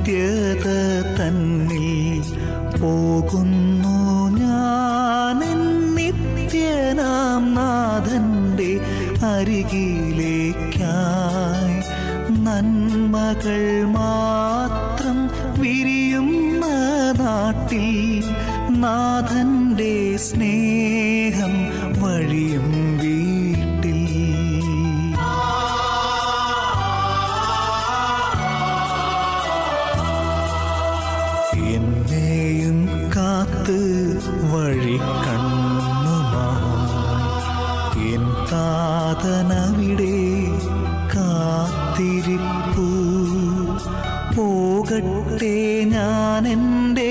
നിത്യത തന്നിൽ പോകുന്നു ഞാൻ നിത്യനാം നാഥന്റെ അരികിലേക്കായി നന്മകൾ മാത്രം വിരിയുന്ന നാട്ടിൽ നാഥന്റെ സ്നേഹം വഴിയും വീട്ടിൽ എന്നെയും കാത്ത് വഴി കണ്ണുമായി എൻ താതനവിടെ കാത്തിരിപ്പു പോകട്ടെ ഞാൻ എൻ്റെ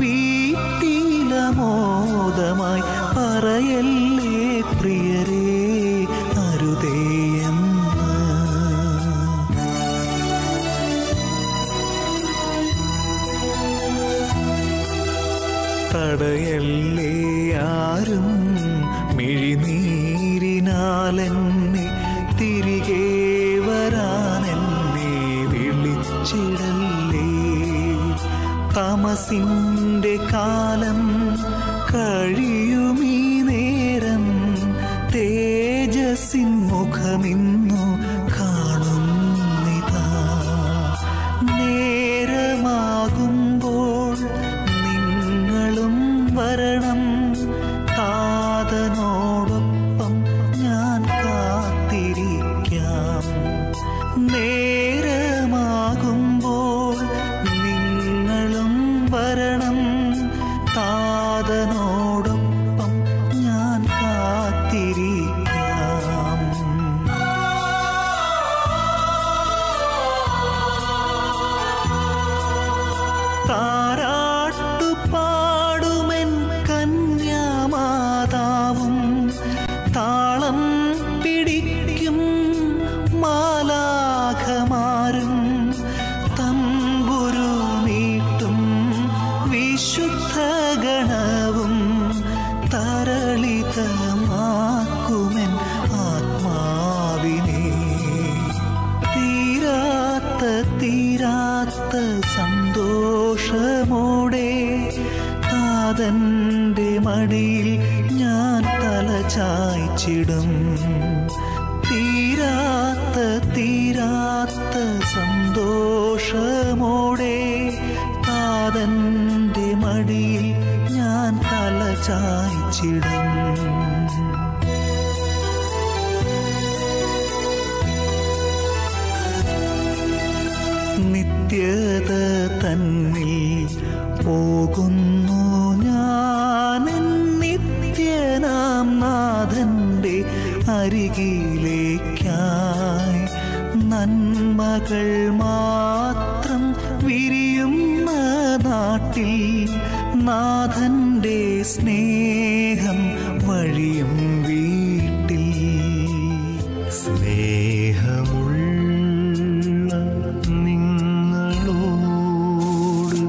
വീട്ടിലമോദമായി പറയല്ലേ പ്രിയരേ അരുതേയെന്ന് തടയല്ലേ ആരും മിഴിനീരിനാലെന്നെ തിരികെ വരാനെന്നെ വിളിച്ചിടല്ലേ തമസിൻ്റെ കാലം കഴിയുമീ നേരം തേജസ്സിൻ മുഖമിന്നു കാണുന്നിതാ നേരമാകുമ്പോൾ നിങ്ങളും വരണം താതനോടൊപ്പം ഞാൻ കാത്തിരിക്കാം നേരമാകുമ്പോൾ നിങ്ങളും വരണം താതനോടൊപ്പം ഞാൻ കാത്തിരിക്കാം താരാട്ടു പാടുമെൻ കന്യാമാതാവും താളം പിടിക്കും മാലാഖമാരും തമ്പുരു നീട്ടും വിശുദ്ധ ഗണവും തരളിതമാക്കുമെൻ ആത്മാവിനെ തീരാത്ത തീരാത്ത സന്തോഷമോടെ താതന്റെ മടിയിൽ ഞാൻ തല ചായ്ച്ചിടും തീരാത്ത തീരാത്ത സന്തോഷമോടെ താതന്റെ മടിയിൽ ഞാൻ തല ചായ്ച്ചിടും നിത്യത തന്നിൽ പോകുന്നു ഞാൻ നിത്യനാം നാഥന്റെ അരികിലേക്കായി നന്മകൾ മാത്രം വിരിയുന്ന നാട്ടിൽ നാഥന്റെ സ്നേഹം വഴിയും വീട്ടിൽ സ്നേഹമുള്ള നിങ്ങളോട്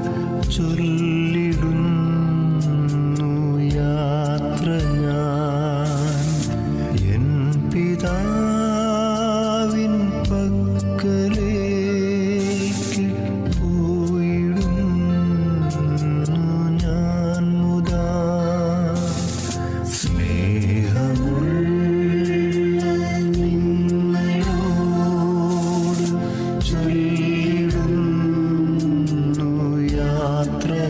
ചൊല്ലിടുന്നു യാത്ര ഞാൻ എൻ പിതാവിൻ പക്കലേക്ക് പോയിടുന്നു ഞാൻ മുതാ സ്നേഹമുള്ള നിങ്ങളോട് ചൊല്ലിടുന്നു യാത്ര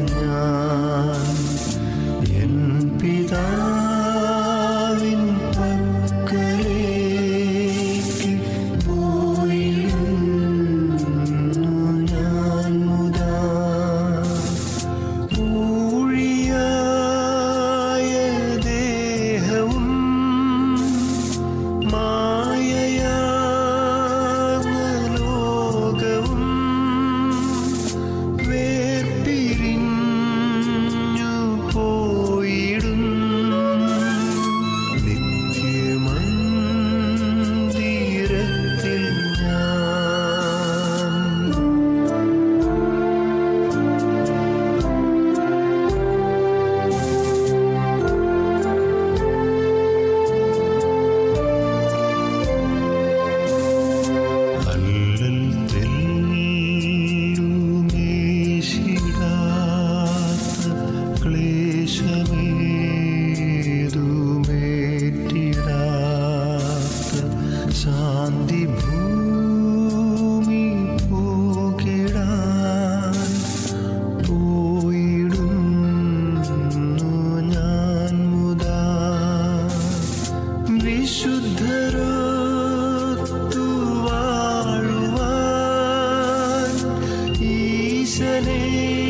നിന്നെ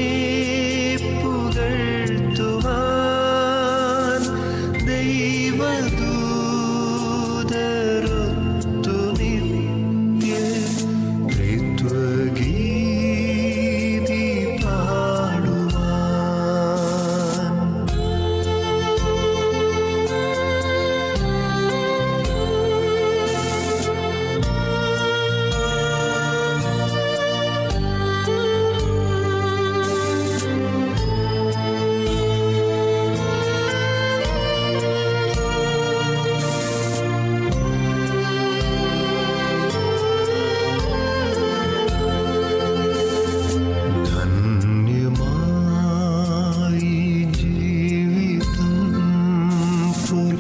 പുകഴ്ത്തുവാൻ ദൈവദൂതരൊത്തു നിത്യ ത്രിത്വഗീതി പാടുവാൻ ധന്യമായി ജീവിതം പോൽ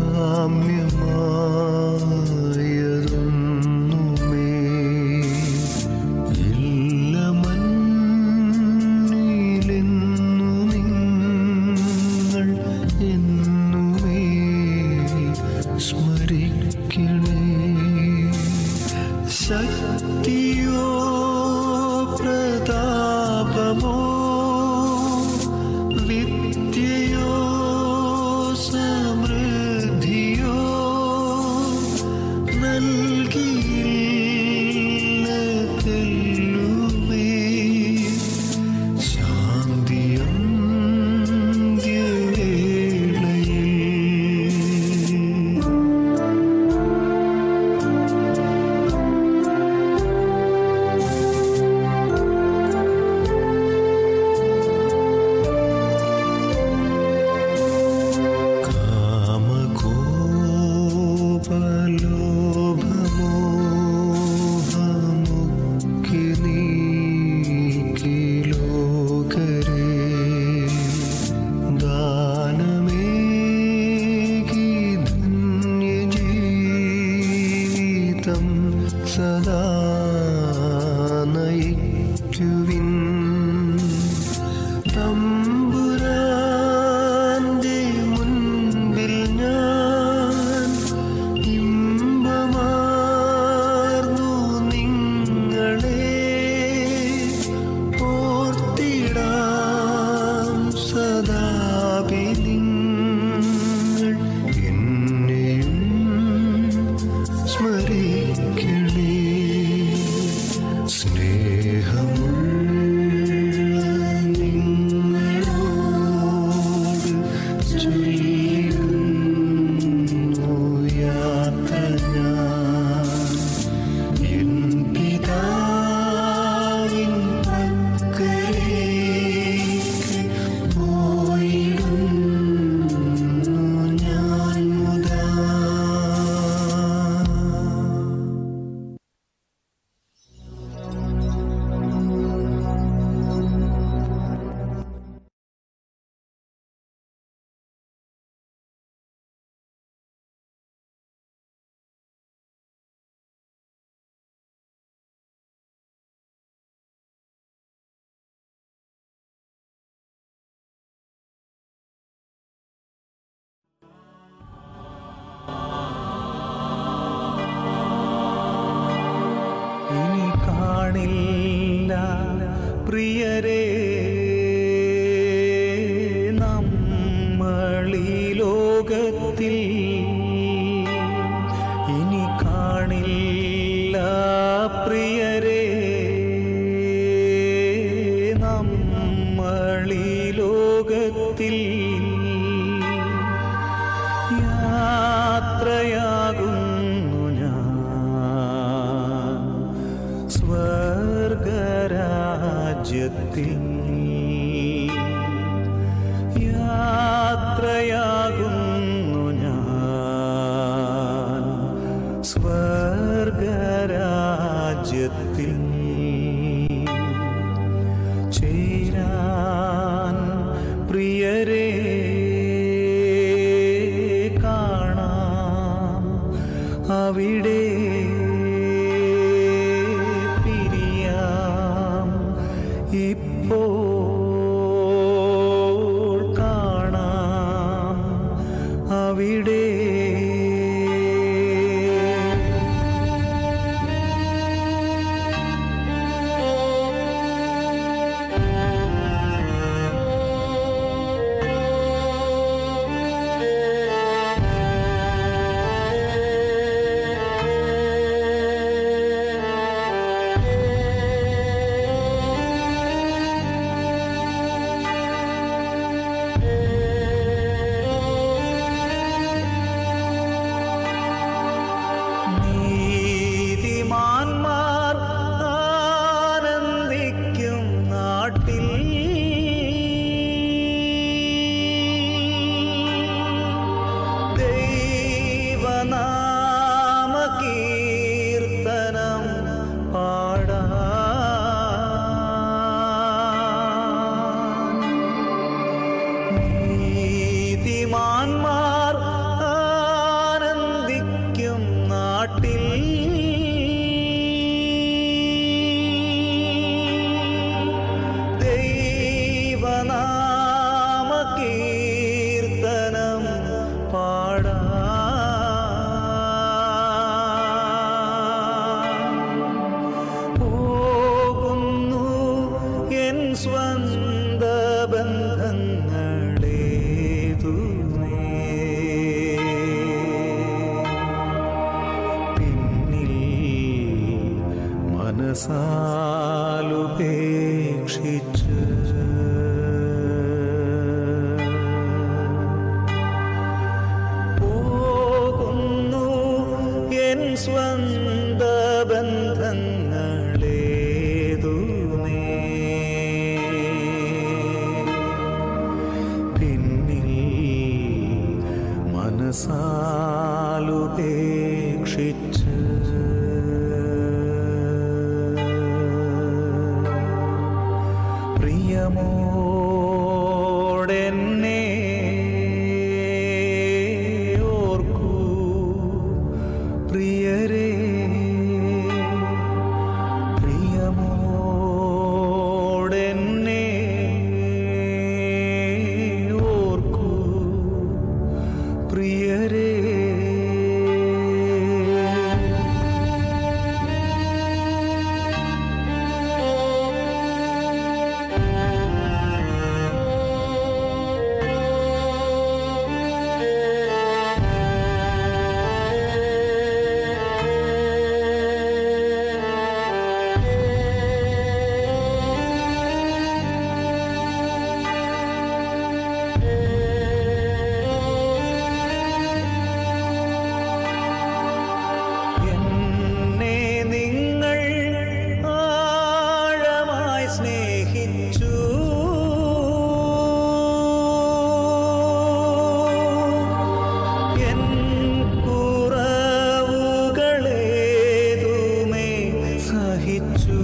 കാമ്യമായതൊന്നുമേ ഇല്ല മണ്ണിലെന്നു നിങ്ങൾ എന്നുമേ സ്മരിക്കണേ ശക്തിയോ പ്രതാപമോ വിദ്യയോ സമൃദ്ധിയോ നൽകിയില്ല തെല്ലുമേ ശാന്തിയന്ത്യവേളയിൽ കാമകോപലോഭമോഹമുക്കി നീക്കി ലോകരെ ദാനമേകി ധന്യജീവിതം സദാ നയിക്കുവിൻ തമ്പുരാന്റെ മുൻപിൽ ഞാൻ ഇമ്പമാർന്നു നിങ്ങളെ ഓർത്തിടാം സദാപിനിങ്ങൾ എന്നെയും സ്മരിക്കണേ സ്നേഹമുള്ള നിങ്ങളോട് ചൊല്ലുന്നു യാത്ര ഞാൻ എൻ പിതാവിൻ പക്കലേക്ക് പോയിടുന്നു ഞാൻ മുതാ ഇനി കാണില്ല പ്രിയരെ നമ്മളീ ലോകത്തിൽ ഇനി കാണില്ല പ്രിയരെ നമ്മളീ ലോകത്തിൽ യാത്രയാകുന്നു ഞാൻ സ്വർഗരാജ്യത്തിൽ യാത്രയാകുന്നു ഞാൻ സ്വർഗരാജ്യത്തിൽ ചേരാൻ പ്രിയരെ കാണാം അവിടെ പിരിയാം ഇപ്പോൾ കാണാം അവിടെ സ്വന്ത ബന്ധങ്ങളേതുമേ പിന്നിൽ മനസാലുപേക്ഷിച്ച് പോകുന്നു എൻ സ്വന്ത ബന്ധങ്ങളേതുമേ പിന്നിൽ മനസാലുപേക്ഷിച്ച് പ്രിയമോടെന്നെ ഓർക്കൂ പ്രിയരേ പ്രിയമോടെന്നെ ഓർക്കൂ പ്രിയരേ എന്നെ നിങ്ങൾ ആഴമായി സ്നേഹിച്ചു എൻ കുറവുകളേതുമേ സഹിച്ചു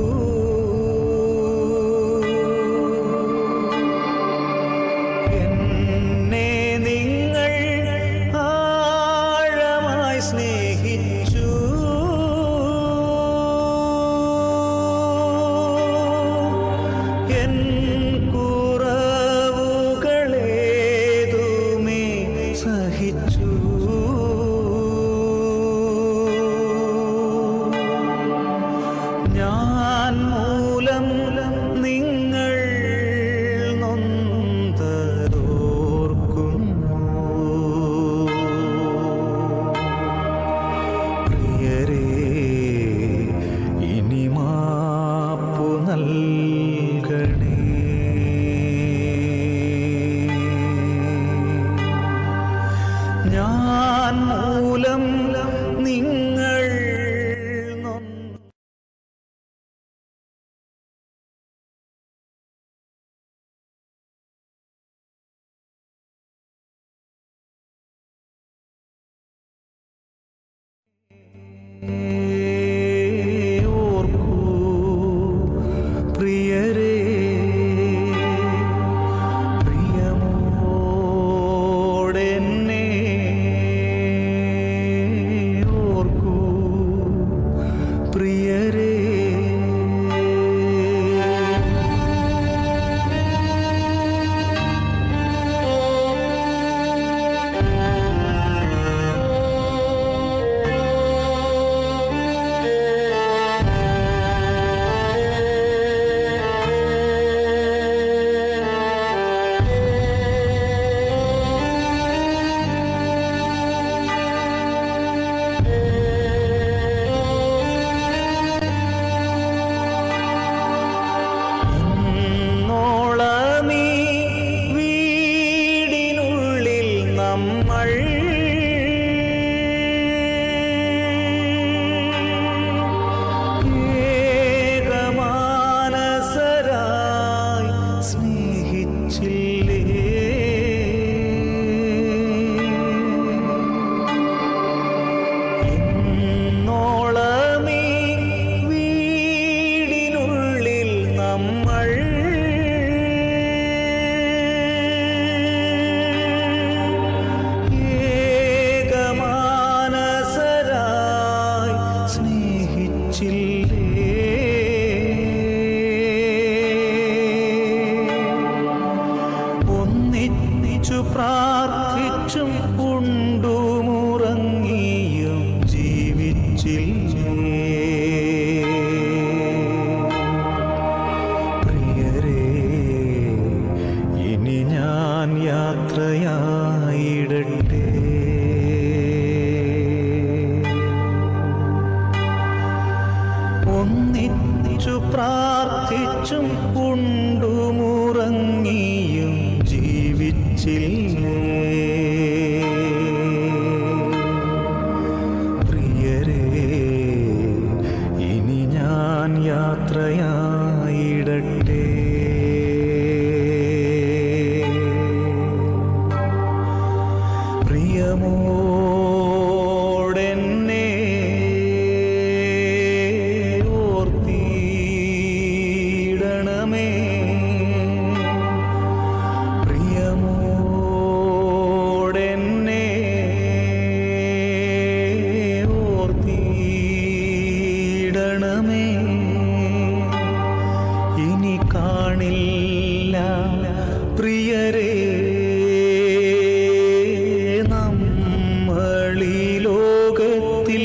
എന്നെ നിങ്ങൾ ആഴമായി സ്നേഹിച്ചു എൻ കുറവുകളേതുമേ സഹിച്ചു ഞാൻ മൂലം നിങ്ങൾ നൊന്തതോർക്കുന്നു പ്രിയരേ ഇനി മാപ്പു നൽകണേ ഞാൻ മൂലം നിങ്ങൾ നൊന്ത ഓർക്കൂ പ്രിയരേ പ്രിയമോടെന്നെ ഓർക്കൂ പ്രിയരേ ഇന്നോളമീ വീടിനുള്ളിൽ നമ്മൾ ഏകമാനസരായി സ്നേഹിച്ചില്ലേ ഇന്നോളമീ വീടിനുള്ളിൽ നമ്മൾ ഏകമാനസരായി സ്നേഹിച്ചില്ലേ ഒന്നിച്ചു പ്രാർത്ഥിച്ചും ഉണ്ടുമുറങ്ങിയും ജീവിച്ചില്ലേ പ്രിയരേ ഉണ്ടുമുറങ്ങിയും ജീവിച്ചില്ലേ പ്രിയരേ ഇനി ഞാൻ യാത്രയായിടട്ടെ പ്രിയമോടെന്നെ ഓർത്തിടണമേ പ്രിയമോടെന്നെ ഓർത്തിടണമേ ഇനി കാണില്ല പ്രിയരേ നമ്മളീ ലോകത്തിൽ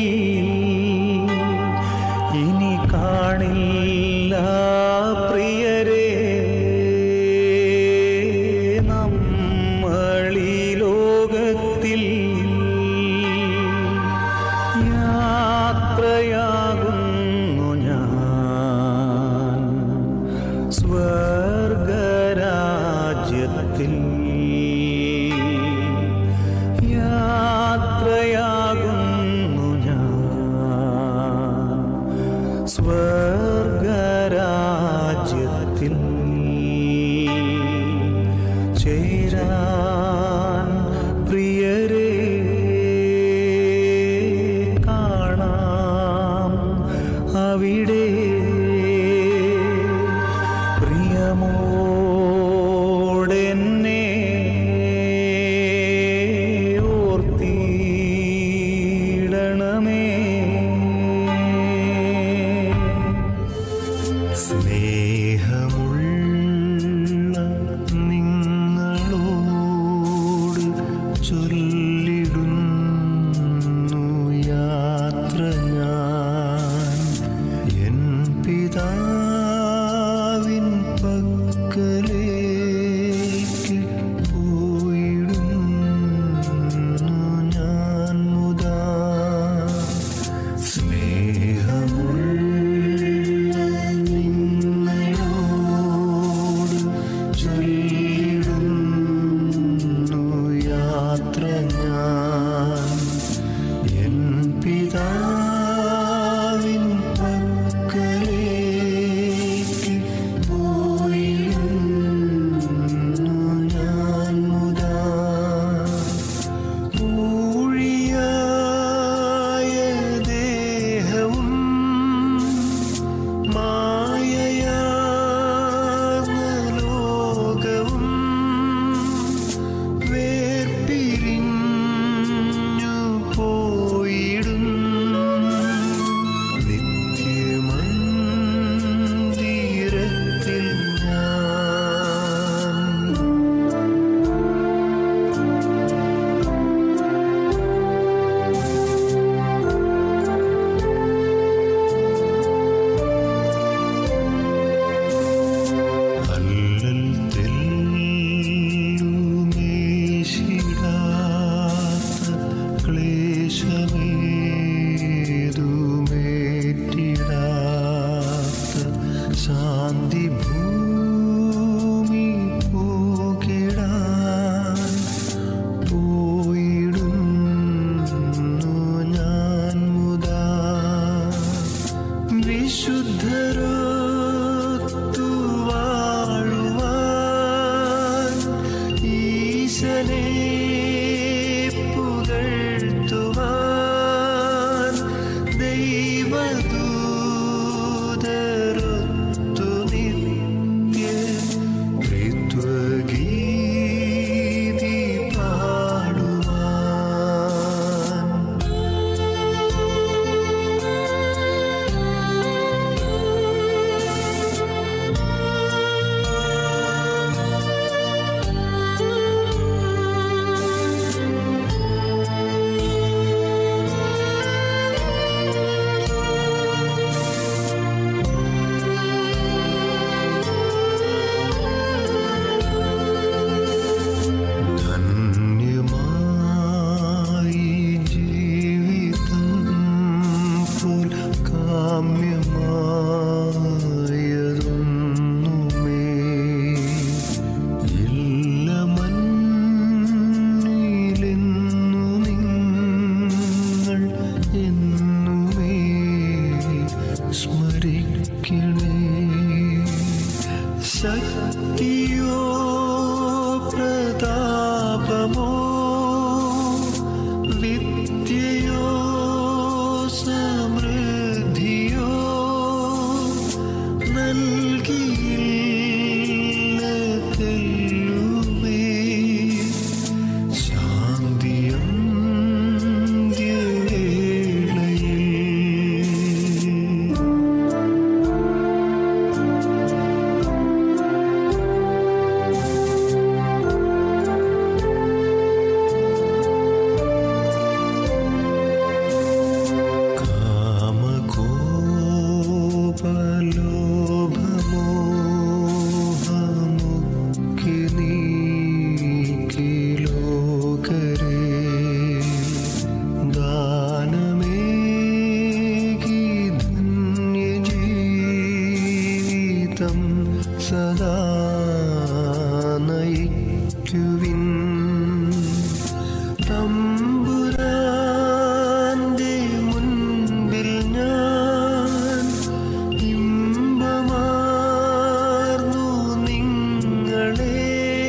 ഇനി കാണില്ല പ്രിയരേ നമ്മളീ ലോകത്തിൽ യാത്രയാകുന്നു ഞാൻ സ്വർഗരാജ്യത്തിൽ യാത്രയാകുന്നു ഞാൻ സ്വർഗരാജ്യത്തിൽ ചേരാൻ പ്രിയരേ കാണാം അവിടെ പ്രിയമോടെന്നെ ഓർത്തിടണമേ സ്നേഹമുള്ള നിങ്ങളോട് ശക്തിയോ പ്രതാപമോ വിദ്യയോ സമൃദ്ധിയോ നൽകിയില്ല തെല്ലുമേ ശാന്തിയും വേളയിൽ കാമകോപലോഭമോഹമുക്കി നീക്കി ലോകരെ ദാനമേകി ധന്യജീവിതം സദാ നയിക്കുവിൻ തമ്പുരാന്റെ മുൻപിൽ ഞാൻ ഇമ്പമാർന്നു നിങ്ങളെ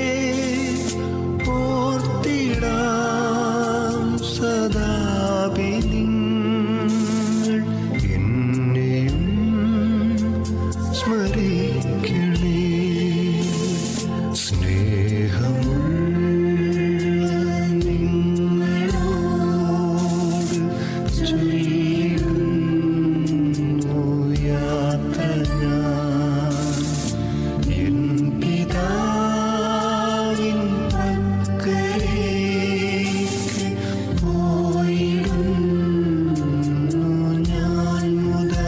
ഓർത്തിടാം സദാപി നിങ്ങൾ എന്നെയും സ്മരിക്കണേ സ്നേഹമുള്ള നിങ്ങളോട് ചൊല്ലുന്നു യാത്ര ഞാൻ എൻ പിതാവിൻ പക്കലേക്ക് പോയിടുന്നു ഞാൻ മുതാ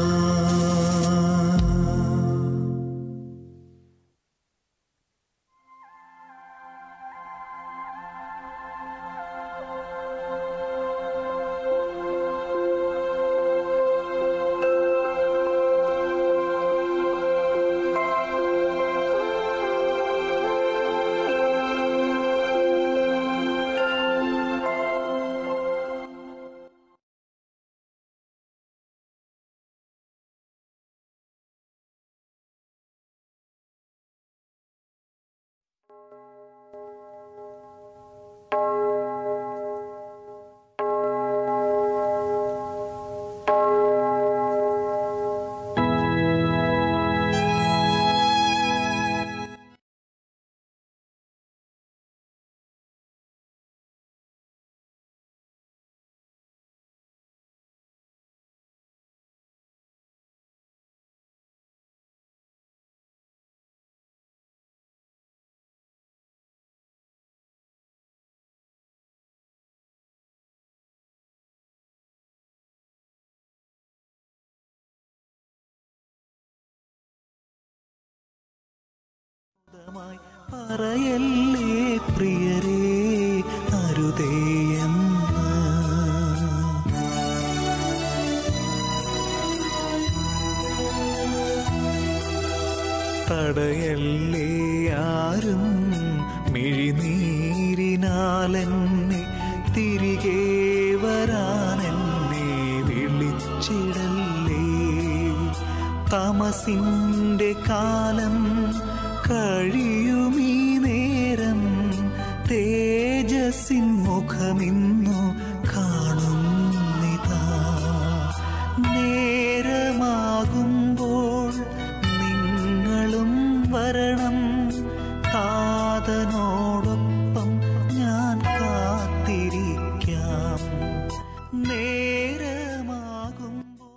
മായി പറയല്ലേ പ്രിയരേ അരുതേയെന്ന് തടയല്ലേ ആരും മിഴിനീരിനാലെന്നെ തിരികെ വരാനെന്നെ വിളിച്ചിടല്ലേ തമസിന്റെ കാലം കഴിയുമീ നേരം തേജസ്സിൻ മുഖമിന്നു കാണുന്നിതാ നേരമാകുമ്പോൾ നിങ്ങളും വരണം താതനോടൊപ്പം ഞാൻ കാത്തിരിക്കാം നേരമാകുമ്പോൾ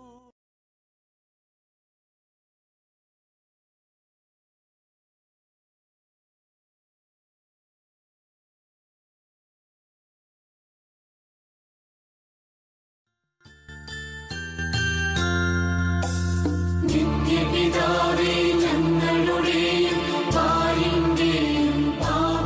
നിത്യപിതാവേ ഞങ്ങളുടെയും പാലിന്റെയും പാപ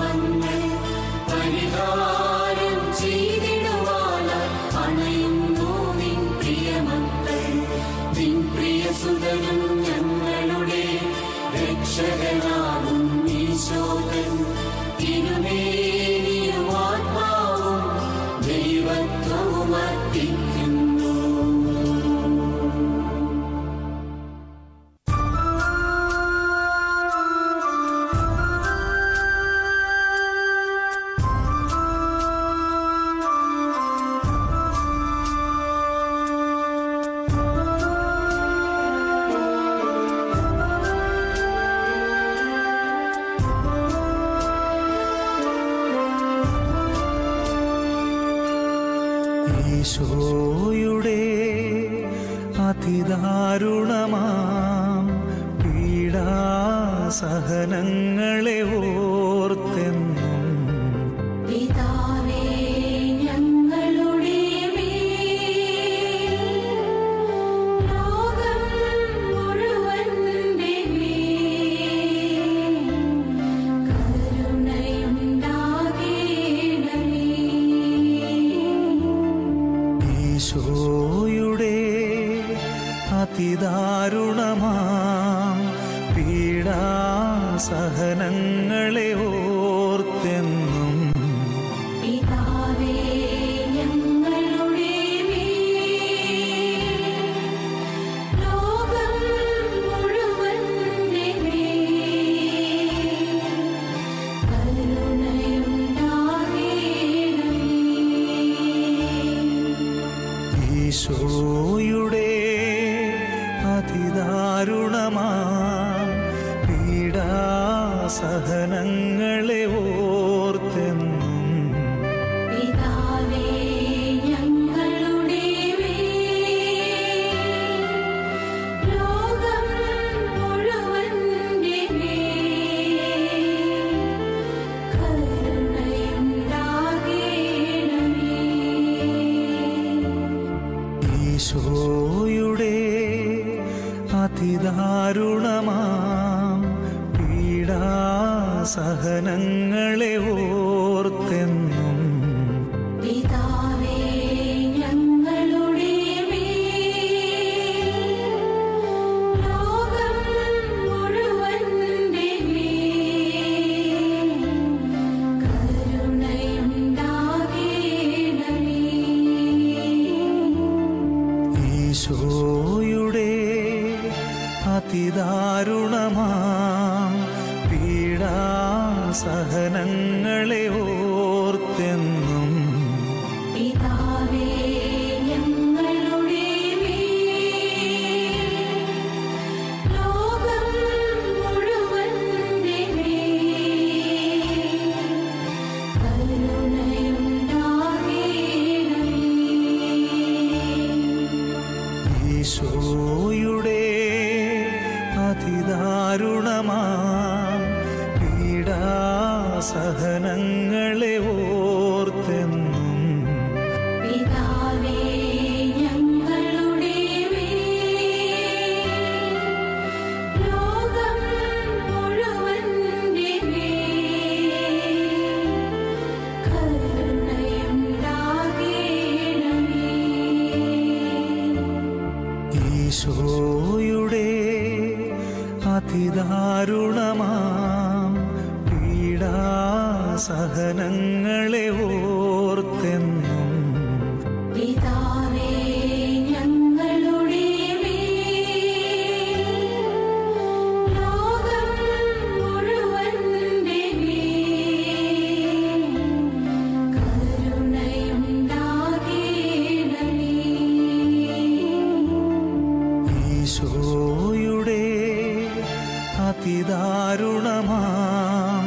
ഈശോയുടെ അതിദാരുണമാം പീഡാസഹനങ്ങളെ ഓർത്തെന്നും പിതാവേ ഞങ്ങളുടെ മേൽ ലോകം മുഴുവന്റെ മേൽ കരുണയുണ്ടാകേണമേ ഈശോയുടെ അതിദാരുണമാം പീഡാസഹനങ്ങളെ ഓർത്തെന്നും പിതാവേ ഞങ്ങളുടെ മേൽ ലോകം മുഴുവന്റെ മേൽ കരുണയുണ്ടാകേണമേ ഈശോയുടെ അതിദാരുണമാം പീഡാസഹനങ്ങളെ ഓർത്തെന്നും പിതാവേ ഞങ്ങളുടെ മേൽ ലോകം മുഴുവന്റെ മേൽ കരുണയുണ്ടാകേണമേ ഈശോയുടെ അതിദാരുണമാം പീഡാസഹനങ്ങളെ ഓർത്തെന്നും പിതാവേ ഞങ്ങളുടെ മേൽ ലോകം മുഴുവന്റെ മേൽ കരുണയുണ്ടാകേണമേ ഈശോയുടെ അതിദാരുണമാം പീഡാസഹനങ്ങളെ ഓർത്തെന്നും പിതാവേ ഞങ്ങളുടെ മേൽ ലോകം മുഴുവന്റെ മേൽ കരുണയുണ്ടാകേണമേ ഈശോയുടെ അതിദാരുണമാം പീഡാസഹനങ്ങളെ ഓർത്തെന്നും പിതാവേ ഞങ്ങളുടെ മേൽ ലോകം മുഴുവന്റെ മേൽ കരുണയുണ്ടാകേണമേ ഈശോയുടെ അതിദാരുണമാം പീഡാസഹനങ്ങളെ ഓർത്തെന്നും പിതാവേ ഞങ്ങളുടെ മേൽ ലോകം മുഴുവന്റെ മേൽ കരുണയുണ്ടാകേണമേ ഈശോയുടെ അതിദാരുണമാം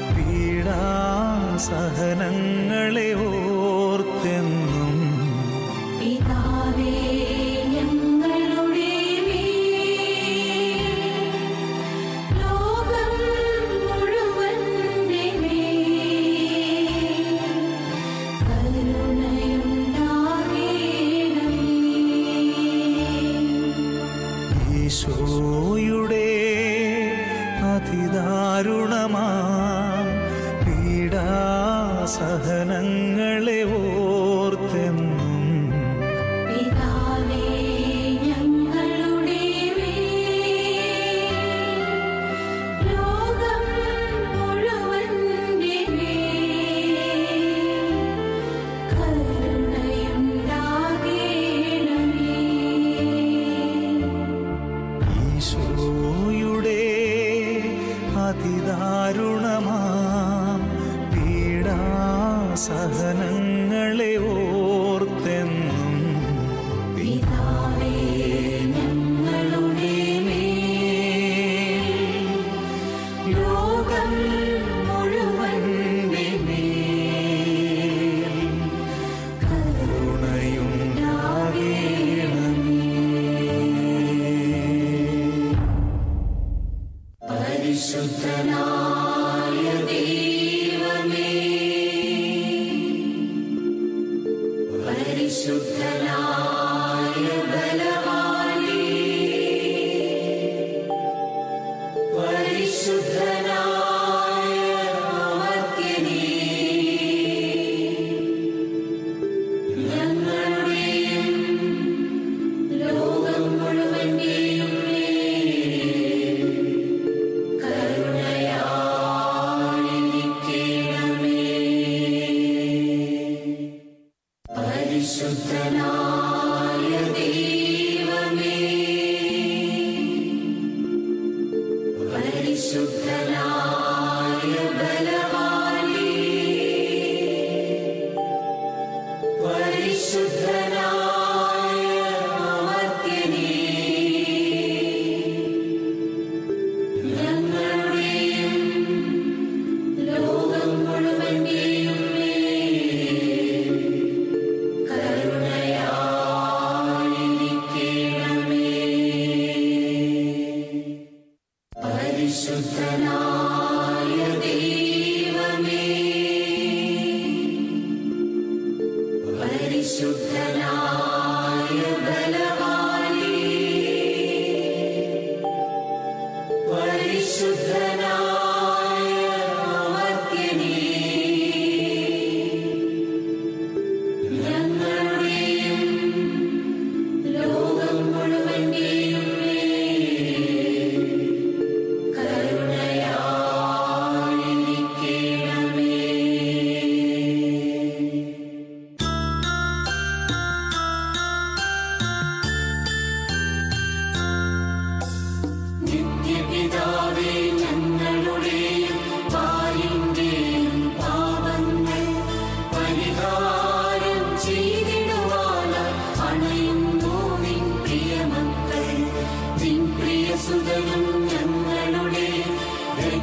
പീഡാസഹനങ്ങളെ ഓർത്തെന്നും പിതാവേ ഞങ്ങളുടെ മേൽ ലോകം മുഴുവന്റെ മേൽ കരുണയുണ്ടാകേണമേ ഈശോയുടെ അതിദാരുണമാം പീഡാസഹനങ്ങളെ ഓർത്തെന്നും പിതാവേ ഞങ്ങളുടെ മേൽ ലോകം മുഴുവന്റെ മേൽ കരുണയുണ്ടാകേണമേ ഈശോയുടെ അതിദാരുണമാം പീഡാസഹനങ്ങളെ ഓർത്തെന്നും പിതാവേ ഞങ്ങളുടെ മേൽ ലോകം മുഴുവന്റെ മേൽ കരുണയുണ്ടാകേണമേ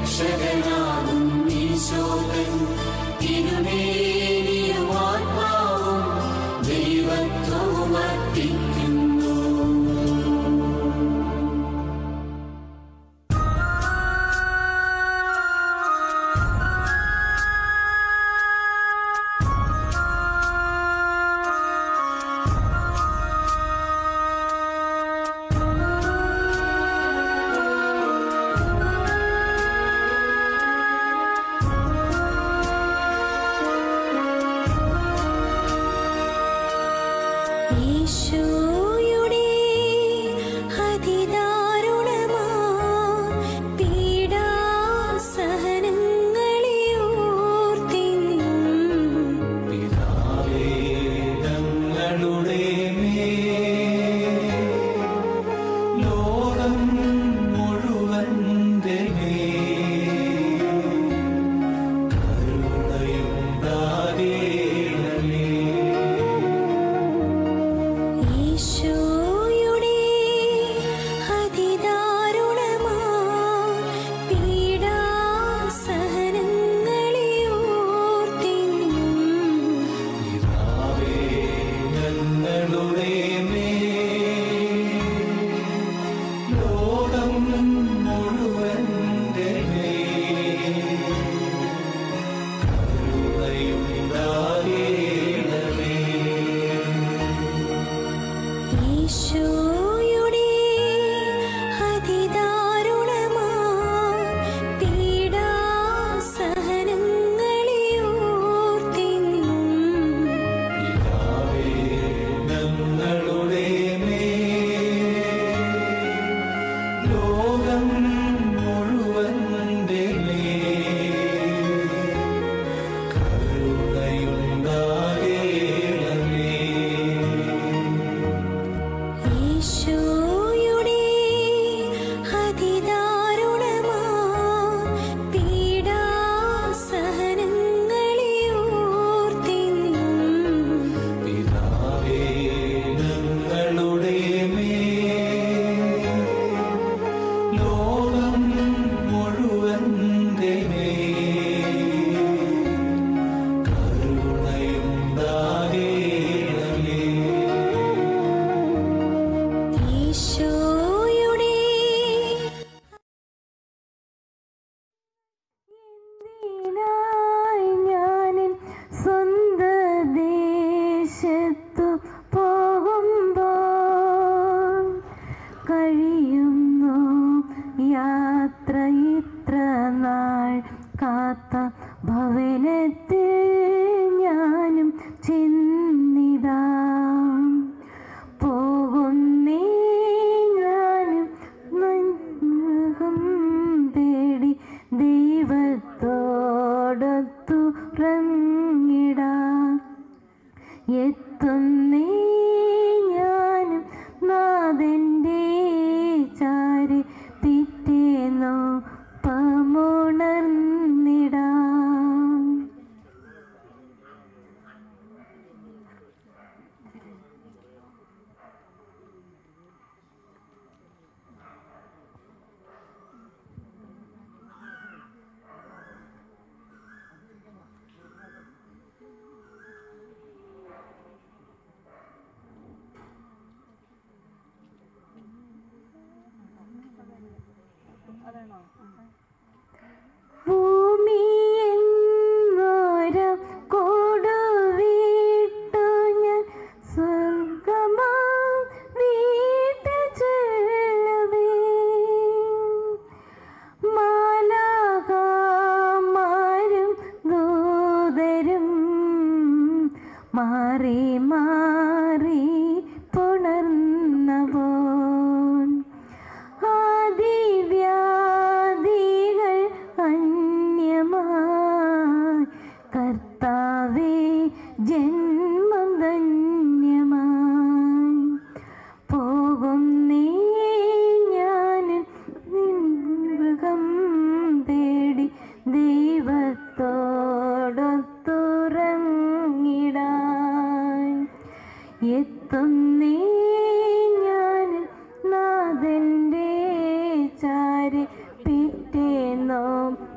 രക്ഷകനാകും ഈശോകൻ തിരുമേനിയും ആത്മാവും ദൈവത്വവും അർപ്പിക്കുന്നു ഈശോയുടെ അതിദാരുണമാ പീഡാസഹനങ്ങളെ ഓർത്തിന്നും പിതാവേ ഞങ്ങളുടെ മേൽ ലോകം മുഴുവന്റെ മേൽ കരുണയുണ്ടാകേണമേ ഈശോയുടെ അതിദാരുണമാ പീഡാസഹനങ്ങളെ ഓർത്തിന്നും പിതാവേ ഞങ്ങളുടെ മേൽ ലോകം മുഴുവന്റെ മേൽ കരുണയുണ്ടാകേണമേ ഈശോയുടെ അതിദാരുണമാ പീഡാസഹനങ്ങളെ ഓർത്തിന്നും പിതാവേ ഞങ്ങളുടെ മേൽ ലോകം മുഴുവന്റെ മേൽ കരുണയുണ്ടാകേണമേ ഈശോയുടെ അതിദാരുണമാ പീഡാസഹനങ്ങളെ ഓർത്തിന്നും പിതാവേ ഞങ്ങളുടെ മേൽ ലോകം മുഴുവന്റെ മേൽ കരുണയുണ്ടാകേണമേ ഈശോയുടെ എന്തിനായി ഞാനിൻ സ്വന്ത ദേശത്തു പോകുമ്പോൾ കഴിയുന്നു യാത്ര ഇത്ര നാൾ കാത്ത ഭവനത്തിൽ ഞാനും ചിന്നിതാ പോകുന്നേ ഞാനും നന്മകം തേടി ദൈവത്തോടൊത്തുറങ്ങിടാം എത്തുന്നേ ഞാനും നാഥൻ്റെ ചാരി പിറ്റേന്നോ പമുണർന്നിടാം ഭൂമി എന്നോര കൊടുവിട്ടു ഞാൻ സ്വർഗമാം വീട്ടിൽ ചെല്ലവേ മാലാകമാരും ദൂതരും മാറി മാറി പുണർന്നപോൻ ആദിവ്യാധികൾ അന്യമായി കർത്താവേ ജന്മം ധന്യമായി പോകുന്നേ ഞാൻ മൃഗം തേടി ദൈവത്തോടൊത്തുറങ്ങിടാൻ എത്തുന്നേ ഞാൻ നാഥൻ്റെ ചാരി പിറ്റേന്നോ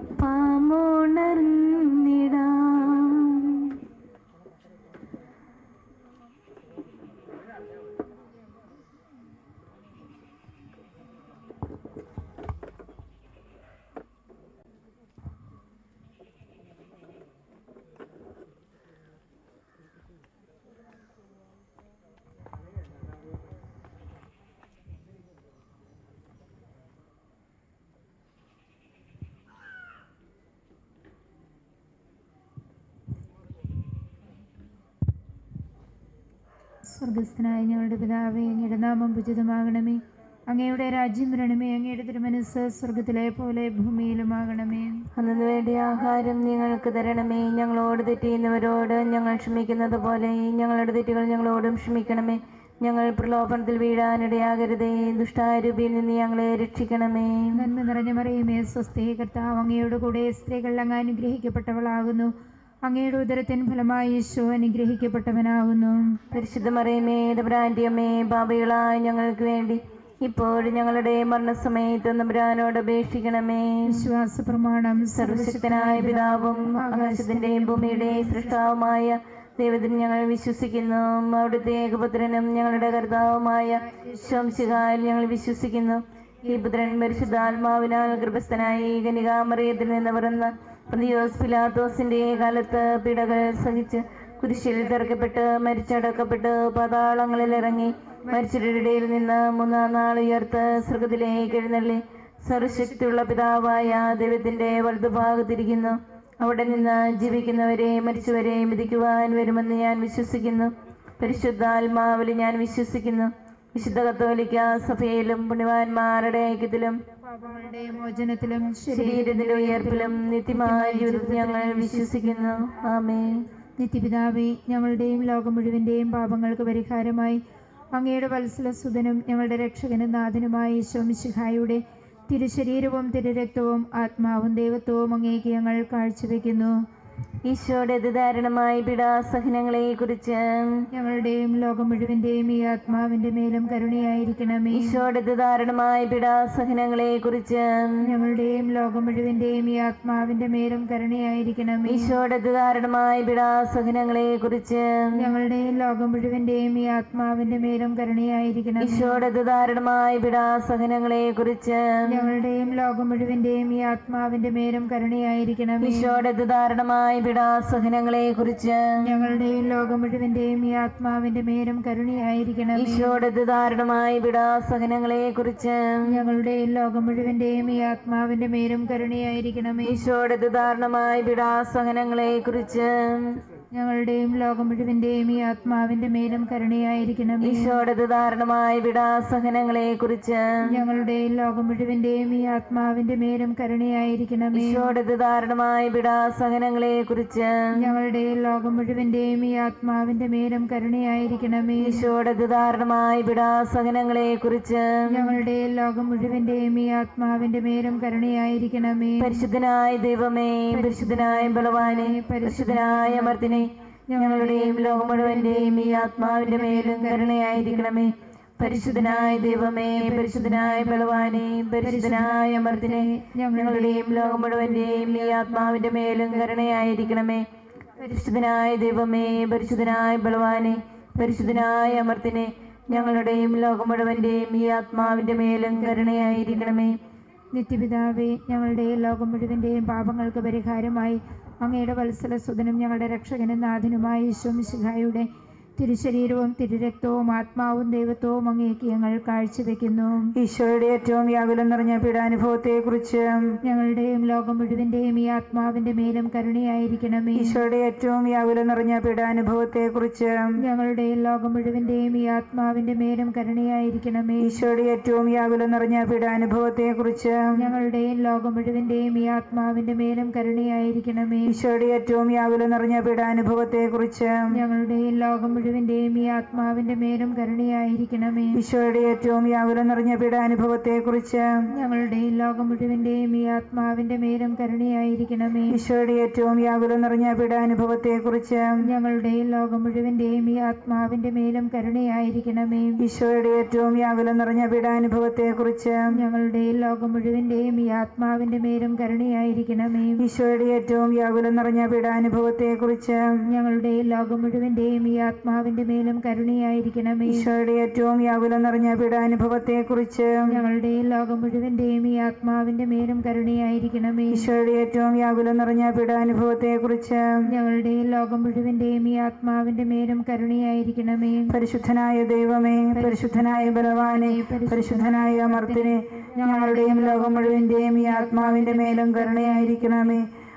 സ്വർഗസ്ഥനായ ഞങ്ങളുടെ പിതാവേ അങ്ങയുടെ നാമം ഉചിതമാകണമേ അങ്ങയുടെ രാജ്യം വരണമേ അങ്ങയുടെ തിരുമനസ് സ്വർഗത്തിലെ പോലെ ഭൂമിയിലുമാകണമേ അന്നു വേണ്ടി ആഹാരം ഞങ്ങൾക്ക് തരണമേ ഞങ്ങളോട് തെറ്റിയുന്നവരോട് ഞങ്ങൾ ക്ഷമിക്കുന്നത് പോലെ ഞങ്ങളുടെ തെറ്റുകൾ ഞങ്ങളോടും ക്ഷമിക്കണമേ ഞങ്ങൾ പ്രലോഭനത്തിൽ വീഴാനിടയാകരുതേ ദുഷ്ടാരൂപിയിൽ നിന്ന് ഞങ്ങളെ രക്ഷിക്കണമേ നന്മ നിറഞ്ഞ മറിയുമേ സ്വസ്ഥേ കർത്താവ് അങ്ങയുടെ കൂടെ സ്ത്രീകൾ അങ്ങ് അനുഗ്രഹിക്കപ്പെട്ടവളാകുന്നു അങ്ങയുടെ ഉദരത്തിൻ ഫലമായി യേശു അനുഗ്രഹിക്കപ്പെട്ടവനാകുന്നു പരിശുദ്ധ മറിയമേ തമ്പുരാൻ്റെ പാപികളായ ഞങ്ങൾക്ക് വേണ്ടി ഇപ്പോഴും ഞങ്ങളുടെ മരണസമയത്ത് തമ്പുരാനോട് അപേക്ഷിക്കണമേ വിശ്വാസ പ്രമാണം സർവശക്തനായ പിതാവും ആകാശത്തിന്റെയും ഭൂമിയുടെയും സൃഷ്ടാവുമായ ദൈവത്തിൽ ഞങ്ങൾ വിശ്വസിക്കുന്നു അവിടുത്തെ ഏകപുത്രനും ഞങ്ങളുടെ കർത്താവുമായ ശംശികായിൽ ഞങ്ങൾ വിശ്വസിക്കുന്നു ഈ പുത്രൻ പരിശുദ്ധാത്മാവിനാൽ ഗർഭസ്ഥനായി കനികാമറിയത്തിൽ നിന്ന് പിറന്ന പ്രതിയോസ് പിലാത്തോസിന്റെ കാലത്ത് പിടകൾ സഹിച്ച് കുരിശിൽ തിറക്കപ്പെട്ട് മരിച്ചടക്കപ്പെട്ട് പാതാളങ്ങളിൽ ഇറങ്ങി മരിച്ചവരുടെ ഇടയിൽ നിന്ന് മൂന്നാം നാൾ ഉയർത്ത് സ്വർഗത്തിലേക്ക് എഴുന്നള്ളി സർവശക്തിയുള്ള പിതാവായ ദൈവത്തിന്റെ വലതുഭാഗത്തിരിക്കുന്നു അവിടെ നിന്ന് ജീവിക്കുന്നവരെ മരിച്ചവരെ വിധിക്കുവാൻ വരുമെന്ന് ഞാൻ വിശ്വസിക്കുന്നു പരിശുദ്ധാത്മാവിൽ ഞാൻ വിശ്വസിക്കുന്നു വിശുദ്ധ കത്തോലിക്ക സഭയിലും പുണ്യവാന്മാരുടെ ഐക്യത്തിലും പാപങ്ങളുടെ മോചനത്തിലും ശരീരത്തിന്റെ ഉയർപ്പിലും നിത്യമായ ജീവിതത്തിൽ ഞങ്ങൾ വിശ്വസിക്കുന്നു ആമേ നിത്യപിതാവേ ഞങ്ങളുടെയും ലോകം മുഴുവൻ്റെയും പാപങ്ങൾക്ക് പരിഹാരമായി അങ്ങയുടെ വത്സലസുതനും ഞങ്ങളുടെ രക്ഷകനും നാഥനുമായ ഈശോമിശിഹായുടെ തിരുശരീരവും തിരുരക്തവും ആത്മാവും ദൈവത്വവും അങ്ങേക്ക് ഞങ്ങൾ കാഴ്ചവെക്കുന്നു ഈശോയുടെ അതിദാരുണമായ പീഡാസഹനങ്ങളെ കുറിച്ച് ഞങ്ങളുടെയും ലോകം മുഴുവൻ്റെയും ഈ ആത്മാവിൻ്റെ മേലും കരുണയായിരിക്കണമേ ഈശോയുടെ അതിദാരുണമായ പീഡാസഹനങ്ങളെ കുറിച്ച് ഞങ്ങളുടെയും ലോകം മുഴുവൻ്റെയും ഈ ആത്മാവിൻ്റെ മേലും കരുണയായിരിക്കണമേ ഈശോയുടെ അതിദാരുണമായ പീഡാസഹനങ്ങളെ കുറിച്ച് ഞങ്ങളുടെയും ലോകം മുഴുവൻ്റെയും ഈ ആത്മാവിൻ്റെ മേലും കരുണയായിരിക്കണമേ ഈശോയുടെ അതിദാരുണമായ പീഡാസഹനങ്ങളെ കുറിച്ച് ഞങ്ങളുടെയും ലോകം മുഴുവൻ്റെയും ഈ ആത്മാവിൻ്റെ മേലും കരുണയായിരിക്കണമേ ഈശോയുടെ അതിദാരുണമായ പീഡാസഹനങ്ങളെ കുറിച്ച് ഞങ്ങളുടെയും ലോകം മുഴുവൻ്റെയും ഈ ആത്മാവിൻ്റെ മേലും കരുണയായിരിക്കണമേ ഈശോയുടെ അതിദാരുണമായ പീഡാസഹനങ്ങളെ കുറിച്ച് ഞങ്ങളുടെയും ലോകം മുഴുവൻ്റെയും ഈ ആത്മാവിൻ്റെ മേലും കരുണയായിരിക്കണമേ ഈശോയുടെ അതിദാരുണമായ പീഡാസഹനങ്ങളെ കുറിച്ച് ഞങ്ങളുടെയും ലോകം മുഴുവൻ്റെയും ഈ ആത്മാവിൻ്റെ മേലും കരുണയായിരിക്കണമേ ഈശോയുടെ അതിദാരുണമായ പീഡാസഹനങ്ങളെ കുറിച്ച് ഞങ്ങളുടെയും ലോകം മുഴുവൻ്റെയും ഈ ആത്മാവിൻ്റെ മേലും കരുണയായിരിക്കണമേ ഈശോയുടെ അതിദാരുണമായ പീഡാസഹനങ്ങളെ കുറിച്ച് ഞങ്ങളുടെയും ലോകം മുഴുവൻ്റെയും ഈ ആത്മാവിൻ്റെ മേലും കരുണയായിരിക്കണമേ ഈശോയുടെ അതിദാരുണമായ പീഡാസഹനങ്ങളെ കുറിച്ച് ഞങ്ങളുടെയും ലോകം മുഴുവൻ്റെയും ഈ ആത്മാവിൻ്റെ മേലും കരുണയായിരിക്കണമേ പരിശുദ്ധനായ ദൈവമേ പരിശുദ്ധനായ ബലവാനെ പരിശുദ്ധനായ അമർത്തിനെ ഞങ്ങളുടെയും ലോകം മുഴുവന്റെയും ഈ ആത്മാവിന്റെ മേലും കരുണയായിരിക്കണമേ പരിശുദ്ധനായ ദൈവമേ പരിശുദ്ധനായ ബലവാനെ പരിശുദ്ധനായ അമർത്തിനെ ഞങ്ങളുടെയും ലോകം മുഴുവന്റെയും ഈ ആത്മാവിന്റെ മേലും കരുണയായിരിക്കണമേ പരിശുദ്ധനായ ദൈവമേ പരിശുദ്ധനായ ബലവാനെ പരിശുദ്ധനായ അമർത്തിനെ ഞങ്ങളുടെയും ലോകം മുഴുവന്റെയും ഈ ആത്മാവിന്റെ മേലും കരുണയായിരിക്കണമേ നിത്യപിതാവേ ഞങ്ങളുടെ ലോകം മുഴുവൻ്റെയും പാപങ്ങൾക്ക് പരിഹാരമായി അങ്ങയുടെ വത്സലസുതനും ഞങ്ങളുടെ രക്ഷകനും നാഥനുമായ ഈശോമിശിഹായുടെ തിരുശരീരവും തിരുരക്തവും ആത്മാവും ദൈവത്വവും അങ്ങേക്ക് ഞങ്ങൾ കാഴ്ചവെക്കുന്നു ഈശോയുടെ ഏറ്റവും വ്യാകുലം നിറഞ്ഞ പീഡാനുഭവത്തെ കുറിച്ച് ഞങ്ങളുടെയും ലോകം മുഴുവൻ്റെയും ഈ ആത്മാവിൻ്റെ മേലും കരുണയായിരിക്കണമേ ഈശോയുടെ ഏറ്റവും വ്യാകുലം നിറഞ്ഞ പീഡാനുഭവത്തെ കുറിച്ച് ഞങ്ങളുടെയും ലോകം മുഴുവൻ്റെയും ഈ ആത്മാവിൻ്റെ മേലും കരുണയായിരിക്കണമേ ഈശോയുടെ ഏറ്റവും വ്യാകുലം നിറഞ്ഞ പീഡാനുഭവത്തെ കുറിച്ച് ഞങ്ങളുടെയും ലോകം മുഴുവൻ്റെയും ഈ ആത്മാവിൻ്റെ മേലും കരുണയായിരിക്കണമേ ഈശോയുടെ ഏറ്റവും വ്യാകുലം നിറഞ്ഞ പീഡാനുഭവത്തെ കുറിച്ച് ഞങ്ങളുടെയും ലോകം മുഴുവൻ്റെയും ഈ ആത്മാവിൻ്റെ മേലും കരുണയായിരിക്കണമേ ഈശോയുടെ ഏറ്റവും വ്യാകുലം നിറഞ്ഞ പീഡാനുഭവത്തെ കുറിച്ച് ഞങ്ങളുടെയും ലോകം മുഴുവൻ്റെയും ഈ ആത്മാവിൻ്റെ മേലും കരുണയായിരിക്കണമേ ഈശോയുടെ ഏറ്റവും വ്യാകുലം നിറഞ്ഞ പീഡാനുഭവത്തെ കുറിച്ച് ഞങ്ങളുടെയും ലോകം മുഴുവൻ്റെയും ഈ ആത്മാവിൻ്റെ മേലും കരുണയായിരിക്കണമേ ഈശോയുടെ ഏറ്റവും വ്യാകുലം നിറഞ്ഞ പീഡാനുഭവത്തെ കുറിച്ച് ഞങ്ങളുടെയും ലോകം മുഴുവൻ്റെയും ഈ ആത്മാവിൻ്റെ മേലും കരുണയായിരിക്കണമേ ഈശോയുടെ ഏറ്റവും വ്യാകുലം നിറഞ്ഞ പീഡാനുഭവത്തെ കുറിച്ച് ഞങ്ങളുടെയും ലോകം മുഴുവൻ്റെയും ഈ ആത്മാവിൻ്റെ മേലും കരുണയായിരിക്കണമേ ഈശോയുടെ ഏറ്റവും വ്യാകുലം നിറഞ്ഞ പീഡാനുഭവത്തെ കുറിച്ച് ഞങ്ങളുടെയും ലോകം മുഴുവൻ്റെയും ഈ ആത്മാവിൻ്റെ മേലും കരുണയായിരിക്കണമേ ഈശോയുടെ ഏറ്റവും വ്യാകുലം നിറഞ്ഞ പീഡാനുഭവത്തെ കുറിച്ച് ഞങ്ങളുടെയും ലോകം മുഴുവൻ്റെയും ഈ ആത്മാവിൻ്റെ മേലും കരുണയായിരിക്കണമേ പരിശുദ്ധനായ ദൈവമേ പരിശുദ്ധനായ ബലവാനെ പരിശുദ്ധനായ അമർത്തിനെ ഞങ്ങളുടെയും ലോകം മുഴുവന്റെയും ഈ ആത്മാവിന്റെ മേലും കരുണയായിരിക്കണമേ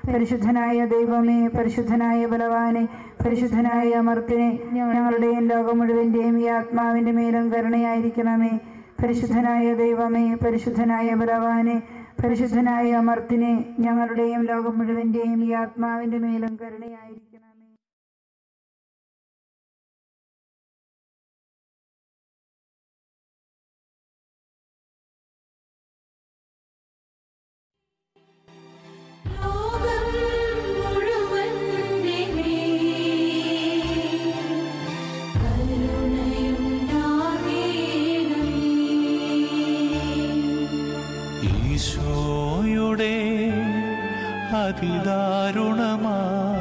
പരിശുദ്ധനായ ദൈവമേ പരിശുദ്ധനായ ബലവാനെ പരിശുദ്ധനായ അമർത്തിനെ ഞങ്ങളുടെയും ലോകം മുഴുവൻ്റെയും ഈ ആത്മാവിൻ്റെ മേലും കരുണയായിരിക്കണമേ പരിശുദ്ധനായ ദൈവമേ പരിശുദ്ധനായ ബലവാനെ പരിശുദ്ധനായ അമർത്തിനെ ഞങ്ങളുടെയും ലോകം മുഴുവൻ്റെയും ഈ ആത്മാവിൻ്റെ മേലും കരുണയായിരിക്കണമേ ലോകം മുഴുവന്റെ മേൽ കരുണയുണ്ടാകേണമേ ഈശോയുടെ അതിദാരുണമാ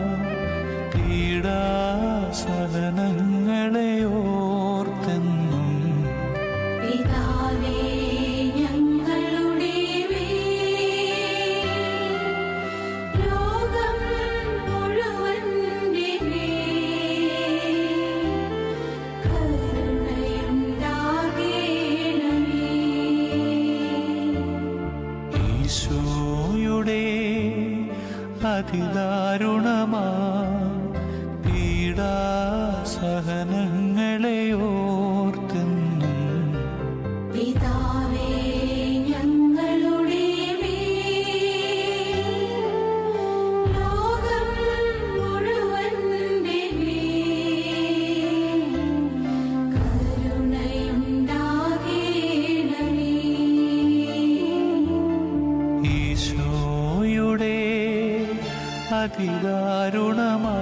പീഡാസഹനങ്ങളെ ഓർത്തെന്നും പിതാവേ ഞങ്ങളുടെ മേൽ ലോകം മുഴുവന്റെ മേൽ കരുണയുണ്ടാകേണമേ ഈശോയുടെ അതിദാരുണമാ പീഡാസഹനങ്ങളെ ഓർത്തെന്നും പിതാവേ ഞങ്ങളുടെ മേൽ ലോകം മുഴുവന്റെ മേൽ കരുണയുണ്ടാകേണമേ ഈശോയുടെ അതിദാരുണമാ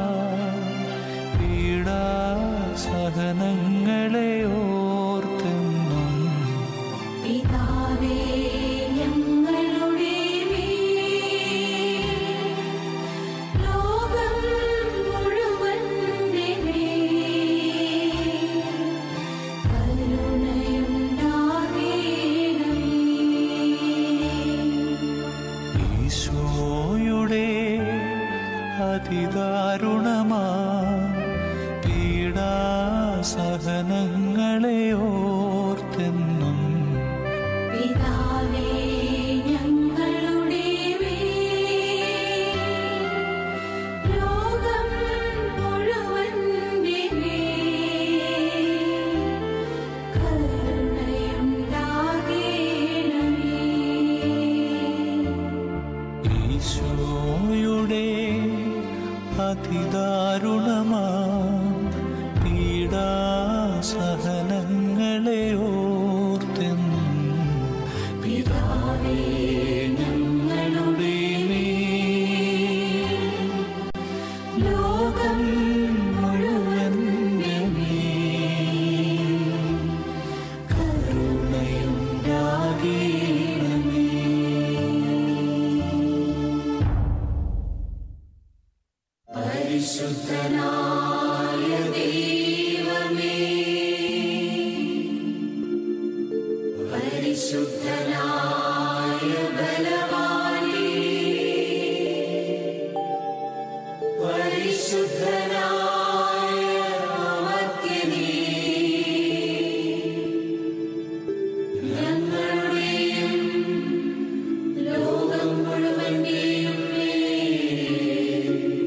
പീഡാസഹനങ്ങളെ ഓർത്തെന്നും പിതാവേ ഞങ്ങളുടെ മേൽ ലോകം മുഴുവന്റെ മേൽ കരുണയുണ്ടാകേണമേ ഈശോയുടെ അതിദാരുണമാ പീഡാസഹനങ്ങളെ ഓർത്തെന്നും പിതാവേ ഞങ്ങളുടെ മേൽ ലോകം മുഴുവന്റെ മേൽ കരുണയുണ്ടാകേണമേ ഈശോയുടെ അതിദാരുണമാ പീഡാസഹനങ്ങളെ ഓർത്തെന്നും പിതാവേ ഞങ്ങളുടെ മേൽ ലോകം മുഴുവന്റെ മേൽ കരുണയുണ്ടാകേണമേ പരിശുദ്ധനായ ദൈവമേ പരിശുദ്ധനായ ബലവാനേ പരിശുദ്ധനായ അമർത്യനേ ഞങ്ങളുടെയും ലോകം മുഴുവന്റെയും മേൽ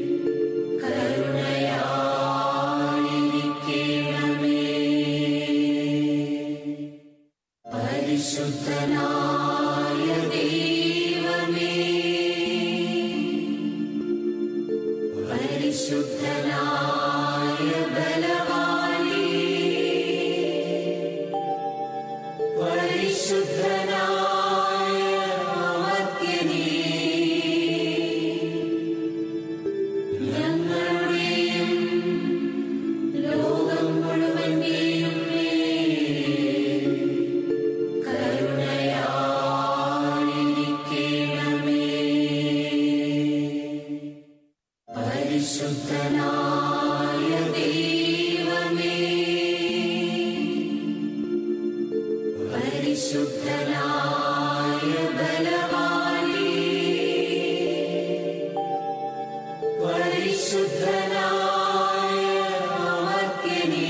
കരുണയായിരിക്കണമേ പരിശുദ്ധനായ ദൈവമേ പരിശുദ്ധനായ ബലവാനേ പരിശുദ്ധനായ അമർത്യനേ ഞങ്ങളുടെയും ലോകം മുഴുവന്റെയും മേൽ കരുണയായിരിക്കണമേ പരിശുദ്ധനായ ദൈവമേ പരിശുദ്ധനായ ബലവാനേ പരിശുദ്ധനായ അമർത്യനേ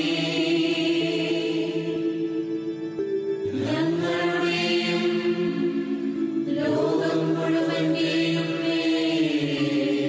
ഞങ്ങളുടെയും ലോകം മുഴുവന്റെയും മേൽ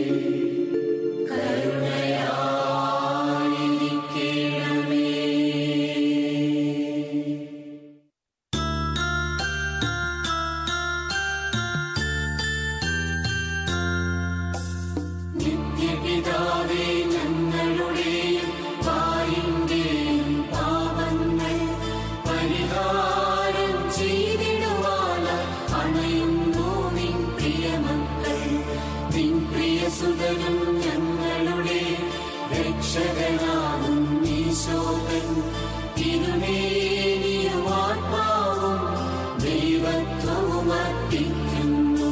മനുഷ്യസുതനും ഞങ്ങളുടെ രക്ഷകനാകും ഈശോകൻ തിരുമേനിയും ആത്മാവും ദൈവത്വവും അർപ്പിക്കുന്നു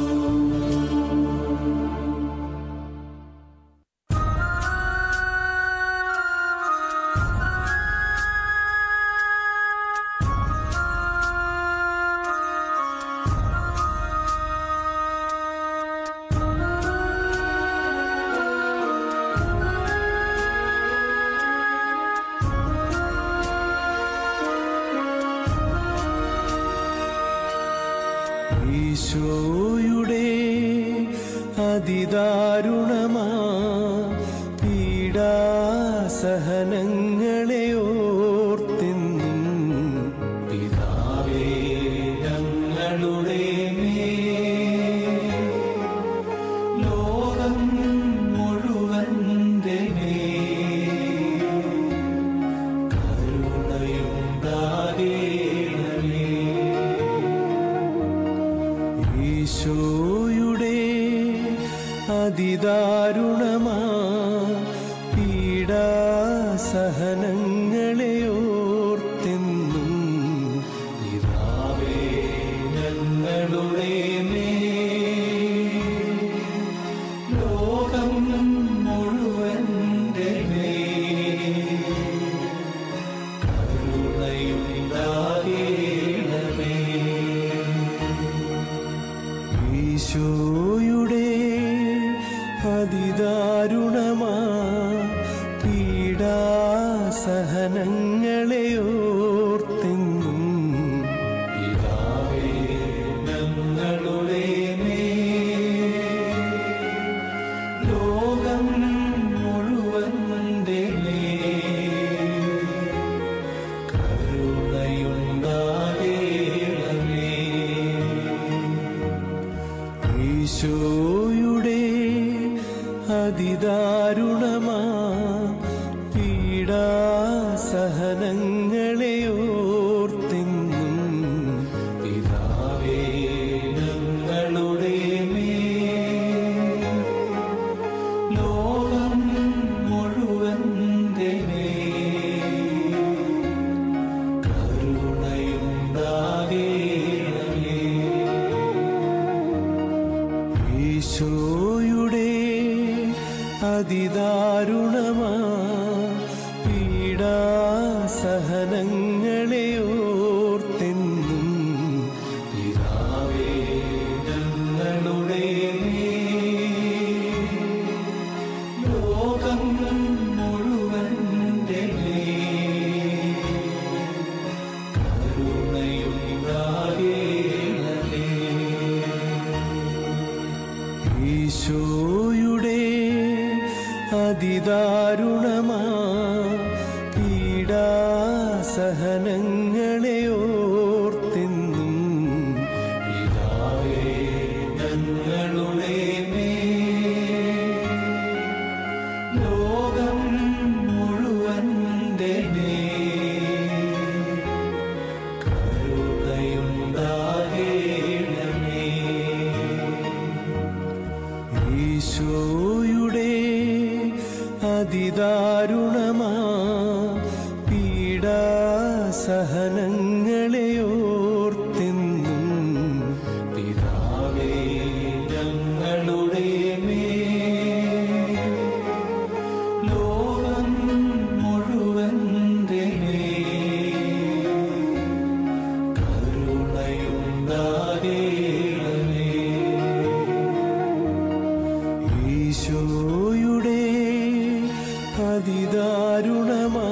ഈശോയുടെ അതിദാരുണമാ പീഡാസഹനങ്ങളെ ഓർത്തെന്നും പിതാവേ ഞങ്ങളുടെ മേൽ ലോകം മുഴുവന്റെ മേൽ കരുണയുണ്ടാകേണമേ ഈശോയുടെ അതിദാരുണമാ പീഡാസഹനങ്ങളെ ഓർത്തെന്നും പിതാവേ ഞങ്ങളുടെ മേൽ ലോകം മുഴുവന്റെ മേൽ കരുണയുണ്ടാകേണമേ ഈശോയുടെ അതിദാരുണമാ പീഡാസഹനങ്ങളെ ഓർത്തെന്നും പിതാവേ ഞങ്ങളുടെ മേൽ ലോകം മുഴുവന്റെ മേൽ കരുണയുണ്ടാകേണമേ ഈശോയുടെ അതിദാരുണമാ പീഡാസഹനങ്ങളെ ഓർത്തെന്നും പിതാവേ ഞങ്ങളുടെ മേൽ ലോകം മുഴുവന്റെ മേൽ കരുണയുണ്ടാകേണമേ ഈശോയുടെ അതിദാരുണമാ പീഡാസഹനങ്ങളെ ഓർത്തെന്നും പിതാവേ ഞങ്ങളുടെ മേൽ ലോകം മുഴുവന്റെ മേൽ കരുണയുണ്ടാകേണമേ ഈശോയുടെ അതിദാരുണമാ പീഡാസഹനങ്ങളെ ഓർത്തെന്നും പിതാവേ ഞങ്ങളുടെ മേൽ ലോകം മുഴുവന്റെ മേൽ കരുണയുണ്ടാകേണമേ ഈശോയുടെ അതിദാരുണമാ പീഡാസഹനങ്ങളെ ഓർത്തെന്നും പിതാവേ ഞങ്ങളുടെ മേൽ ലോകം മുഴുവന്റെ മേൽ കരുണയുണ്ടാകേണമേ ഈശോയുടെ അതിദാരുണമാ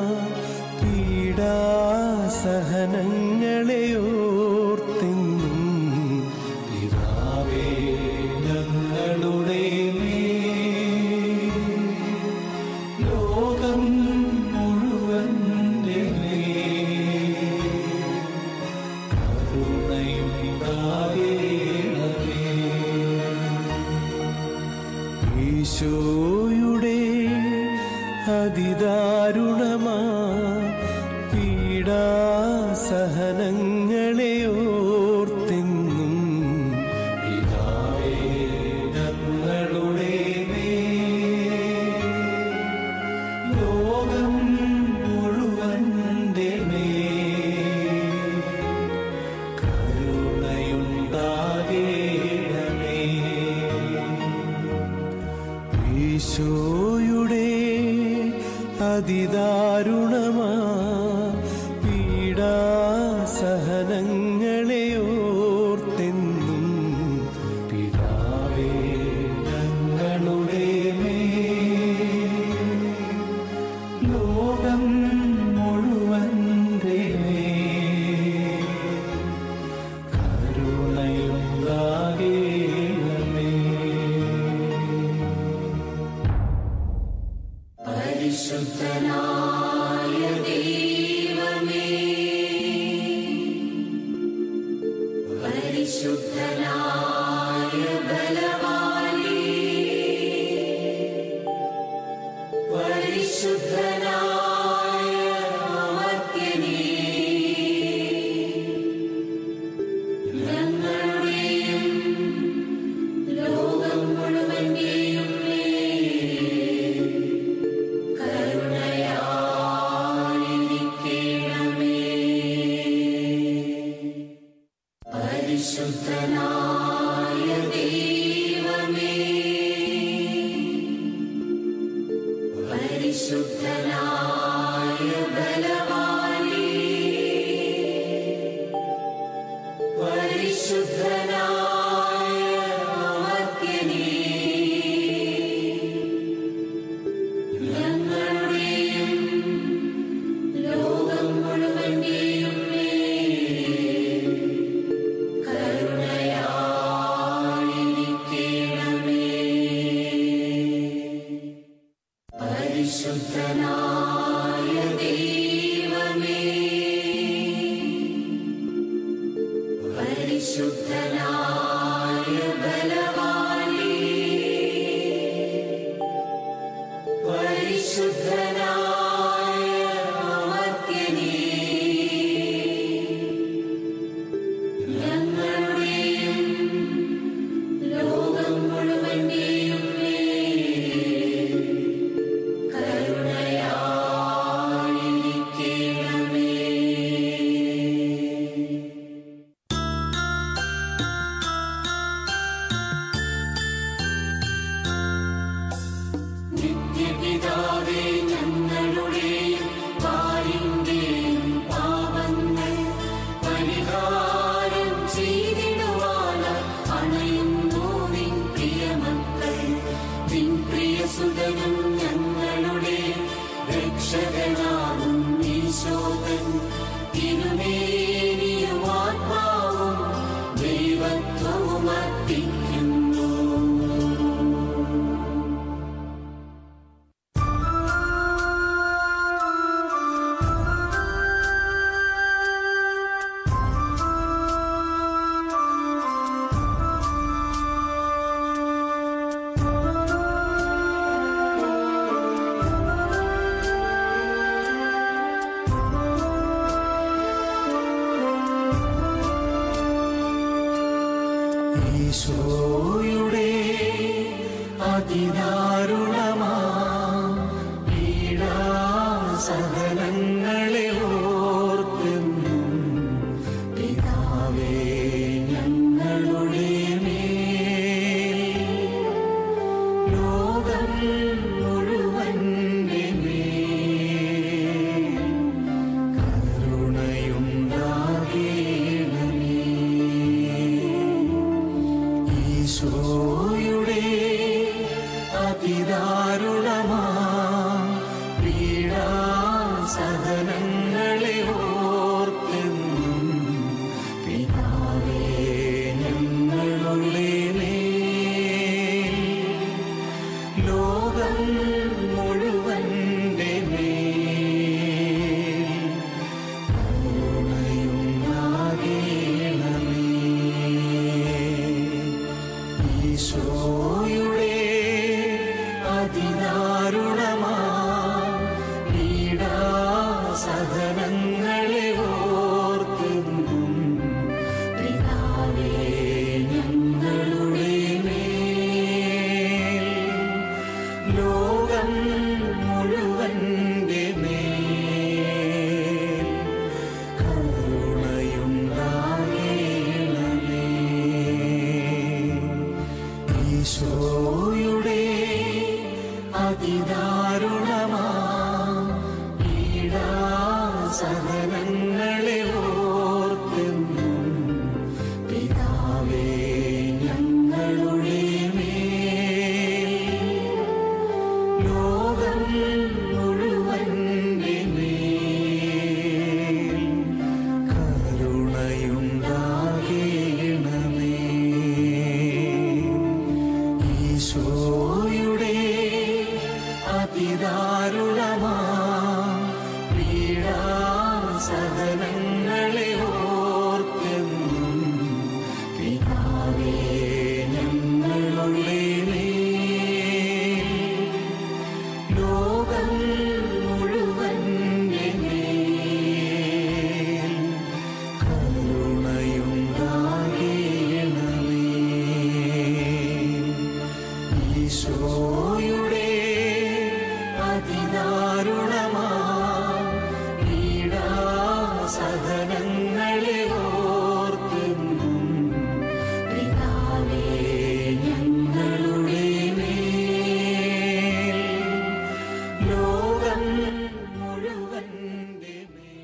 പീഡാസഹനങ്ങളെ ഓർത്തെന്നും പിതാവേ ഞങ്ങളുടെ മേൽ ലോകം മുഴുവന്റെ മേൽ കരുണയുണ്ടാകേണമേ ഈശോയുടെ അതിദാരുണമാ പീഡാസഹനങ്ങളെ ഓർത്തെന്നും പിതാവേ ഞങ്ങളുടെ ഈശോയുടെ അതിദാരുണമാ പീഡാസഹനങ്ങളെ ഓർത്തെന്നും പിതാവേ ഞങ്ങളുടെ മേൽ ലോകം മുഴുവൻ്റെ മേൽ കരുണയുണ്ടാകേണമേ പരിശുദ്ധനായ ദൈവമേ പരിശുദ്ധനായ ബലവാനേ പരിശുദ്ധനായ അമർത്യനേ ഞങ്ങളുടെയും ലോകം മുഴുവന്റെയും മേൽ കരുണയായിരിക്കണമേ പരിശുദ്ധനായ ദൈവമേ പരിശുദ്ധനായ ബലവാനേ പരിശുദ്ധനായ അമർത്യനേ ഞങ്ങളുടെയും ലോകം മുഴുവന്റെയും മേൽ കരുണയായിരിക്കണമേ പരിശുദ്ധനായ ദൈവമേ പരിശുദ്ധനായ ബലവാനേ പരിശുദ്ധനായ അമർത്യനേ ഞങ്ങളുടെയും ലോകം മുഴുവന്റെയും മേൽ കരുണയായിരിക്കണമേ നിത്യപിതാവേ ഞങ്ങളുടെയും പാലിന്റെയും പാപങ്ങൾ പരിഹാരം ചെയ്തിടുവാന അണയുന്നു നിൻ പ്രിയമക്കൾ നിൻ പ്രിയസുതനും ഞങ്ങളുടെ രക്ഷകനാകും ഈശോകൻ തിരുമേനിയും ആത്മാവും ദൈവത്വവും അർപ്പിക്കുന്നു ഈശോയുടെ അതിദാരുണമാ പീഡാസഹനങ്ങളെ ഓർത്തെന്നും പിതാവേ ഞങ്ങളുടെ മേൽ ലോകം മുഴുവൻ്റെ മേൽ കരുണയുണ്ടാകേണമേ ഈശോയുടെ അതിദാരുണമാ പീഡാസഹനങ്ങളെ ഓർത്തെന്നും പിതാവേ ഞങ്ങളുടെ മേൽ ലോകം മുഴുവൻ്റെ മേൽ കരുണയുണ്ടാകേണമേ ഈശോയുടെ അതിദാരുണമാ പീഡാസഹനങ്ങളെ ഓർത്തെന്നും പിതാവേ ഞങ്ങളുടെ മേൽ ലോകം മുഴുവൻ്റെ മേൽ കരുണയുണ്ടാകേണമേ ഈശോയുടെ അതിദാരുണമാ പീഡാസഹനങ്ങളെ ഓർത്തെന്നും പിതാവേ ഞങ്ങളുടെ മേൽ ലോകം മുഴുവൻ്റെ മേൽ കരുണയുണ്ടാകേണമേ ഈശോയുടെ അതിദാരുണമാ പീഡാസഹനങ്ങളെ ഓർത്തെന്നും പിതാവേ ഞങ്ങളുടെ മേൽ ലോകം മുഴുവൻ്റെ മേൽ കരുണയുണ്ടാകേണമേ ഈശോയുടെ അതിദാരുണമാ പീഡാസഹനങ്ങളെ ഓർത്തെന്നും പിതാവേ ഞങ്ങളുടെ മേൽ ലോകം മുഴുവൻ്റെ മേൽ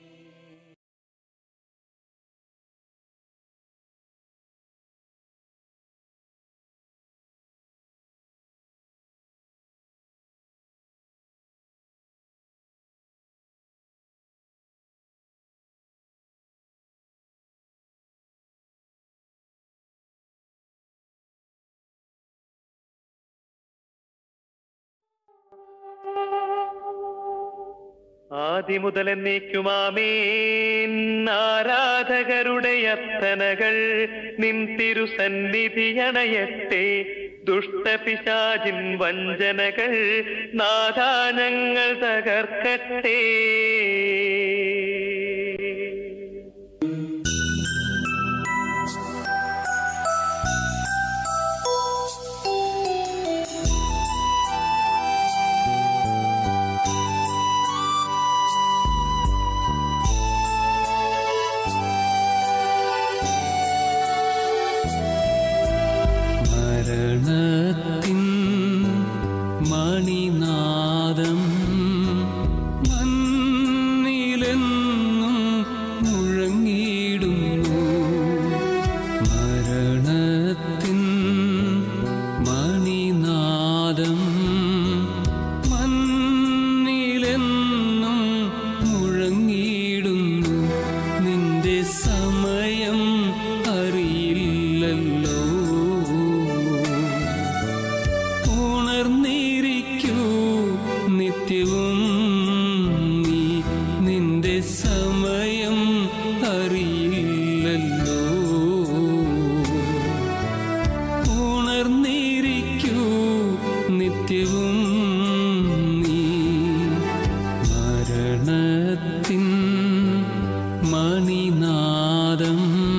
ആദി മുതൽ എന്നേക്കുമാമേൻ ആരാധകരുടെ അർത്ഥനകൾ നിൻ തിരുസന്നിധി അണയട്ടെ ദുഷ്ടപിശാചിൻ വഞ്ചനകൾ നാദാനങ്ങൾ തകർക്കട്ടെ മരണത്തിൻ മണിനാദം മണ്ണിലെന്നും മുഴങ്ങിയിടുന്നു മരണത്തിൻ മണിനാദം മണ്ണിലെന്നും മുഴങ്ങിയിടുന്നു നിന്റെ സമയം അറിയില്ലല്ലോ ഉണർന്നിരിക്കൂ നിത്യവും നീ നിന്റെ സമയം അറിയില്ലല്ലോ ഉണർന്നിരിക്കൂ നിത്യവും നീ മരണത്തിൻ മണിനാദം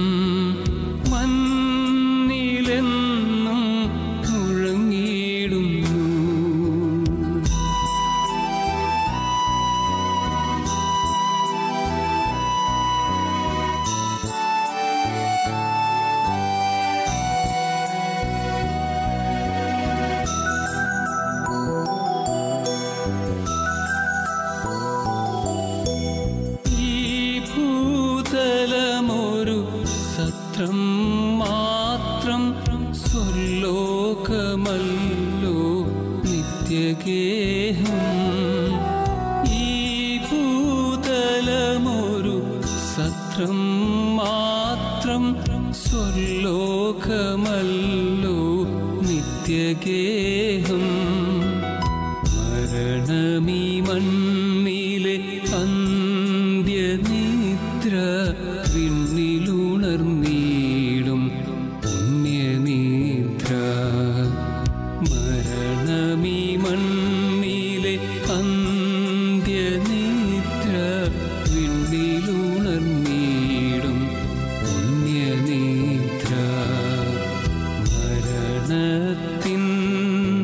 മണ്ണിലെന്നും മുഴങ്ങിയിടുന്നു ഈ ഭൂതലമൊരു സത്രം മാത്രം സ്വർലോകമല്ലോ നിത്യഗേഹം ഈ ഭൂതലമൊരു സത്രം മാത്രം സ്വർലോകമല്ലോ നിത്യഗേഹം മരണമീ മണ്ണിലെ അന്ത്യനിദ്ര വിണ്ണിലുണർന്നീടും പുണ്യനിദ്ര മരണമീ മണ്ണിലെ അന്ത്യനിദ്ര വിണ്ണിലുണർന്നീടും പുണ്യനിദ്ര മരണത്തിൻ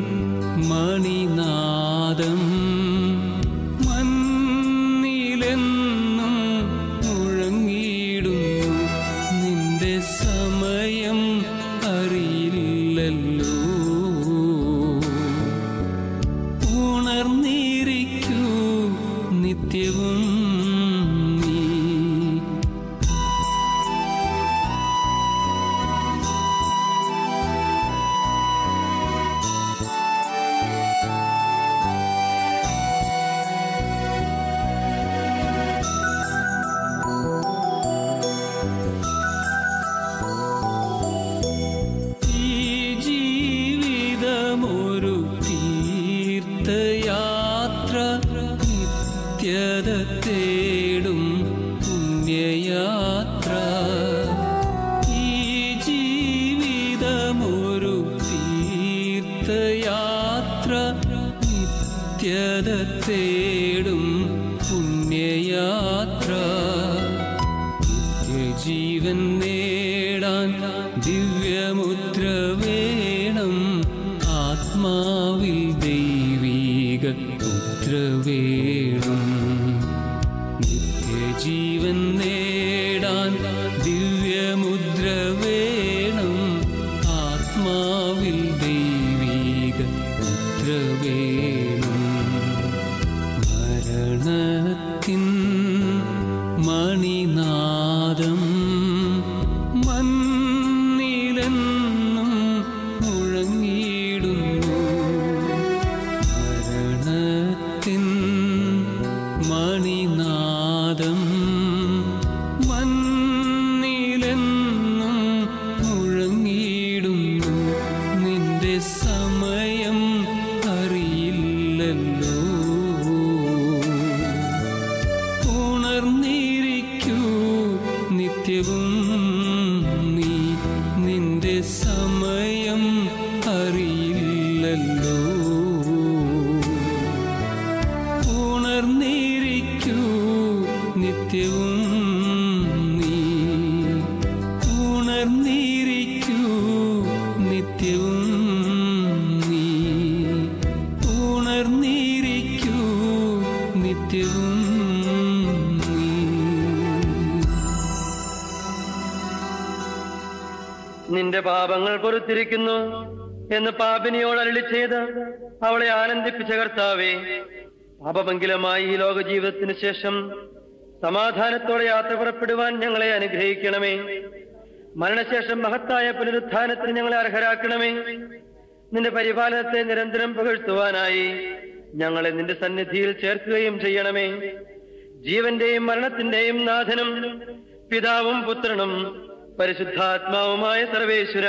നിത്യത തേടും പുണ്യയാത്ര ഈ ജീവിതമൊരു തീർത്ഥയാത്ര നിത്യത തേടും പുണ്യയാത്ര നിത്യജീവൻ നേടാൻ ദിവ്യമുദ്ര വേണം ആത്മാവിൽ ദൈവീക മുദ്ര വേണം നിത്യജീവൻ നേടാൻ ദിവ്യമുദ്ര വേണം ആത്മാവിൽ ദൈവീക മുദ്ര വേണം മരണത്തിൻ മണിനാദം മണ്ണിലെന്നും മുഴങ്ങിയിടുന്നു മരണത്തിൻ മണിനാദം മണ്ണിലെന്നും മുഴങ്ങിയിടുന്നു നിന്റെ സമയം അറിയില്ലല്ലോ ഉണർന്നിരിക്കൂ നിത്യവും നീ നിന്റെ സമയം അറിയില്ലല്ലോ ഉണർന്നിരിക്കൂ നിത്യവും നീ ഉണർന്നിരിക്കൂ നിത്യവും നീ ഉണർന്നിരിക്കൂ നിത്യവും നീ നിന്റെ പാപങ്ങൾ പൊറത്തിരിക്കുന്നു എന്ന് പാപിനിയോട് അരളി ചെയ്ത് അവളെ ആനന്ദിപ്പിച്ച കർത്താവേ പാപമംഗലമായി ഈ ലോക ജീവിതത്തിന് ശേഷം സമാധാനത്തോടെ യാത്ര പുറപ്പെടുവാൻ ഞങ്ങളെ അനുഗ്രഹിക്കണമേ മരണശേഷം മഹത്തായ പുനരുത്ഥാനത്തിന് ഞങ്ങളെ അർഹരാക്കണമേ നിന്റെ പരിപാലനത്തെ നിരന്തരം പുകഴ്ത്തുവാനായി ഞങ്ങളെ നിന്റെ സന്നിധിയിൽ ചേർക്കുകയും ചെയ്യണമേ ജീവന്റെയും മരണത്തിന്റെയും നാഥനും പിതാവും പുത്രനും പരിശുദ്ധാത്മാവുമായ സർവേശ്വര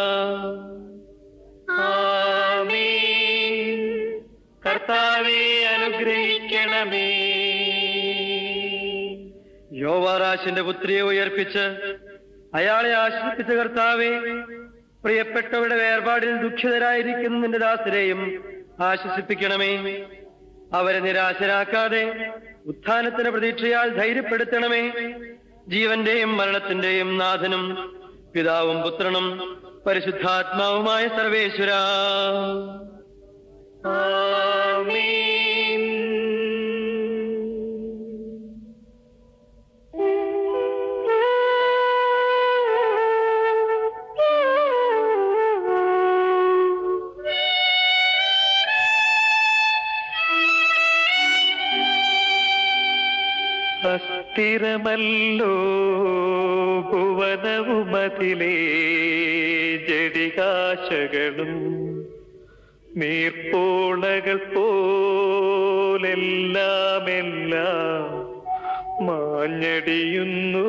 കർത്താവെ അനുഗ്രഹിക്കണമേ യോവാറാശിന്റെ പുത്രിയെ ഉയർപ്പിച്ച് അയാളെ ആശ്വസിപ്പിച്ച കർത്താവെ പ്രിയപ്പെട്ടവരുടെ വേർപാടിൽ ദുഃഖിതരായിരിക്കുന്ന നിന്റെ ദാസരെയും ആശ്വസിപ്പിക്കണമേ അവരെ നിരാശരാക്കാതെ ഉത്ഥാനത്തിന്റെ പ്രതീക്ഷയാൽ ധൈര്യപ്പെടുത്തണമേ ജീവന്റെയും മരണത്തിന്റെയും നാഥനും പിതാവും പുത്രനും പരിശുദ്ധാത്മാവുമായ സർവേശ്വര അസ്ഥിരമല്ലോ ഭുവനവുമതിലേ ജടികാശകളും നീർപ്പോളകൾ പോലെല്ലാമെല്ലാം മാഞ്ഞടിയുന്നു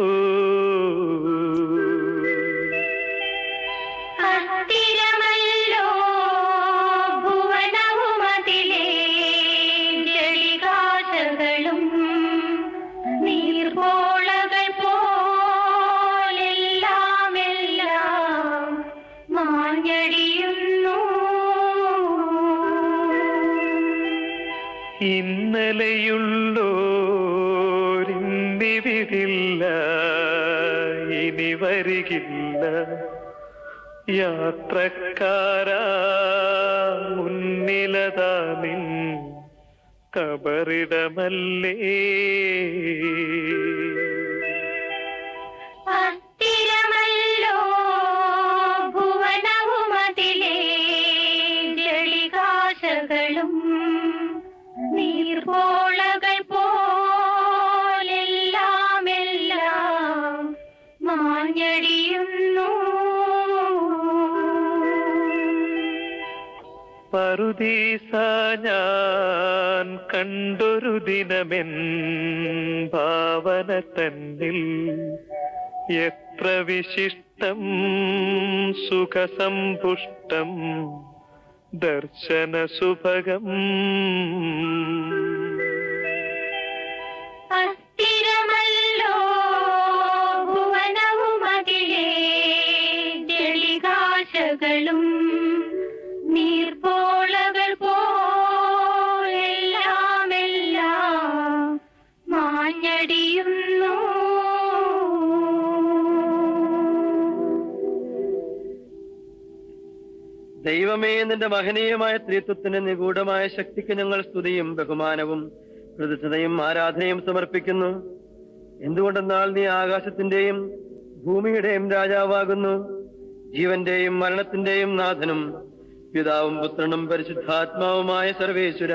അസ്ഥിരമല്ലോ ഭുവനവുമതിലേ ജളികാശകളും നീർപോളകൾ പോലെല്ലാമെല്ലാം മാഞ്ഞടിയുന്നു ഇന്നലെയുള്ളോരിന്നിവിടില്ല ഇനി വരികില്ല യാത്രക്കാരാ മുന്നിലതാ നിൻ കബറിടമല്ലേ അസ്ഥിരമല്ലോ ഭുവനവുമതിലേ ജളികാശകളും നീർപോളകൾ പോലെല്ലാമെല്ലാം മാഞ്ഞടിയുന്നു പറുദീസ ഞാൻ കണ്ടൊരു ദിനമെൻ ഭാവന തന്നിൽ എത്ര വിശിഷ്ടം സുഖസമ്പുഷ്ടം ദർശന സുഭഗം ദൈവമേ നിന്റെ മഹനീയമായ ത്രിത്വത്തിന് നിഗൂഢമായ ശക്തിക്ക് ഞങ്ങൾ സ്തുതിയും ബഹുമാനവും പ്രതിഷ്ഠതയും ആരാധനയും സമർപ്പിക്കുന്നു എന്തുകൊണ്ടെന്നാൽ നീ ആകാശത്തിന്റെയും ഭൂമിയുടെയും രാജാവാകുന്നു ജീവന്റെയും മരണത്തിന്റെയും നാഥനും പിതാവും പുത്രനും പരിശുദ്ധാത്മാവുമായ സർവേശ്വര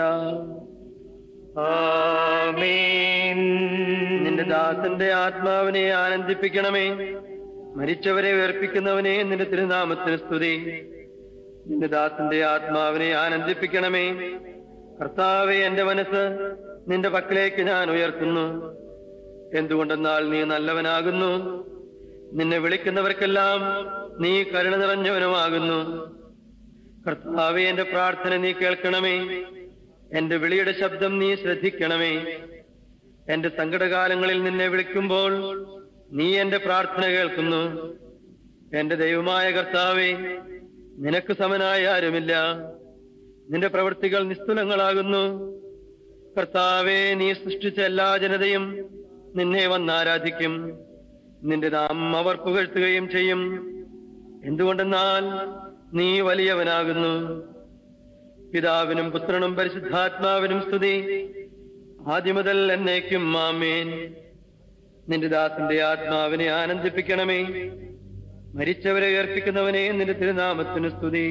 നിന്റെ ദാസന്റെ ആത്മാവിനെ ആനന്ദിപ്പിക്കണമേ മരിച്ചവരെ ഉയർപ്പിക്കുന്നവനെ നിന്റെ തിരുനാമത്തിന് സ്തുതി നിന്റെ ദാസന്റെ ആത്മാവിനെ ആനന്ദിപ്പിക്കണമേ കർത്താവെ എന്റെ മനസ്സ് നിന്റെ പക്കലേക്ക് ഞാൻ ഉയർത്തുന്നു എന്തുകൊണ്ടെന്നാൽ നീ നല്ലവനാകുന്നു നിന്നെ വിളിക്കുന്നവർക്കെല്ലാം നീ കരുണ നിറഞ്ഞവനുമാകുന്നു കർത്താവെ എന്റെ പ്രാർത്ഥന നീ കേൾക്കണമേ എന്റെ വിളിയുടെ ശബ്ദം നീ ശ്രദ്ധിക്കണമേ എന്റെ സങ്കടകാലങ്ങളിൽ നിന്നെ വിളിക്കുമ്പോൾ നീ എന്റെ പ്രാർത്ഥന കേൾക്കുന്നു എന്റെ ദൈവമായ കർത്താവെ നിനക്ക് സമനായ ആരുമില്ല നിന്റെ പ്രവൃത്തികൾ നിസ്തുലങ്ങളാകുന്നു കർത്താവെ നീ സൃഷ്ടിച്ച എല്ലാ ജനതയും നിന്നെ വന്നാരാധിക്കും നിന്റെ നാമം അവർ പുകഴ്ത്തുകയും ചെയ്യും എന്തുകൊണ്ടെന്നാൽ നീ വലിയവനാകുന്നു പിതാവിനും പുത്രനും പരിശുദ്ധാത്മാവിനും സ്തുതി ആദ്യം മുതൽ എന്നേക്കും മാമേൻ നിന്റെ ദാസന്റെ ആത്മാവിനെ ആനന്ദിപ്പിക്കണമേ മരിച്ചവരെ ഉയർപ്പിക്കുന്നവനെ നിന്റെ തിരുനാമത്തിന് സ്തുതി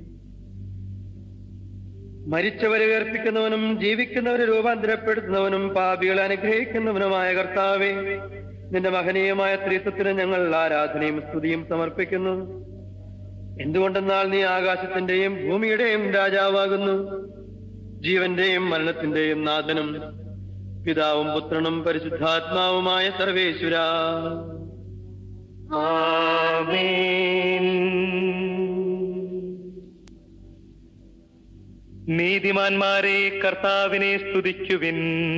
മരിച്ചവരെ ഉയർപ്പിക്കുന്നവനും ജീവിക്കുന്നവരെ രൂപാന്തരപ്പെടുത്തുന്നവനും പാപികളെ അനുഗ്രഹിക്കുന്നവനുമായ കർത്താവെ നിന്റെ മഹനീയമായ ത്രിത്വത്തിന് ഞങ്ങൾ ആരാധനയും സ്തുതിയും സമർപ്പിക്കുന്നു എന്തുകൊണ്ടെന്നാൽ നീ ആകാശത്തിന്റെയും ഭൂമിയുടെയും രാജാവാകുന്നു ജീവന്റെയും മരണത്തിന്റെയും നാഥനും പിതാവും പുത്രനും പരിശുദ്ധാത്മാവുമായ സർവേശ്വര നീതിമാന്മാരെ കർത്താവിനെ സ്തുതിക്കുവിൻ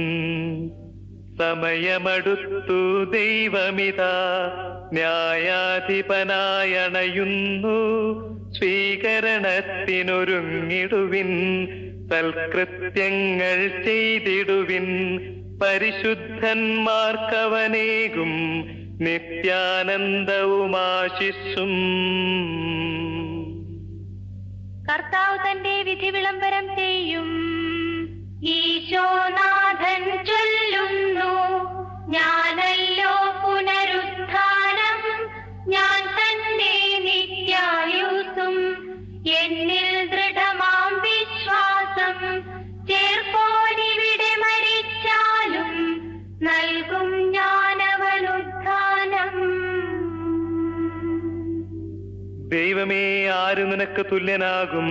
സമയമടുത്തു ദൈവമിതാ ന്യായാധിപനായണയുന്നു സ്വീകരണത്തിനൊരുങ്ങിടുവിൻ സൽകൃത്യങ്ങൾ ചെയ്തിടുവിൻ പരിശുദ്ധന്മാർക്കവനേകും നിത്യാനന്ദവുമാശിസ്സും കർത്താവ് തന്റെ വിധി വിളംബരം ചെയ്യും ഈശോനാഥൻ ചൊല്ലുന്നു ഞാനല്ലോ പുനരുത്ഥാനം ഞാൻ തന്നെ നിത്യായുസും എന്നിൽ ദൃഢമാം വിശ്വാസം ചേർപ്പോനിവിടെ മരിച്ചാലും നൽകും ഞാനവനുത്ഥാനം ദൈവമേ ആര് നിനക്ക് തുല്യനാകും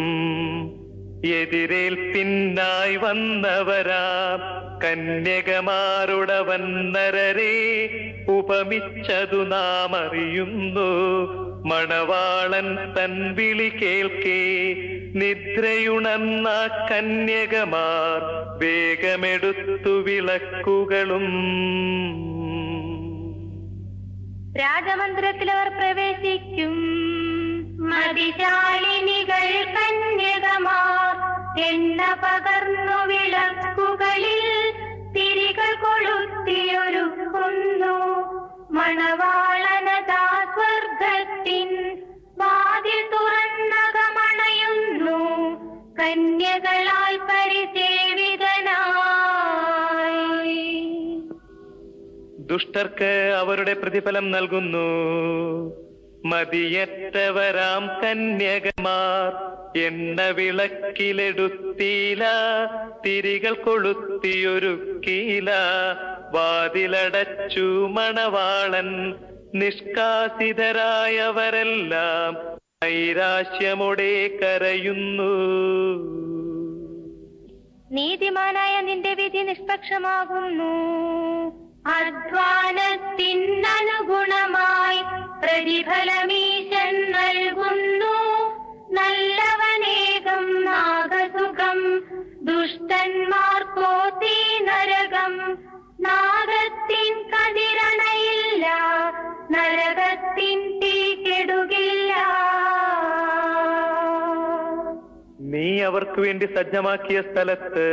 എതിരേൽപ്പിന്നായി വന്നവരാ കന്യകമാരുടവൻ നരരെ ഉപമിച്ചതു നാം അറിയുന്നു മണവാളൻ തൻ വിളി കേൾക്കേ നിദ്രയുണർന്ന കന്യകമാർ വേഗമെടുത്തു വിളക്കുകളും രാജമന്ദിരത്തിൽ അവർ പ്രവേശിക്കും മതിശാലിനികൾ കന്യകമാർ എണ്ണ പകർന്നു വിളക്കുകളിൽ തിരികൾ കൊളുത്തിയൊരുക്കുന്നു മണവാളനതാ സ്വർഗത്തിൻ വാതിൽ തുറന്നകമണയുന്നു കന്യകളാൽ പരിസേവിതനായി ദുഷ്ടർക്ക് അവരുടെ പ്രതിഫലം നൽകുന്നു മതിയറ്റവരാം കന്യകമാർ എണ്ണ വിളക്കിലെടുത്തീല തിരികൾ കൊളുത്തിയൊരുക്കീല വാതിലടച്ചു മണവാളൻ നിഷ്കാസിതരായവരെല്ലാം നൈരാശ്യമോടെ കരയുന്നു നീതിമാനായ നിന്റെ വിധി നിഷ്പക്ഷമാകുന്നു അധ്വാനത്തിനനുഗുണമായി പ്രതിഫലമീശൻ നൽകുന്നു നല്ലവനേകം നാഗസുഖം ദുഷ്ടന്മാർക്കോ തീ നരകം നാഗത്തിൻ കതിരണയില്ല നരകത്തിൻ തീ കെടുകില്ല നീ അവർക്ക് വേണ്ടി സജ്ജമാക്കിയ സ്ഥലത്ത്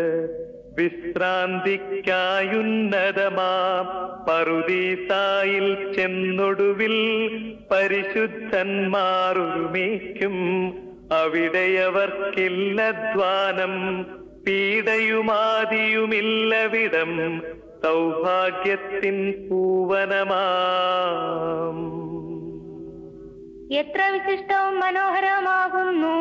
വിശ്രാന്തിക്കായുന്നതമാം പറുദീസായിൽ ചെന്നൊടുവിൽ പരിശുദ്ധന്മാർ ഒരുമിക്കും അവിടെയവർക്കില്ലധ്വാനം പീഡയുമാതിയുമില്ലവിടം സൗഭാഗ്യത്തിൻ പൂവനമാം എത്ര വിശിഷ്ടവും മനോഹരമാകുന്നു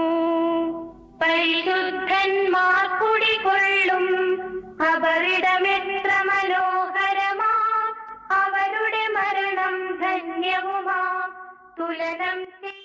പരിശുദ്ധന്മാർ കുടികൊള്ളും അവരിടമെത്ര മനോഹരമാ അവരുടെ മരണം ധന്യവുമാ തുലനം ചെയ്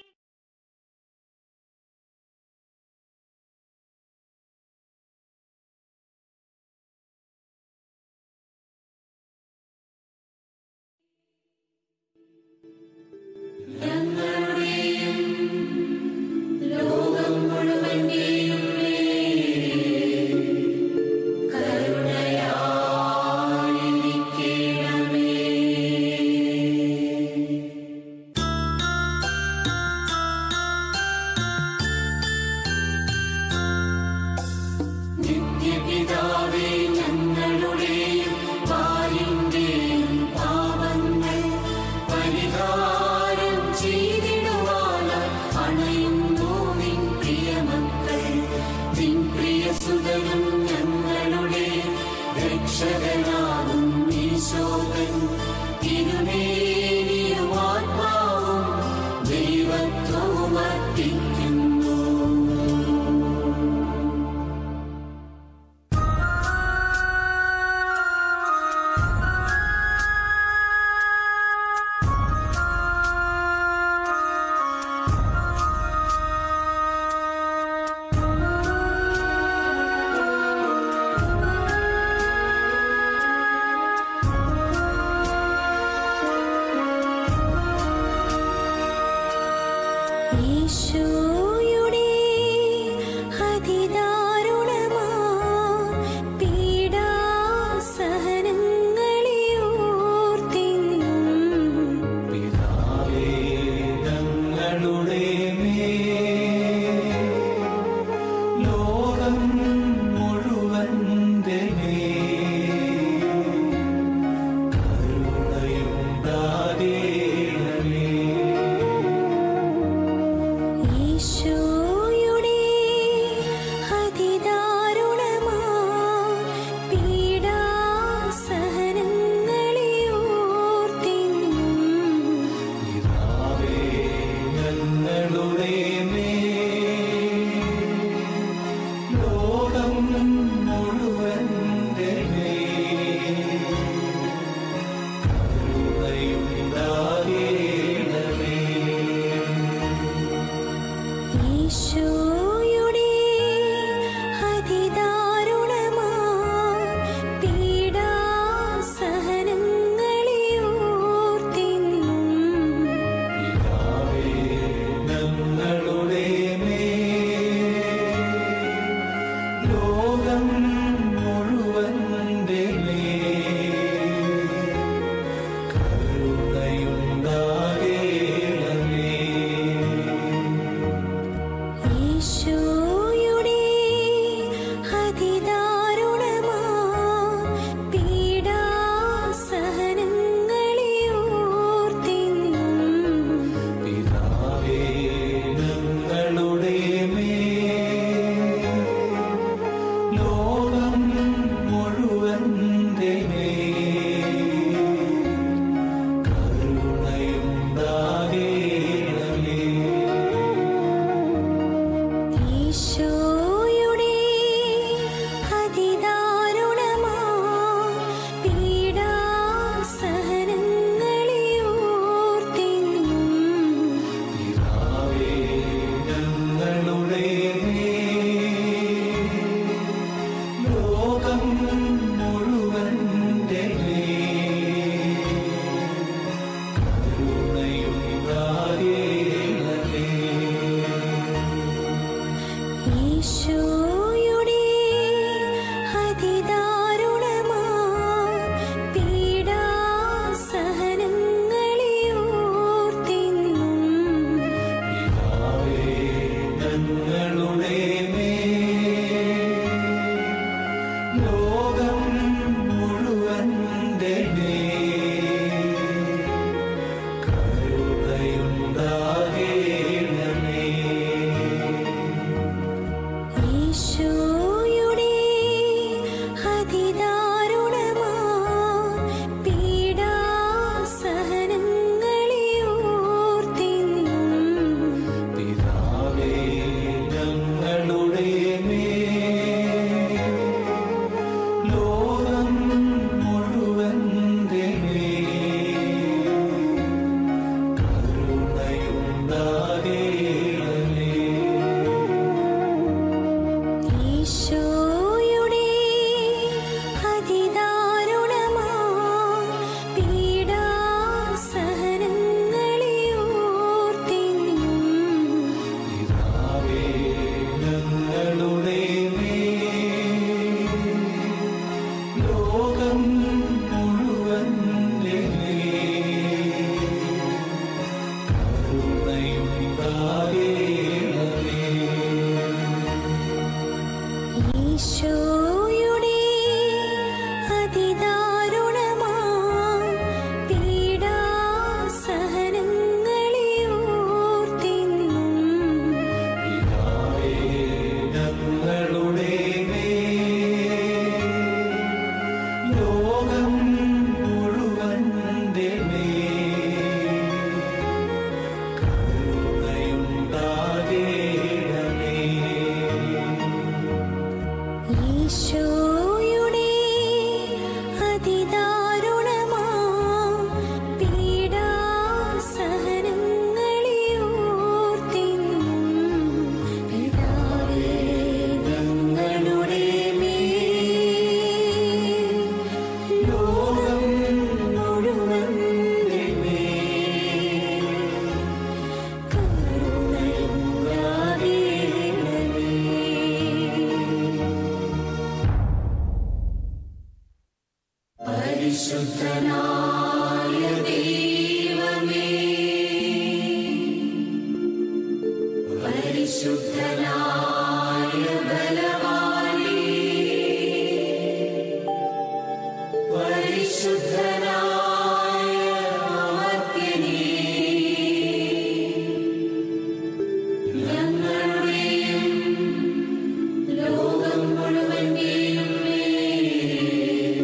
നിത്യപിതാവേ ഞങ്ങളുടെയും വായുന്റെയും പാപങ്ങൾ പരിഹാരം ചെയ്തിടുവാനായി അണയുന്നു നിൻ പ്രിയമക്കൾ നിൻ പ്രിയസുതനും ഞങ്ങളുടെ രക്ഷകനാകും ഈശോകൻ തിരുമേനിയും ആത്മാവും ദൈവത്വവും അർപ്പിക്കുന്നു ഈശോയുടെ അതിദാരുണമാ പീഡാസഹനങ്ങളെ ഓർത്തിന്നും പിതാവേ ഞങ്ങളുടെ മേൽ ലോകം മുഴുവന്റെ മേൽ കരുണയുണ്ടാകേണമേ ഈശോയുടെ അതിദാരുണമാ പീഡാസഹനങ്ങളെ ഓർത്തിന്നും പിതാവേ ഞങ്ങളുടെ മേൽ ലോകം മുഴുവന്റെ മേൽ കരുണയുണ്ടാകേണമേ ഈശോയുടെ അതിദാരുണമാ പീഡാസഹനങ്ങളെ ഓർത്തിന്നും പിതാവേ ഞങ്ങളുടെ മേൽ ലോകം മുഴുവന്റെ മേൽ കരുണയുണ്ടാകേണമേ ഈശോയുടെ അതിദാരുണമാ പീഡാസഹനങ്ങളെ ഓർത്തിന്നും പിതാവേ ഞങ്ങളുടെ മേൽ ഈശോയുടെ അതിദാരുണമാ പീഡാസഹനങ്ങളെ ഓർത്തിന്നും പിതാവേ ഞങ്ങളുടെ മേൽ ലോകം മുഴുവന്റെ മേൽ കരുണയുണ്ടാകേണമേ ഈശോയുടെ അതിദാരുണമാ പീഡാസഹനങ്ങളെ ഓർത്തിന്നും പിതാവേ ഞങ്ങളുടെ മേൽ ലോകം മുഴുവന്റെ മേൽ കരുണയുണ്ടാകേണമേ ഈശോയുടെ അതിദാരുണമാ പീഡാസഹനങ്ങളെ ഓർത്തിന്നും പിതാവേ ഞങ്ങളുടെ മേൽ ലോകം മുഴുവന്റെ മേൽ കരുണയുണ്ടാകേണമേ ഈശോയുടെ അതിദാരുണമാ പീഡാസഹനങ്ങളെ ഓർത്തിന്നും പിതാവേ ഞങ്ങളുടെ മേൽ ലോകം മുഴുവന്റെ മേൽ കരുണയുണ്ടാകേണമേ പരിശുദ്ധനായ ദൈവമേ പരിശുദ്ധനായ ബലവാനേ പരിശുദ്ധനായ അമർത്യനേ ഞങ്ങളുടെയും ലോകം മുഴുവന്റെയും മേൽ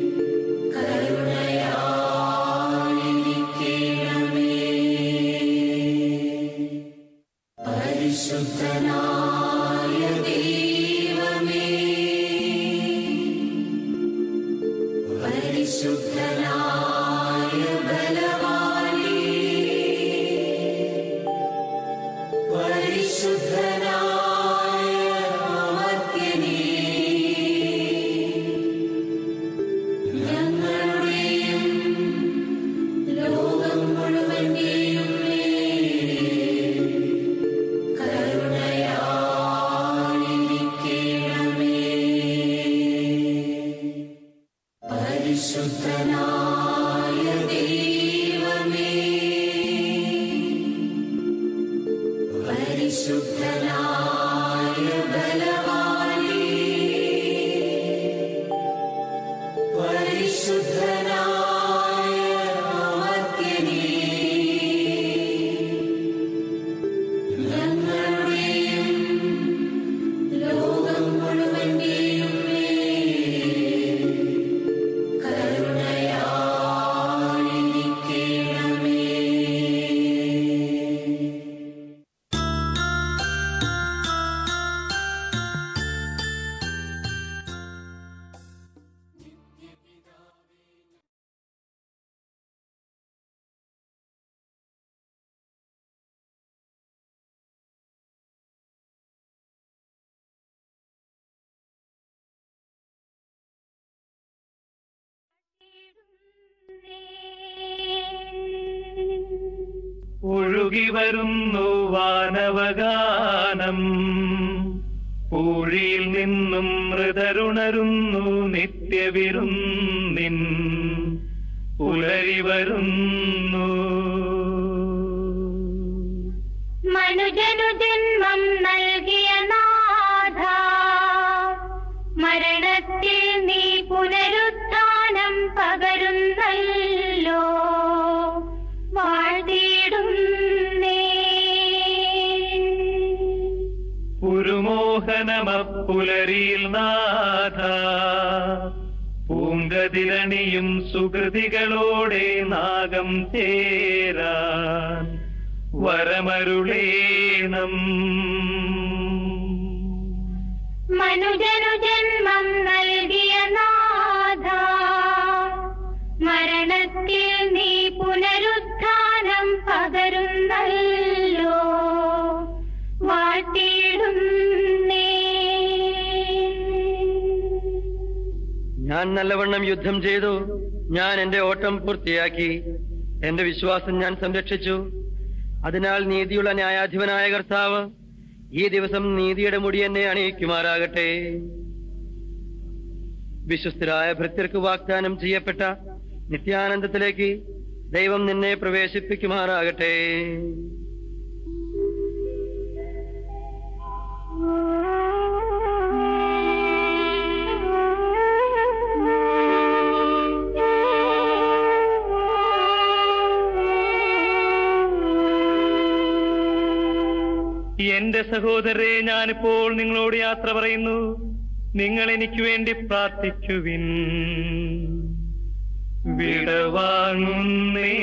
കരുണയായിരിക്കണമേ പരിശുദ്ധനായ ദൈവമേ പരിശുദ്ധനായ ബലവാനേ പരിശുദ്ധനായ അമർത്യനേ ഞങ്ങളുടെയും ലോകം മുഴുവന്റെയും മേൽ കരുണയായിരിക്കണമേ പരിശുദ്ധനായ ദൈവമേ പരിശുദ്ധനായ ബലവാനേ പരിശുദ്ധനായ അമർത്യനേ ഞങ്ങളുടെയും ലോകം മുഴുവന്റെയും മേൽ കരുണയായിരിക്കണമേ ഒഴുകി വരുന്നു വാനവഗാനം പൂഴിയിൽ നിന്നും മൃതരുണരുന്നു നിത്യവിരുന്നിൻ ഉലരി വരുന്നു മനുജനു ജന്മം നൽകിയ നാഥ മരണത്തിൽ നീ പുനരുത്ഥാനം പകരുന്നല്ലോ വാഴ്ത്തിയിടുന്നേ പുരുമോഹനമപ്പ പുലരിയിൽ നാഥ പൂങ്കതിരണിയും സുഹൃതികളോടെ നാഗം ചേരാൻ വരമരുളേണം മനുജനു ജന്മം നൽകിയ നാഥ മരണത്തിൽ നീ പുനരുത്ഥാനം പകരുന്നല്ലോ വാഴ്ത്തിയിടുന്നേ ഞാൻ നല്ലവണ്ണം യുദ്ധം ചെയ്തു ഞാൻ എന്റെ ഓട്ടം പൂർത്തിയാക്കി എന്റെ വിശ്വാസം ഞാൻ സംരക്ഷിച്ചു അതിനാൽ നീതിയുള്ള ന്യായാധിപനായ കർത്താവ് ഈ ദിവസം നീതിയുടെ മുടി എന്നെ അണിയിക്കുമാറാകട്ടെ വിശ്വസ്തരായ ഭൃത്യർക്ക് വാഗ്ദാനം ചെയ്യപ്പെട്ട നിത്യാനന്ദത്തിലേക്ക് ദൈവം നിന്നെ പ്രവേശിപ്പിക്കുമാറാകട്ടെ എന്റെ സഹോദരരെ ഞാനിപ്പോൾ നിങ്ങളോട് യാത്ര പറയുന്നു നിങ്ങൾ എനിക്ക് വേണ്ടി പ്രാർത്ഥിക്കുവിൻ വിടവാങ്ങുന്നേ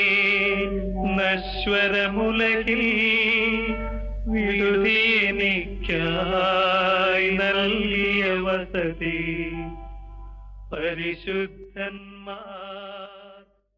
നശ്വരമുലകിൽ വിടുതി എനിക്കായി നൽകിയ വസതി പരിശുദ്ധന്മാർ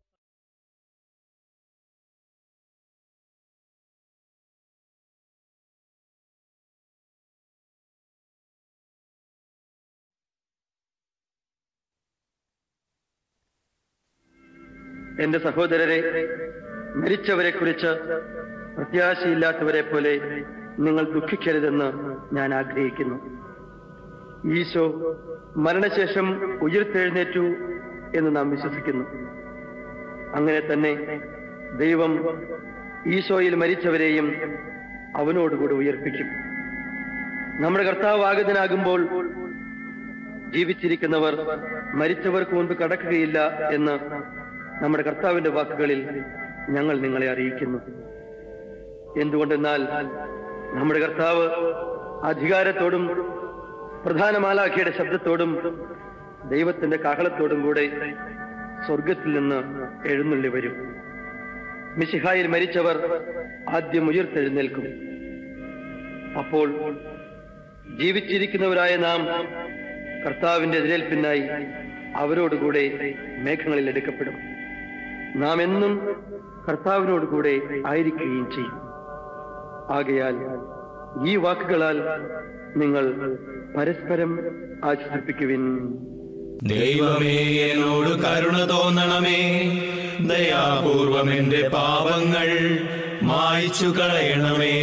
എന്റെ സഹോദരരെ മരിച്ചവരെ കുറിച്ച് പ്രത്യാശയില്ലാത്തവരെ പോലെ നിങ്ങൾ ദുഃഖിക്കരുതെന്ന് ഞാൻ ആഗ്രഹിക്കുന്നു ഈശോ മരണശേഷം ഉയർത്തെഴുന്നേറ്റു എന്ന് നാം വിശ്വസിക്കുന്നു അങ്ങനെ തന്നെ ദൈവം ഈശോയിൽ മരിച്ചവരെയും അവനോടുകൂടി ഉയർപ്പിക്കും നമ്മുടെ കർത്താവ് ആഗതനാകുമ്പോൾ ജീവിച്ചിരിക്കുന്നവർ മരിച്ചവർക്ക് മുൻപ് കടക്കുകയില്ല എന്ന് നമ്മുടെ കർത്താവിന്റെ വാക്കുകളിൽ ഞങ്ങൾ നിങ്ങളെ അറിയിക്കുന്നു എന്തുകൊണ്ടെന്നാൽ നമ്മുടെ കർത്താവ് അധികാരത്തോടും പ്രധാന മാലാഖിയുടെ ശബ്ദത്തോടും ദൈവത്തിന്റെ കാഹളത്തോടും കൂടെ സ്വർഗത്തിൽ നിന്ന് എഴുന്നള്ളി വരും മിശിഹായിൽ മരിച്ചവർ ആദ്യം ഉയർത്തെഴുന്നേൽക്കും അപ്പോൾ ജീവിച്ചിരിക്കുന്നവരായ നാം കർത്താവിന്റെ എതിരേൽപ്പിനായി അവരോടുകൂടെ മേഘങ്ങളിൽ എടുക്കപ്പെടും നാം എന്നും കർത്താവിനോടുകൂടെ ആയിരിക്കുകയും ചെയ്യും ആകയാൽ ഈ വാക്കുകളാൽ നിങ്ങൾ പരസ്പരം ആശ്വസിപ്പിക്കുവിൻ ദൈവമേ എന്നോട് കരുണ തോന്നണമേ ദയാപൂർവം എന്റെ പാപങ്ങൾ മായ്ച്ചു കളയണമേ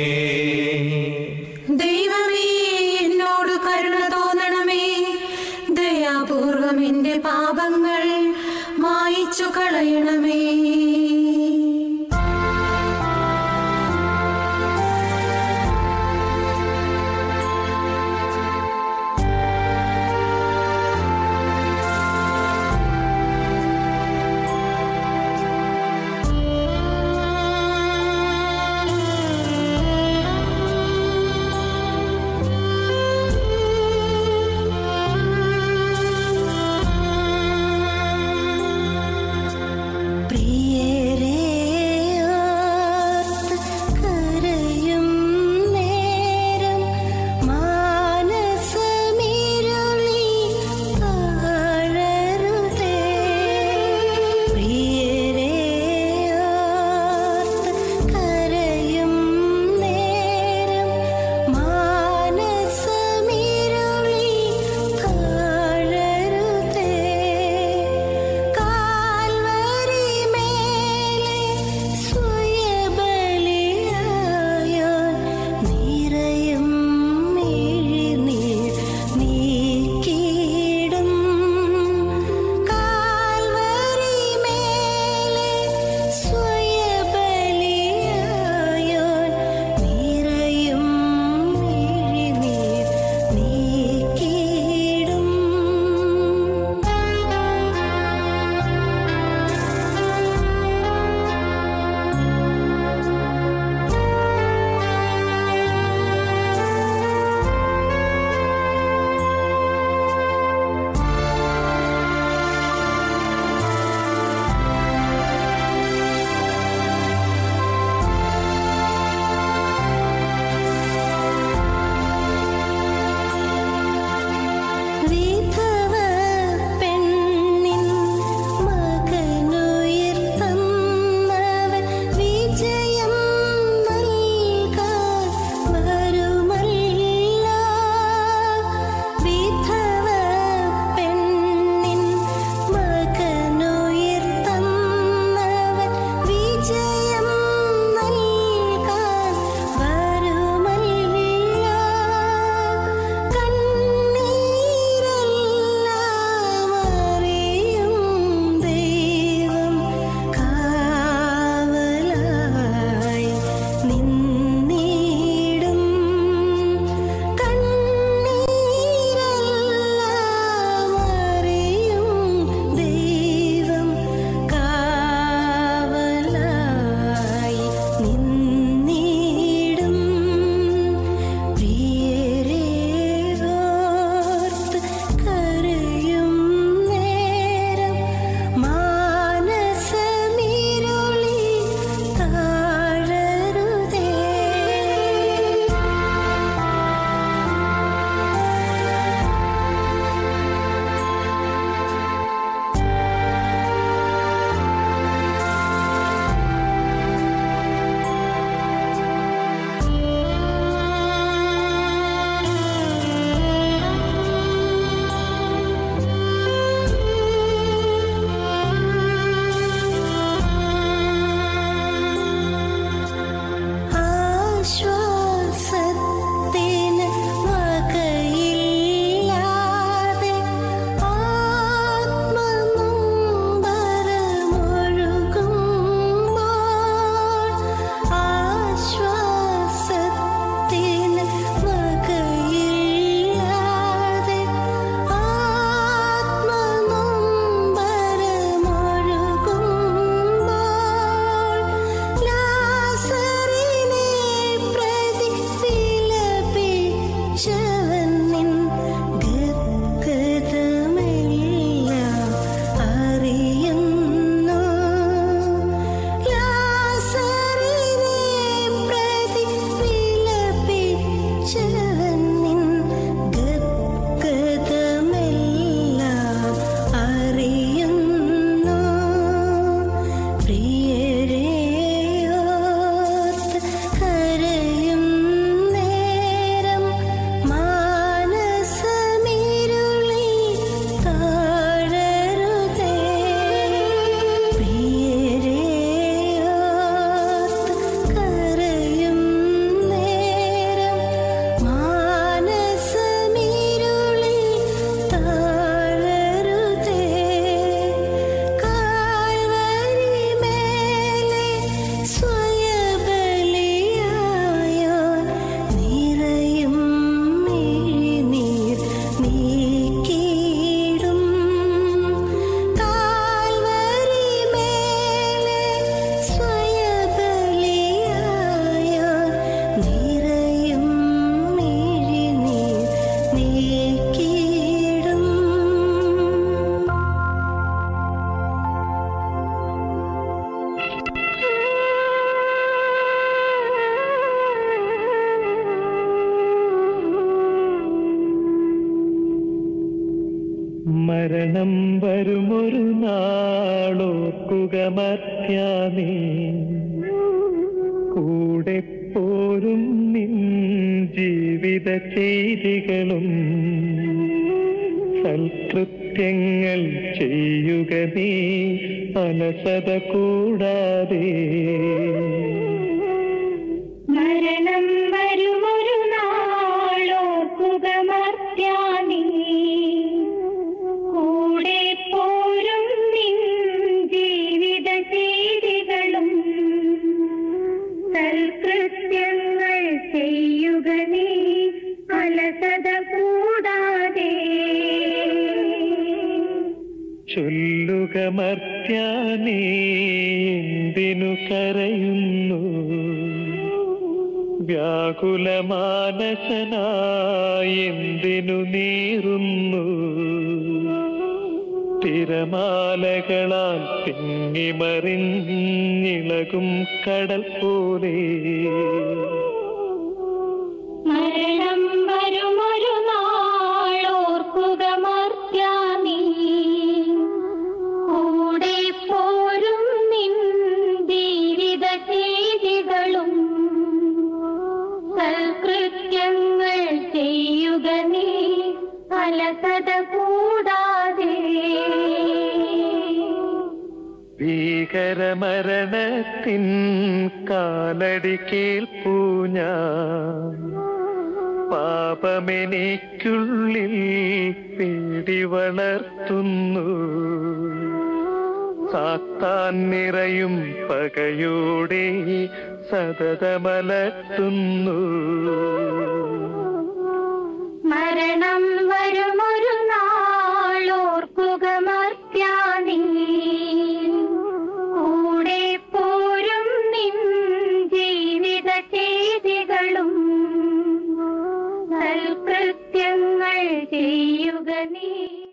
ദൈവമേ എന്നോട് കരുണ തോന്നണമേ ദയാപൂർവം എന്റെ പാപങ്ങൾ മായിച്ചു കളയണമേ പ്രിയ മരണം വരുമൊരു നാളോർക്കുക മർത്യാനേ കൂടെ പോരും നിൻ ജീവിത ചെയ്തികളും സൽകൃത്യങ്ങൾ ചെയ്യുക നീ അലസത കൂടാതെ മരണം വരുമൊരു നാളോർക്കുക മർത്യാനീ കൂടെ പോരും നിൻ ജീവിത ചെയ്തികളും സൽകൃത്യങ്ങൾ ചെയ്യുക നീ അലസത കൂടാതെ ചൊല്ലുക മർത്യാനേ എന്തിനു കരയുന്നു വ്യാകുലമാനസനായി എന്തിനു നീറുന്നു തിരമാലകളാൽ തിങ്ങിമറിഞ്ഞിളകും കടൽ പോലെ മരണം വരുമൊരു നാളോർക്കുക മർത്യാനീ കൂടെ പോരും നിൻ ജീവിത ചെയ്തികളും സൽകൃത്യങ്ങൾ ചെയ്യുക നീ അലസത കൂടാതെ ഭീകരമരണത്തിൻ കാലടി കേൾപ്പൂ ഞാൻ പാപമെനിക്കുള്ളിൽ പേടി വളർത്തുന്നു സാത്താൻ നിറയും പകയോടെ സതതമലർത്തുന്നു മരണം വരുമൊരു നാളോർക്കുക മർത്യാനീ കൂടെ പോരും നിൻ ജീവിത ചെയ്തികളും സൽകൃത്യങ്ങൾ ചെയ്യുക നീ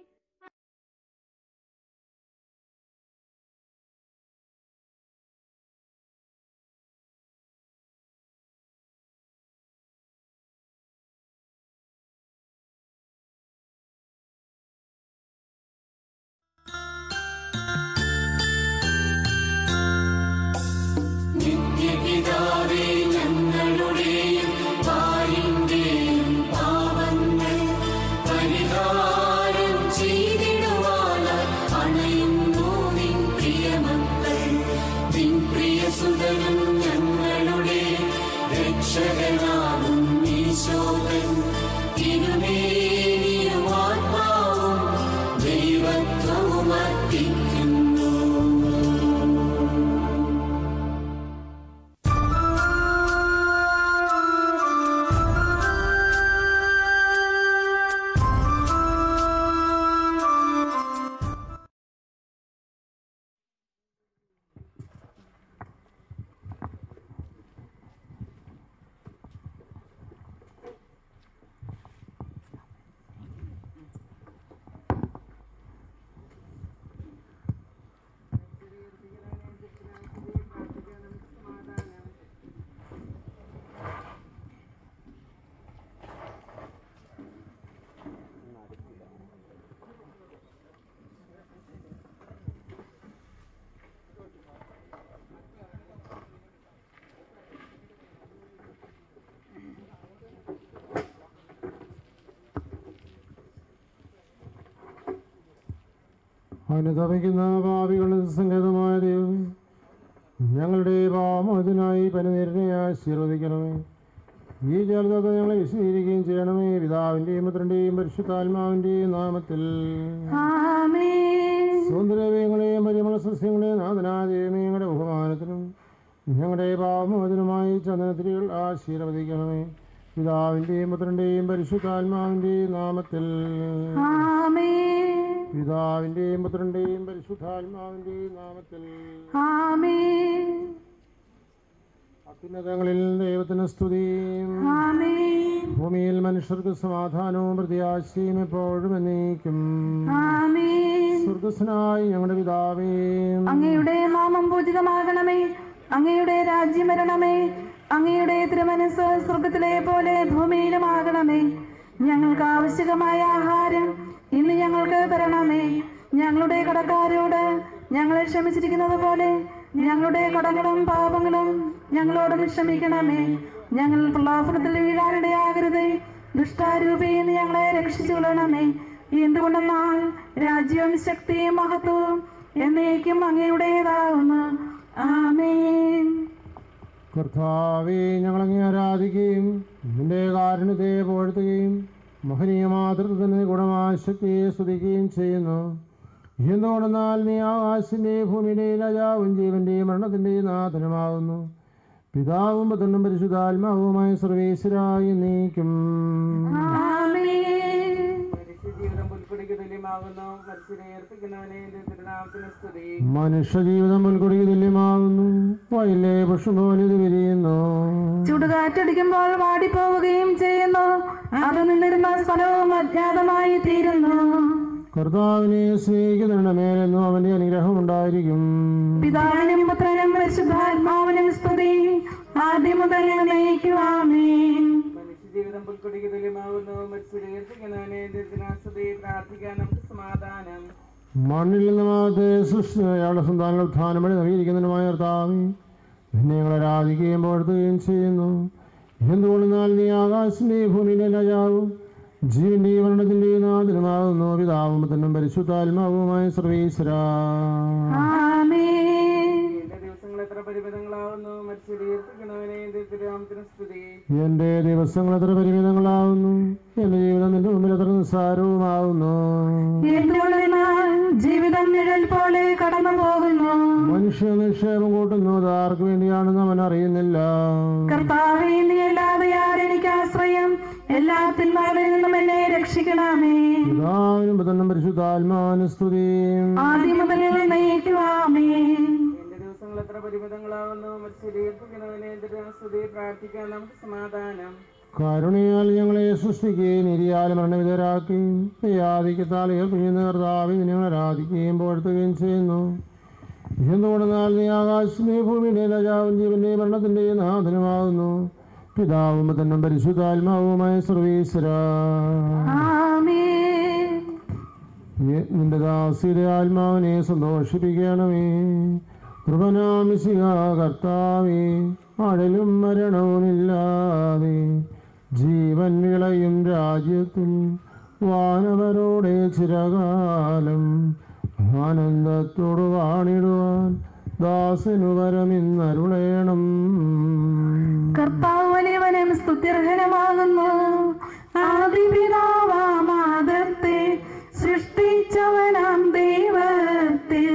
നിത്യപിതാവേ ഞങ്ങളുടെയും ഭാര്യന്റെയും പാപങ്ങൾ പരിഹാരം ചെയ്തിടുവാനായി അണയുന്നു നിൻ പ്രിയമക്കൾ നിൻ പ്രിയസുതനും ഞങ്ങളുടെ രക്ഷകനാകും ഈശോകൻ തിരുമേനിയും ആത്മാവും ദൈവത്വവും അർപ്പിക്കുന്നു അനുതപിക്കുന്ന പാപികളുടെ സങ്കേതമായ ദൈവമേ ഞങ്ങളുടെ പാമോചനായി പനിനീരിനെ ആശീർവദിക്കണമേ ഈ ജലത ഞങ്ങളെ വിശദീകരിക്കുകയും ചെയ്യണമേ പിതാവിൻ്റെയും പുത്രൻ്റെയും പരിശുദ്ധാത്മാവിൻ്റെയും നാമത്തിൽ സൗന്ദര്യങ്ങളെയും പരിമള സസ്യങ്ങളെയും നാഥനായ ദൈവമേ ഞങ്ങളുടെ ബഹുമാനത്തിനും ഞങ്ങളുടെ പാപമോചനമായി ചന്ദനത്തിരികൾ ആശീർവദിക്കണമേ പിതാവിൻ്റെയും പുത്രൻ്റെയും പരിശുദ്ധാത്മാവിൻ്റെയും നാമത്തിൽ പിതാവിൻ്റെയും പുത്രൻ്റെയും പരിശുദ്ധാത്മാവിൻ്റെയും നാമത്തിൽ അത്യുന്നതങ്ങളിൽ ദൈവത്തിന് സ്തുതിയും ഭൂമിയിൽ മനുഷ്യർക്ക് സമാധാനവും പ്രത്യാശയും എപ്പോഴും എന്നേക്കും സ്വർഗസ്നായി ഞങ്ങളുടെ പിതാവേ അങ്ങയുടെ നാമം പൂജിതമാകണമേ അങ്ങയുടെ രാജ്യം വരണമേ അങ്ങയുടെ തിരുമനസ് സ്വർഗത്തിലെ പോലെ ഭൂമിയിലുമാകണമേ ഞങ്ങൾക്ക് ആവശ്യകമായ ആഹാരം ഇനി ഇന്ന് ഞങ്ങൾക്ക് തരണമേ ഞങ്ങളുടെ കടക്കാരോട് ഞങ്ങളെ ക്ഷമിച്ചിരിക്കുന്നത് പോലെ ഞങ്ങളുടെ കടങ്ങളും പാപങ്ങളും ഞങ്ങളോട് ക്ഷമിക്കണമേ ഞങ്ങൾ പ്രലാപനത്തിൽ വീഴാനിടയാകരുതേ ദുഷ്ടാരൂപയിൽ നിന്ന് ഞങ്ങളെ രക്ഷിച്ചു കൊള്ളണമേ എന്തുകൊണ്ടെന്നാൽ രാജ്യവും ശക്തിയും മഹത്വവും എന്നേക്കും അങ്ങയുടേതാകുന്നു ആമേൻ കർത്താവെ ഞങ്ങളങ്ങെ ആരാധിക്കുകയും നിന്റെ കാരുണ്യത്തെ പുകഴ്ത്തുകയും മഹനീയ മാതൃത്വത്തിന് ഗുണമായ ശക്തിയെ സ്തുതിക്കുകയും ചെയ്യുന്നു എന്തുകൊണ്ടെന്നാൽ നീ ആകാശിൻ്റെ ഭൂമിയുടെ രാജാവും ജീവന്റെയും മരണത്തിൻ്റെയും നാഥനുമാകുന്നു പിതാവും പുത്രനും പരിശുദ്ധാത്മാവുമായ സർവേശ്വരായി നീക്കും മനുഷ്യജീവിതം മുൻകുടി തുല്യമാകുന്നു വയലിലെ പുഷ്പം പോലെ ഇത് വിരിയുന്നു ചുടുകാറ്റടിക്കുമ്പോൾ വാടിപ്പോവുകയും ചെയ്യുന്നു അത് നിന്നിരുന്ന സ്ഥലവും അജ്ഞാതമായി തീരുന്നു കർത്താവിനെ സ്നേഹിക്കുന്നതിന്റെ മേലെന്നും അവന്റെ അനുഗ്രഹം ഉണ്ടായിരിക്കും പിതാവിനും പുത്രനും പരിശുദ്ധാത്മാവിനും സ്തുതി ആദ്യം മുതൽ നയിക്കുവാമേ ജീവിതം പുൽക്കൊടിക്ക് തുല്യമാകുന്നു മത്സരീകരിക്കുന്നവനെ പ്രാർത്ഥിക്കാൻ നമുക്ക് സമാധാനം മണ്ണിൽ നിന്നുമാകത്തെ സൃഷ്ടി അയാളുടെ സന്താനങ്ങൾ ഉത്ഥാനം വഴി നൽകിയിരിക്കുന്നതിനുമായ കർത്താവെ നിന്നെ ഞങ്ങൾ ആരാധിക്കുകയും പുകഴ്ത്തുകയും ചെയ്യുന്നു എന്തുകൊണ്ടെന്നാൽ നീ ആകാശിന്റെ ഭൂമിയിലെ രാജാവും ജീവന്റെയും മരണത്തിന്റെയും നാഥനുമാകുന്നു പിതാവും പുത്രനും പരിശുദ്ധാത്മാവുമായ സർവീശ്വര എന്റെ ദിവസങ്ങൾ എത്ര പരിമിതങ്ങളാവുന്നു മത്സരീകരിക്കുന്നവനെ തിരുനാമത്തിന് സ്തുതി എന്റെ ദിവസങ്ങൾ എത്ര പരിമിതങ്ങളാവുന്നു എന്റെ ജീവിതം നിന്റെ മുമ്പിൽ എത്ര നിസ്സാരവുമാവുന്നു എന്തുകൊണ്ടെന്നാൽ ജീവിതം നിഴൽ പോലെ കടന്നു പോകുന്നു മനുഷ്യ നിക്ഷേപം കൂട്ടുന്നു അത് ആർക്ക് വേണ്ടിയാണെന്ന് അവൻ അറിയുന്നില്ല കർത്താവേ നീ അല്ലാതെ ആരെനിക്ക് ആശ്രയം എല്ലാ തിന്മകളിൽ നിന്നും എന്നെ രക്ഷിക്കണമേ പിതാവിനും പുത്രനും പരിശുദ്ധാത്മാവിനും സ്തുതിയും ആദ്യം മുതൽ നയിക്കുവാമേ എന്റെ ദിവസങ്ങൾ എത്ര പരിമിതങ്ങളാവുന്നു മത്സരീകരിക്കുന്നവനെ സ്തുതി പ്രാർത്ഥിക്കാൻ നമുക്ക് സമാധാനം കരുണയാൽ ഞങ്ങളെ സൃഷ്ടിക്കുകയും നിര്യാല മരണവിധരാക്കുകയും യാതിക്കത്താൽ ഏർപ്പിക്കുന്ന കർത്താവ് ഞങ്ങൾ ആരാധിക്കുകയും പുകഴ്ത്തുകയും ചെയ്യുന്നു എന്തുകൊണ്ടെന്നാൽ നീ ആകാശത്തിന്റെ ഭൂമിയുടെ രാജാവും ജീവന്റെ മരണത്തിന്റെ നാഥനുമാകുന്നു പിതാവും പുത്രനും പരിശുദ്ധാത്മാവുമായ സർവീശ്വര നിന്റെ ദാസിയുടെ ആത്മാവിനെ സന്തോഷിപ്പിക്കണമേ കൃപനാമിശിക കർത്താവേ അഴലും മരണവുമില്ലാതെ ജീവൻ വിളയും രാജ്യത്തിൽ വാനവരോടെ ചിരകാലം ആനന്ദത്തോട് വാണിടുവാൻ ദാസനു വരമിന്നരുളേണം കർത്താവ് വലിയവനും സ്തുത്യർഹനമാകുന്നു ആദിപിതാവാമാദത്തെ സൃഷ്ടിച്ചവനാം ദൈവത്തിൽ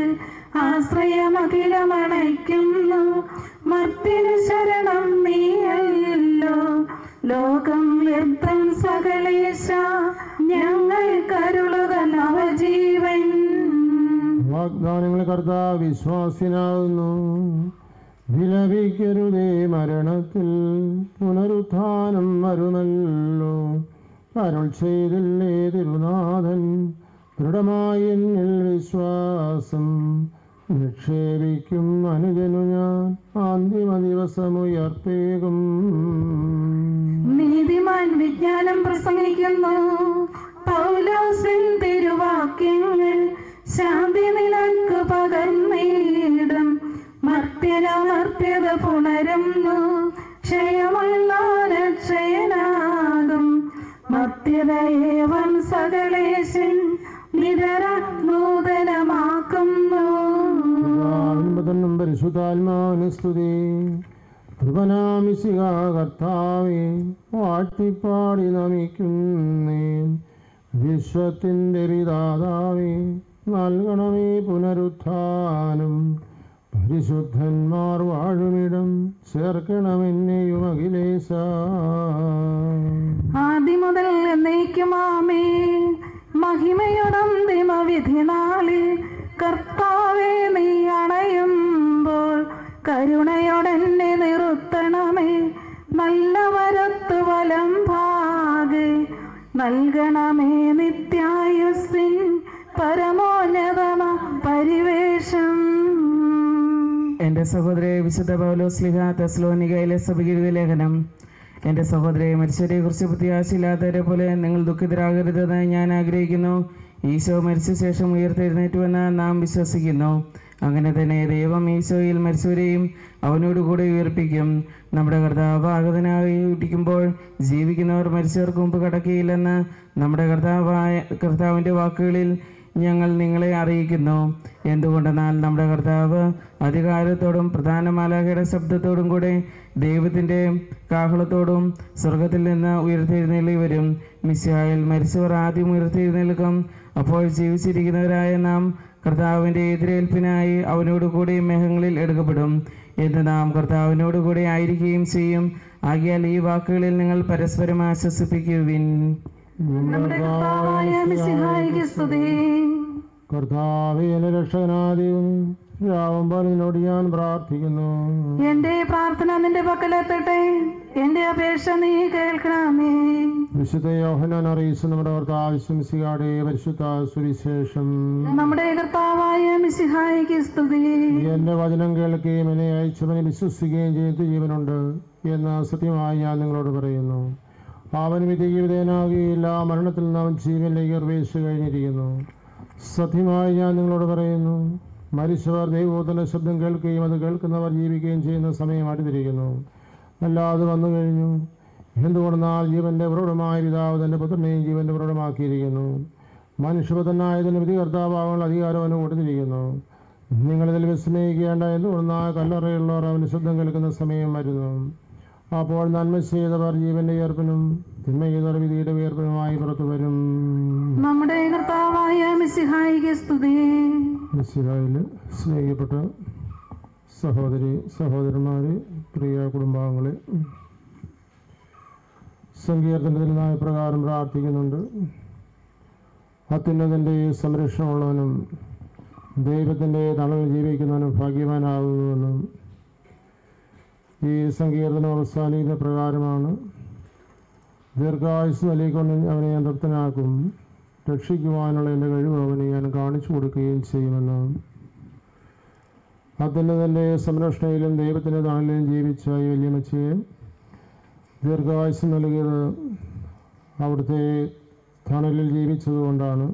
ആശ്രയമഖിലമണയ്ക്കുന്നു മർത്തിനു ശരണം നീയല്ലോ ലോകം വ്യർത്ഥം സകലേശ ഞങ്ങൾ കരുളുക നവജീവൻ വാഗ്ദാനങ്ങൾ കർത്താവ് വിശ്വാസിനാകുന്നു വിലപിക്കരുതേ മരണത്തിൽ പുനരുത്ഥാനം വരുമല്ലോ അരുൾ ചെയ്തില്ലേ തിരുനാഥൻ ദൃഢമായി എന്നിൽ വിശ്വാസം നിക്ഷേപിക്കും അനുജനു ഞാൻ അന്തിമ ദിവസമുയർത്തേകും നീതിമാൻ വിജ്ഞാനം പ്രസംഗിക്കുന്നു പൗലോസിൻ തിരുവാക്യങ്ങൾ ശാന്തി നിനക്ക് പകർന്നീടും മർത്യനമർത്യത പുണരുന്നു ക്ഷയമുള്ളോന് ക്ഷയനാകും മർത്യതയേവം സകലേശൻ നിതര നൂതനമാക്കുന്നു പിതാവിനും പരിശുദ്ധാത്മാവിന് സ്തുതി കൃപനാമിശിക കർത്താവെ വാഴ്ത്തിപ്പാടി നമിക്കുന്നേ വിശ്വത്തിൻ്റെ പിതാതാവേ നൽകണമേ പുനരുത്ഥാനം പരിശുദ്ധന്മാർ വാഴുമിടം ചേർക്കണമെന്നെയും അഖിലേശ ആദ്യം മുതൽ എന്നേക്കുമാമേ മഹിമയുടം ദിമവിധി നാളിൽ കർത്താവെ നീ അണയുമ്പോൾ കരുണയോടെന്നെ നിർത്തണമേ നല്ല വരത്തു വലം ഭാഗെ നൽകണമേ നിത്യായുസിൻ പരമോന്നതമ പരിവേഷം എന്റെ സഹോദരെ വിശുദ്ധ പൗലോസ് ലിഹ തെസ്ലോനികയിലെ സഭയുടെ ലേഖനം എന്റെ സഹോദരെ മരിച്ചവരെ കുറിച്ച് പ്രത്യാശയില്ലാത്തവരെ പോലെ നിങ്ങൾ ദുഃഖിതരാകരുതെന്ന് ഞാൻ ആഗ്രഹിക്കുന്നു ഈശോ മരിച്ച ശേഷം ഉയർത്തെഴുന്നേറ്റുവെന്ന് നാം വിശ്വസിക്കുന്നു അങ്ങനെ തന്നെ ദൈവം ഈശോയിൽ മരിച്ചവരെയും അവനോടുകൂടെ ഉയർപ്പിക്കും നമ്മുടെ കർത്താവ് ആഗതനായി ഇരിക്കുമ്പോൾ ജീവിക്കുന്നവർ മരിച്ചവർക്ക് മുമ്പ് കടക്കുകയില്ലെന്ന് നമ്മുടെ കർത്താവായ കർത്താവിൻ്റെ വാക്കുകളിൽ ഞങ്ങൾ നിങ്ങളെ അറിയിക്കുന്നു എന്തുകൊണ്ടെന്നാൽ നമ്മുടെ കർത്താവ് അധികാരത്തോടും പ്രധാന മാലാഖയുടെ ശബ്ദത്തോടും കൂടെ ദൈവത്തിൻ്റെ കാഹളത്തോടും സ്വർഗത്തിൽ നിന്ന് ഉയർത്തെഴുന്നേലി വരും മിസ്യായിൽ മരിച്ചവർ ആദ്യം ഉയർത്തെഴുന്നേൽക്കും അപ്പോൾ ജീവിച്ചിരിക്കുന്നവരായ നാം കർത്താവിൻ്റെ എതിരേൽപ്പിനായി അവനോട് കൂടി മേഘങ്ങളിൽ എടുക്കപ്പെടും എന്ന് നാം കർത്താവിനോട് കൂടെ ആയിരിക്കുകയും ചെയ്യും ആകിയാൽ ഈ വാക്കുകളിൽ നിങ്ങൾ പരസ്പരം ആശ്വസിപ്പിക്കുവിൻ നമ്മുടെ കർത്താവായ മിശിഹായിക്ക് സ്തുതി കർത്താവേ എന്റെ രക്ഷകനാദിയും രാവുമ്പോൾ നിന്നോട് ഞാൻ പ്രാർത്ഥിക്കുന്നു എന്റെ പ്രാർത്ഥന നിന്റെ പക്കലെത്തട്ടെ എന്റെ അപേക്ഷ നീ കേൾക്കണമേ വിശുദ്ധ യോഹനാൻ അറിയിച്ചു നമ്മുടെ കർത്താവ് ശംസികാടെ പരിശുദ്ധ സുവിശേഷം നമ്മുടെ കർത്താവായ മിശിഹായിക്ക് സ്തുതി എന്റെ വചനം കേൾക്കുകയും എന്നെ അയച്ചവനെ വിശ്വസിക്കുകയും ചെയ്ത് ജീവനുണ്ട് എന്ന് സത്യമായി ഞാൻ നിങ്ങളോട് പറയുന്നു അവൻ വിധിക്ക് വിധേയനാകുകയില്ല മരണത്തിൽ നിന്ന് അവൻ ജീവനിലേക്ക് പ്രവേശിച്ചു കഴിഞ്ഞിരിക്കുന്നു സത്യമായി ഞാൻ നിങ്ങളോട് പറയുന്നു മരിച്ചവർ ദൈവത്തിന്റെ ശബ്ദം കേൾക്കുകയും അത് കേൾക്കുന്നവർ ജീവിക്കുകയും ചെയ്യുന്ന സമയം അടുത്തിരിക്കുന്നു അല്ലാതെ വന്നു കഴിഞ്ഞു എന്തുകൊണ്ടെന്നാൽ ജീവന്റെ പ്രൗഢമായ പിതാവ് തന്റെ പുത്രനെയും ജീവന്റെ പ്രൗഢമാക്കിയിരിക്കുന്നു മനുഷ്യപുത്രനായതിന് വിധികർത്താവാകാനുള്ള അധികാരം അവന് കൊടുത്തിരിക്കുന്നു നിങ്ങളിതിൽ വിസ്മയിക്കേണ്ട എന്തുകൊണ്ടെന്നാൽ കല്ലറയുള്ളവർ അവന് ശബ്ദം കേൾക്കുന്ന സമയം വരുന്നു അപ്പോൾ നന്മ ചെയ്തവർ ജീവന്റെ ഉയർപ്പിനും തിന്മ ചെയ്തവർ വിധിയുടെ ഉയർപ്പിനുമായി പുറത്തു വരും നമ്മുടെ കർത്താവായ മിശിഹായിക്ക് സ്തുതി മിസ്സിഹായിൽ സ്നേഹിക്കപ്പെട്ട സഹോദരി സഹോദരന്മാരെ പ്രിയ കുടുംബാംഗങ്ങളെ സങ്കീർത്തനത്തിനായ പ്രകാരം പ്രാർത്ഥിക്കുന്നുണ്ട് അത്യുന്നതൻ്റെ സംരക്ഷണമുള്ളവനും ദൈവത്തിൻ്റെ തണലിൽ ജീവിക്കുന്നവനും ഭാഗ്യവാനാകുന്നുവെന്നും ഈ സങ്കീർത്തനം അവസാനിക്കുന്ന പ്രകാരമാണ് ദീർഘായുസ് നൽകിക്കൊണ്ട് അവനെ ഞാൻ തൃപ്തനാക്കും രക്ഷിക്കുവാനുള്ള എൻ്റെ കഴിവ് അവന് ഞാൻ കാണിച്ചു കൊടുക്കുകയും ചെയ്യുമെന്ന് അത്യുന്നതൻ്റെ സംരക്ഷണയിലും ദൈവത്തിൻ്റെ തണലിലും ജീവിച്ച ഈ വല്യമ്മച്ചയെ ദീർഘായുസ് നൽകിയത് അവിടുത്തെ തണലിൽ ജീവിച്ചതുകൊണ്ടാണ്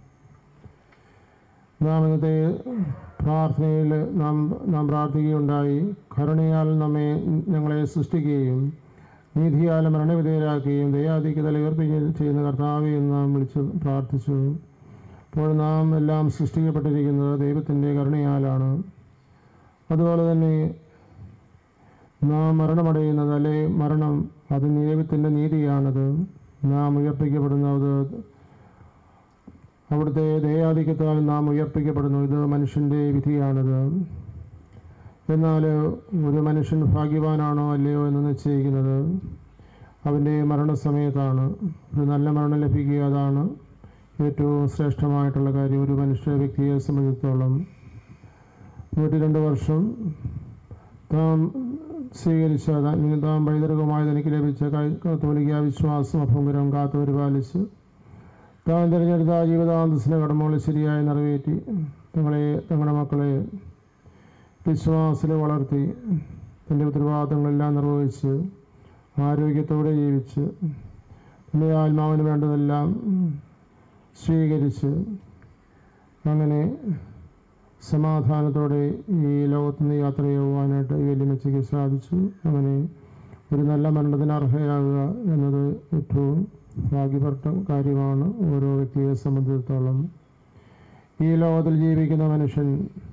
നാം ഇന്നത്തെ പ്രാർത്ഥനയിൽ നാം നാം പ്രാർത്ഥിക്കുകയുണ്ടായി കരുണയാൽ നമ്മെ ഞങ്ങളെ സൃഷ്ടിക്കുകയും നീതിയാൽ മരണവിധേയരാക്കുകയും ദയാധിക്യതല ഉയർത്തുകയും ചെയ്യുന്ന കർത്താവെ എന്ന് നാം വിളിച്ച് പ്രാർത്ഥിച്ചു അപ്പോൾ നാം എല്ലാം സൃഷ്ടിക്കപ്പെട്ടിരിക്കുന്നത് ദൈവത്തിൻ്റെ കരുണയാലാണ് അതുപോലെ തന്നെ നാം മരണമടയുന്നത് അല്ലെ മരണം അത് ദൈവത്തിൻ്റെ നീതിയാണത് നാം ഉയർപ്പിക്കപ്പെടുന്നത് അവിടുത്തെ ദയാധിക്യത്താൽ നാം ഉയർപ്പിക്കപ്പെടുന്നു ഇത് മനുഷ്യൻ്റെ വിധിയാണത് എന്നാൽ ഒരു മനുഷ്യൻ ഭാഗ്യവാനാണോ അല്ലയോ എന്ന് നിശ്ചയിക്കുന്നത് അവൻ്റെ മരണസമയത്താണ് ഒരു നല്ല മരണം ലഭിക്കുക അതാണ് ഏറ്റവും ശ്രേഷ്ഠമായിട്ടുള്ള കാര്യം ഒരു മനുഷ്യ വ്യക്തിയെ സംബന്ധിച്ചിടത്തോളം നൂറ്റി രണ്ട് വർഷം താൻ സ്വീകരിച്ച താൻ- താൻ പൈതൃകമായി തനിക്ക് ലഭിച്ച കൈ- കത്തോലിക്ക വിശ്വാസം അഭംഗരം കാത്തു പരിപാലിച്ച് താൻ തിരഞ്ഞെടുത്ത ജീവിതാന്തസ്സിൻ്റെ കടമകൾ ശരിയായി നിറവേറ്റി തങ്ങളെ തങ്ങളുടെ മക്കളെ വിശ്വാസത്തിൽ വളർത്തി തൻ്റെ ഉത്തരവാദിത്തങ്ങളെല്ലാം നിർവഹിച്ച് ആരോഗ്യത്തോടെ ജീവിച്ച് തൻ്റെ ആത്മാവിന് വേണ്ടതെല്ലാം സ്വീകരിച്ച് അങ്ങനെ സമാധാനത്തോടെ ഈ ലോകത്തു നിന്ന് യാത്ര ചെയ്യുവാനായിട്ട് ഈ വെല്ലുമച്ചയ്ക്ക് സാധിച്ചു അങ്ങനെ ഒരു നല്ല മരണത്തിന് അർഹയാകുക എന്നത് ഏറ്റവും ഭാഗ്യപ്പെട്ട കാര്യമാണ് ഓരോ വ്യക്തിയെ സംബന്ധിച്ചിടത്തോളം ഈ ലോകത്തിൽ ജീവിക്കുന്ന മനുഷ്യൻ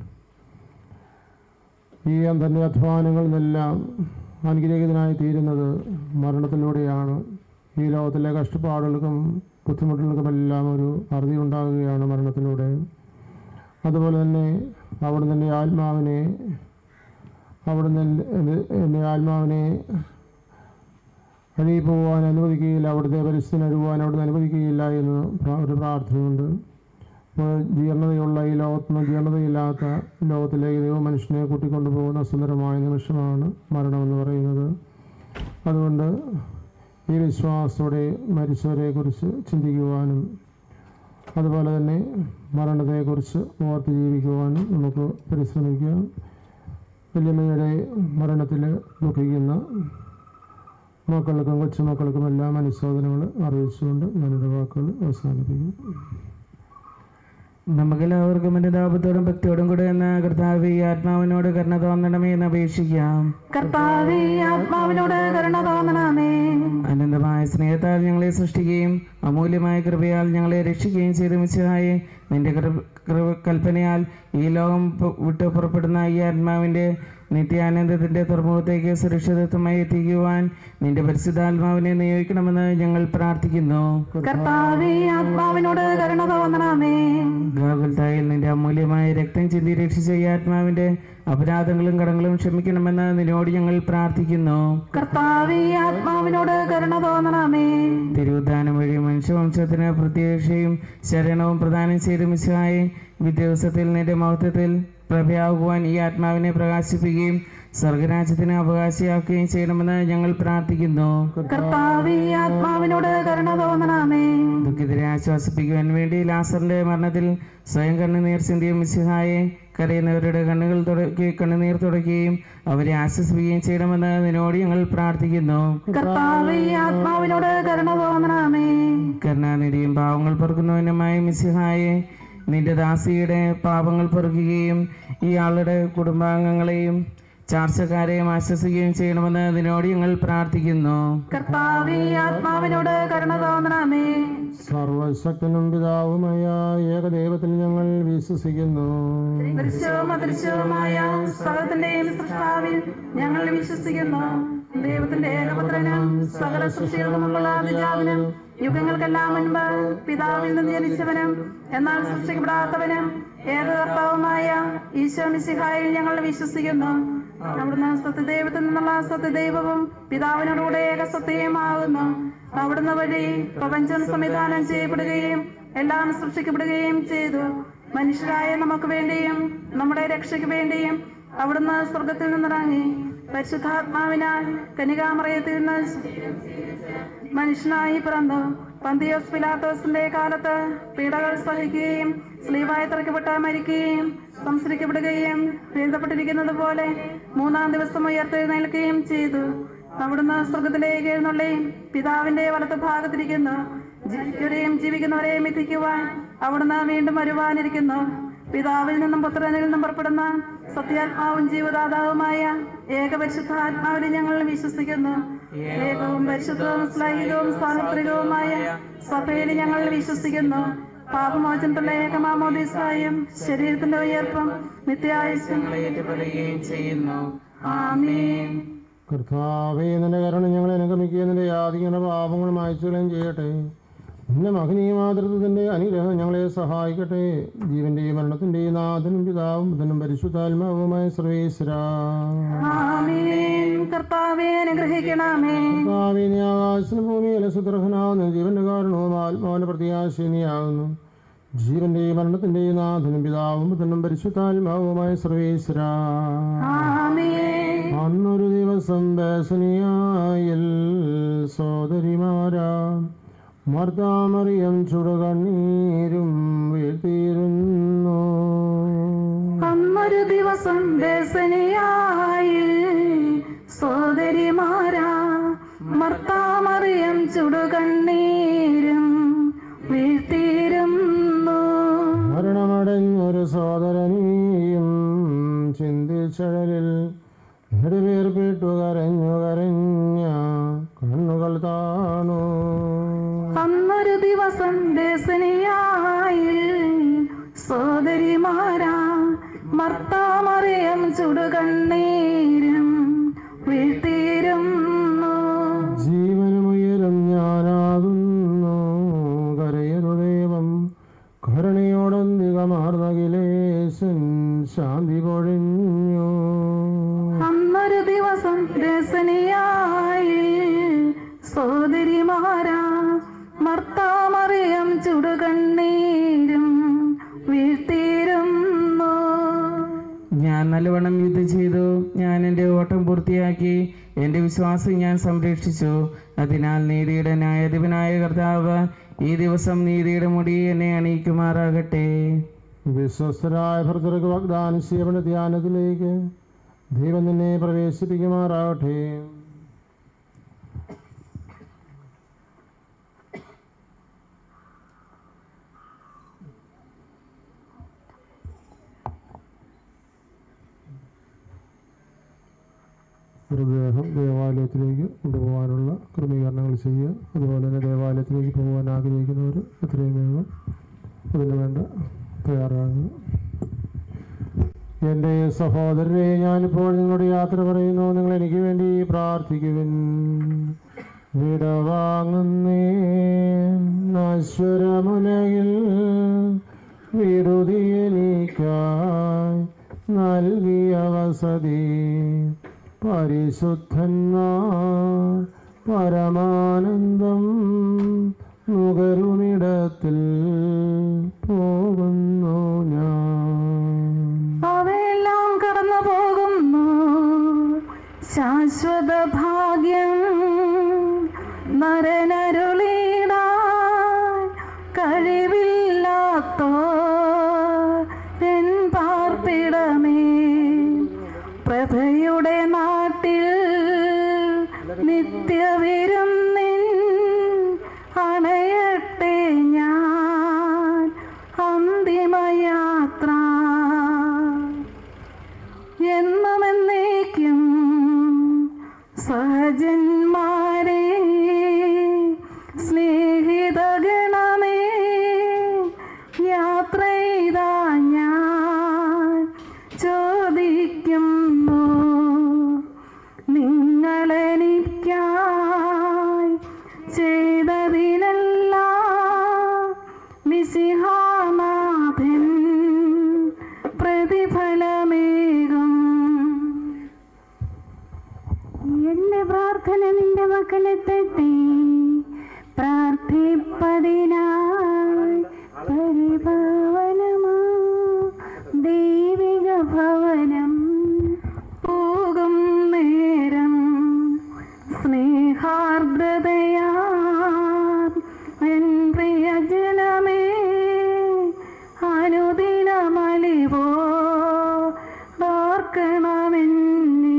ഈ തൻ്റെ അധ്വാനങ്ങളിൽ നിന്നെല്ലാം അനുഗ്രഹീതനായി തീരുന്നത് മരണത്തിലൂടെയാണ് ഈ ലോകത്തിലെ കഷ്ടപ്പാടുകൾക്കും ബുദ്ധിമുട്ടുകൾക്കുമെല്ലാം ഒരു അറുതി ഉണ്ടാകുകയാണ് മരണത്തിലൂടെ അതുപോലെ തന്നെ അവിടെ എൻ്റെ ആത്മാവിനെ അവിടുന്ന് എൻ്റെ- എൻ്റെ- എൻ്റെ ആത്മാവിനെ അഴിയിൽ പോകുവാൻ അനുവദിക്കുകയില്ല അവിടുത്തെ പരിസ്ഥിതി അഴുകുവാൻ അവിടുന്ന് അനുവദിക്കുകയില്ല എന്ന് പ്ര- ഒരു പ്രാർത്ഥനയുണ്ട് അപ്പോൾ ജീർണതയുള്ള ഈ ലോകത്തുനിന്ന് ജീർണതയില്ലാത്ത ലോകത്തിലേക്ക് ദൈവം മനുഷ്യനെ കൂട്ടിക്കൊണ്ടുപോകുന്ന സുന്ദരമായ നിമിഷമാണ് മരണമെന്ന് പറയുന്നത് അതുകൊണ്ട് ഈ വിശ്വാസത്തോടെ മരിച്ചവരെ കുറിച്ച് ചിന്തിക്കുവാനും അതുപോലെ തന്നെ മരണത്തെക്കുറിച്ച് ഓർത്ത് ജീവിക്കുവാനും നമുക്ക് പരിശ്രമിക്കാം വല്യമ്മയുടെ മരണത്തിൽ ദുഃഖിക്കുന്ന മക്കൾക്കും കൊച്ചുമക്കൾക്കും എല്ലാം അനുശോചനങ്ങൾ അറിയിച്ചുകൊണ്ട് ഞാനെൻ്റെ വാക്കുകൾ അവസാനിപ്പിക്കും നമുക്കെല്ലാവർക്കും എൻ്റെ താപത്തോടും ഭക്തിയോടും കൂടെ എന്ന കർത്താവ് ഈ ആത്മാവിനോട് കരുണ തോന്നണമേ എന്ന് അപേക്ഷിക്കാം കർത്താവേ ആത്മാവിനോട് കരുണ തോന്നണമേ അനന്തമായ സ്നേഹത്താൽ ഞങ്ങളെ സൃഷ്ടിക്കുകയും അമൂല്യമായ കൃപയാൽ ഞങ്ങളെ രക്ഷിക്കുകയും ചെയ്ത മിശിഹായെ നിന്റെ കൃപ- കൃപ- കൽപ്പനയാൽ ഈ ലോകം പു- വിട്ടു പുറപ്പെടുന്ന ഈ ആത്മാവിൻ്റെ നിത്യാനന്ദത്തിന്റെ തുറമുഖത്തേക്ക് സുരക്ഷിതത്വമായി എത്തിക്കുവാൻ നിന്റെ പരിശുദ്ധാത്മാവിനെ നിയോഗിക്കണമെന്ന് ഞങ്ങൾ പ്രാർത്ഥിക്കുന്നു കർത്താവേ ആത്മാവിനോട് കരുണ തോന്നണമേ ഗാകുൽത്തായിൽ നിന്റെ അമൂല്യമായ രക്തം ചിന്തി രക്ഷിച്ച ഈ ആത്മാവിന്റെ അപരാധങ്ങളും കടങ്ങളും ക്ഷമിക്കണമെന്ന് നിന്നോട് ഞങ്ങൾ പ്രാർത്ഥിക്കുന്നു കർത്താവേ ആത്മാവിനോട് കരുണ തോന്നണമേ തിരുവുദ്ധാനം വഴി മനുഷ്യവംശത്തിന് പ്രത്യക്ഷയും ശരണവും പ്രദാനം ചെയ്ത മിശായി വിദ്യാഭ്യാസത്തിൽ നിന്റെ മഹത്വത്തിൽ പ്രഭയാകുവാൻ ഈ ആത്മാവിനെ പ്രകാശിപ്പിക്കുകയും സ്വർഗരാജ്യത്തിന് അവകാശിയാക്കുകയും ചെയ്യണമെന്ന് ഞങ്ങൾ പ്രാർത്ഥിക്കുന്നു കർത്താവേ ആത്മാവിനോട് കരുണ തോന്നണമേ ദുഃഖിതരെ ആശ്വസിപ്പിക്കുവാൻ വേണ്ടി ലാസറിന്റെ മരണത്തിൽ സ്വയം കണ്ണുനീർ ചിന്തിയ മിശിഹായെ കരയുന്നവരുടെ കണ്ണുകൾ തുടക്കി കണ്ണുനീർ തുടയ്ക്കുകയും അവരെ ആശ്വസിപ്പിക്കുകയും ചെയ്യണമെന്ന് നിന്നോട് ഞങ്ങൾ പ്രാർത്ഥിക്കുന്നു കർത്താവേ ആത്മാവിനോട് കരുണ തോന്നണമേ കരുണാനിധിയും പാവങ്ങൾ പൊറുക്കുന്നവനുമായ മിശിഹായെ നിന്റെ ദാസിയുടെ പാപങ്ങൾ പൊറുക്കുകയും ഈ ആളുടെ കുടുംബാംഗങ്ങളെയും ചാർച്ചക്കാരെയും ആശ്വസിക്കുകയും ചെയ്യണമെന്ന് നിന്നോട് ഞങ്ങൾ പ്രാർത്ഥിക്കുന്നു കർത്താവേ ആത്മാവിനോട് കരുണ തോന്നണമേ സർവശക്തനും പിതാവുമായ ഏകദൈവത്തിൽ ഞങ്ങൾ വിശ്വസിക്കുന്നു ദൃശ്യവും അദൃശ്യവുമായ സകലത്തിന്റെയും സൃഷ്ടാവിൽ ഞങ്ങൾ വിശ്വസിക്കുന്നു ദൈവത്തിന്റെ ഏകപുത്രനും സകല സൃഷ്ടികളുമുള്ള അതിജാവനും യുഗങ്ങൾക്കെല്ലാം മുൻപ് പിതാവിൽ നിന്ന് ജനിച്ചവനും എന്നാൽ സൃഷ്ടിക്കപ്പെടാത്തവനും ഏകകർത്താവുമായ ഈശോ മിശിഹായിൽ ഞങ്ങൾ വിശ്വസിക്കുന്നു അവിടുന്ന് സത്യദൈവത്തിൽ നിന്നുള്ള സത്യദൈവവും പിതാവിനോടുകൂടെ ഏകസത്യമാകുന്നു അവിടുന്ന് വഴി പ്രപഞ്ചം സംവിധാനം ചെയ്യപ്പെടുകയും എല്ലാം സൃഷ്ടിക്കപ്പെടുകയും ചെയ്തു മനുഷ്യരായ നമുക്ക് വേണ്ടിയും നമ്മുടെ രക്ഷയ്ക്ക് വേണ്ടിയും അവിടുന്ന് സ്വർഗത്തിൽ നിന്നിറങ്ങി പരിശുദ്ധാത്മാവിനാൽ കനികാമറയത്തിൽ നിന്ന് മനുഷ്യനായി പിറന്നു പന്തിയോസ് പിലാത്തോസിന്റെ കാലത്ത് പീഡകൾ സഹിക്കുകയും സ്ലീവായി തിറക്കപ്പെട്ട് മരിക്കുകയും സംസ്കരിക്കപ്പെടുകയും എഴുതപ്പെട്ടിരിക്കുന്നത് പോലെ മൂന്നാം ദിവസം ഉയർത്തെഴുന്നേൽക്കുകയും ചെയ്തു അവിടുന്ന് സ്വർഗത്തിലേക്ക് എഴുന്നള്ളി പിതാവിന്റെ വലത്ത് ഭാഗത്തിരിക്കുന്നു ജീവിക്കുന്നവരെയും ജീവിക്കുന്നവരെയും എത്തിക്കുവാൻ അവിടുന്ന് വീണ്ടും വരുവാനിരിക്കുന്നു പിതാവിൽ നിന്നും പുത്രനിൽ നിന്നും പുറപ്പെടുന്ന സത്യാത്മാവും ജീവദാതാവുമായ ഏകപരിശുദ്ധാത്മാവിനെ ഞങ്ങൾ വിശ്വസിക്കുന്നു ഏകവും പരിശുദ്ധവും ശ്ലൈകവും സാർവത്രികവുമായ സഭയിൽ ഞങ്ങൾ വിശ്വസിക്കുന്നു പാപമോചനത്തിലുള്ള ഏകമാമോദീസായും ശരീരത്തിന്റെ ഉയർപ്പും നിത്യായുസും ഏറ്റുപറയുകയും ചെയ്യുന്നു ആമേൻ കർത്താവേ നിന്റെ കരുണ ഞങ്ങളെ അനുഗമിക്കുകയും നിന്റെ യാതികളുടെ പാപങ്ങൾ മായ്ച്ചുകളയും ചെയ്യട്ടെ നിന്റെ മഹനീയ മാതൃത്വത്തിന്റെ അനുഗ്രഹം ഞങ്ങളെ സഹായിക്കട്ടെ ജീവന്റെയും മരണത്തിന്റെയും നാഥനും പിതാവും ബുധനും പരിശുദ്ധാത്മാവുമായ സർവേശ്വര ആമേൻ കർത്താവെ അനുഗ്രഹിക്കണമേ കർത്താവേ നീ ആകാശത്തിന് ഭൂമിയിലെ സുദർഹനാവുന്നു ജീവന്റെ കാരണവും ആത്മാവിന്റെ പ്രത്യാശിനിയാകുന്നു ജീവന്റെയും മരണത്തിന്റെയും നാഥനും പിതാവും ബുധനും പരിശുദ്ധാത്മാവുമായ സർവേശ്വര ആമേൻ അന്നൊരു ദിവസം ബേസനിയായിൽ സോദരിമാരാ മർദ്ദാമറിയം ചുടുകണ്ണീരും വീഴ്ത്തിയിരുന്നു അന്നൊരു ദിവസം ബേസനിയായി സോദരിമാരാ മർത്താമറിയം ചുടുകണ്ണീരും വീഴ്ത്തിയിരുന്നു മരണമടഞ്ഞൊരു സോദരനെയും ചിന്തിച്ചഴലിൽ നെടുവേർപ്പിട്ടു കരഞ്ഞു കരഞ്ഞ കണ്ണുകൾ താണു അന്നൊരു ദിവസം ബേസനിയായി സോദരിമാരാ മർത്താമറിയം ചുടുകണ്ണീരും വീഴ്ത്തിയിരുന്നു ജീവനുമുയരും ഞാനാകുന്നു കരയരുദേവം കരുണയോടന്തികമാർന്നകിലേശൻ ശാന്തി പൊഴിഞ്ഞു അന്നൊരു ദിവസം രസനിയായി സോദരിമാരാ മർത്താമറിയം ചുടുകണ്ണീരും വീഴ്ത്തിയിരുന്നു ഞാൻ നല്ലവണ്ണം യുദ്ധം ചെയ്തു ഞാൻ എൻ്റെ ഓട്ടം പൂർത്തിയാക്കി എൻ്റെ വിശ്വാസം ഞാൻ സംരക്ഷിച്ചു അതിനാൽ നീതിയുടെ ന്യായാധിപനായ കർത്താവ് ഈ ദിവസം നീതിയുടെ മുടി എന്നെ അണിയിക്കുമാറാകട്ടെ വിശ്വസ്തരായ ഭർത്തർക്ക് വാഗ്ദാനം ചെയ്യപ്പെട്ട ധ്യാനത്തിലേക്ക് ദൈവം നിന്നെ പ്രവേശിപ്പിക്കുമാറാകട്ടെ മൃതദേഹം ദേവാലയത്തിലേക്ക് കൊണ്ടുപോകാനുള്ള ക്രമീകരണങ്ങൾ ചെയ്യുക അതുപോലെ തന്നെ ദേവാലയത്തിലേക്ക് പോകാൻ ആഗ്രഹിക്കുന്നവർ എത്രയും വേഗം അതിന് വേണ്ട തയ്യാറാകുക എൻ്റെ സഹോദരരെ ഞാനിപ്പോൾ നിങ്ങളുടെ യാത്ര പറയുന്നു നിങ്ങൾ എനിക്ക് വേണ്ടി പ്രാർത്ഥിക്കുവിൻ വിടവാങ്ങുന്നേ നശ്വരമുലയിൽ വിടുതി എനിക്കായി നൽകിയ വസതി പരിശുദ്ധന്മാർ പരമാനന്ദം നുകരുമിടത്തിൽ പോകുന്നു ഞാൻ അവയെല്ലാം കടന്നു പോകുന്നു ശാശ്വത ഭാഗ്യം നരനരുളിടാൻ കഴിവില്ലാത്തോ എൻ പാർപ്പിടമേ പ്രഭയുടെ നാട്ടിൽ നിത്യവിരുന്നിൻ അണയട്ടെ ഞാൻ അന്തിമയാത്ര എന്നുമെന്നേക്കും സഹജന്മാരെ സ്നേഹിതഗണമേ യാത്ര ചെയ്താ ഞാൻ ചോദിക്കുന്നു നിങ്ങളെനിക്കായി ചെയ്തതിനെല്ലാം മിസിഹാനാഥൻ പ്രതിഫലമേകും എന്റെ പ്രാർത്ഥന നിന്റെ മക്കളെത്തട്ടെ പ്രാർത്ഥിപ്പതിനായി പരിഭവനമാ ദൈവിക ഭവനം പോകും നേരം സ്നേഹാർദ്രതയാ എൻ പ്രിയജനമേ അനുദിനമലിവോ ഓർക്കണമെന്നേ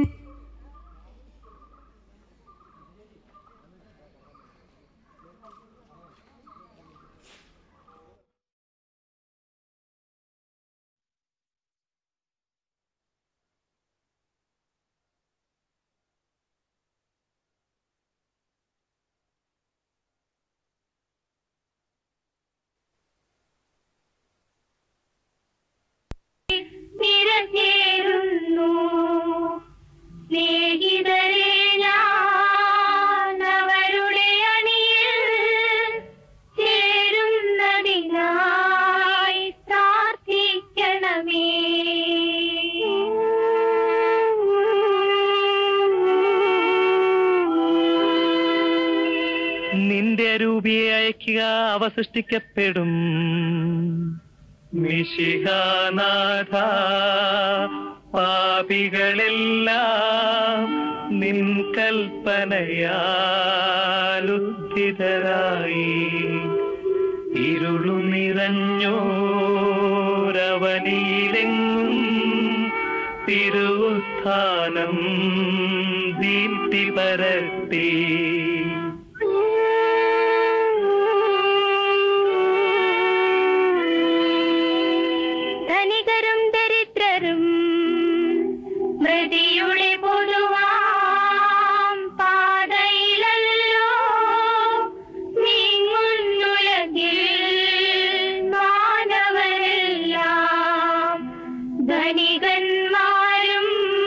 നിറഞ്ഞേറുന്നു സ്നേഹിതരെ ഞാൻ അവരുടെ അണിയിൽ ചേരുന്നതിനായി പ്രാർത്ഥിക്കണമേ നിന്റെ രൂപിയെ അയക്കുക അവ സൃഷ്ടിക്കപ്പെടും മിശിഹാനാഥ പാപികളെല്ലാം നിൻ കൽപ്പനയാലുദ്ധിതരായി ഇരുളു നിറഞ്ഞോരവനിയിലെങ്ങും തിരുവുത്ഥാനം ദീപ്തി പരത്തി ധനികരും ദരിദ്രരും മൃതിയുടെ പൊതുവാം പാതയിലല്ലോ നീങ്ങുന്നുലകിൽ മാനവരെല്ലാം ധനികന്മാരും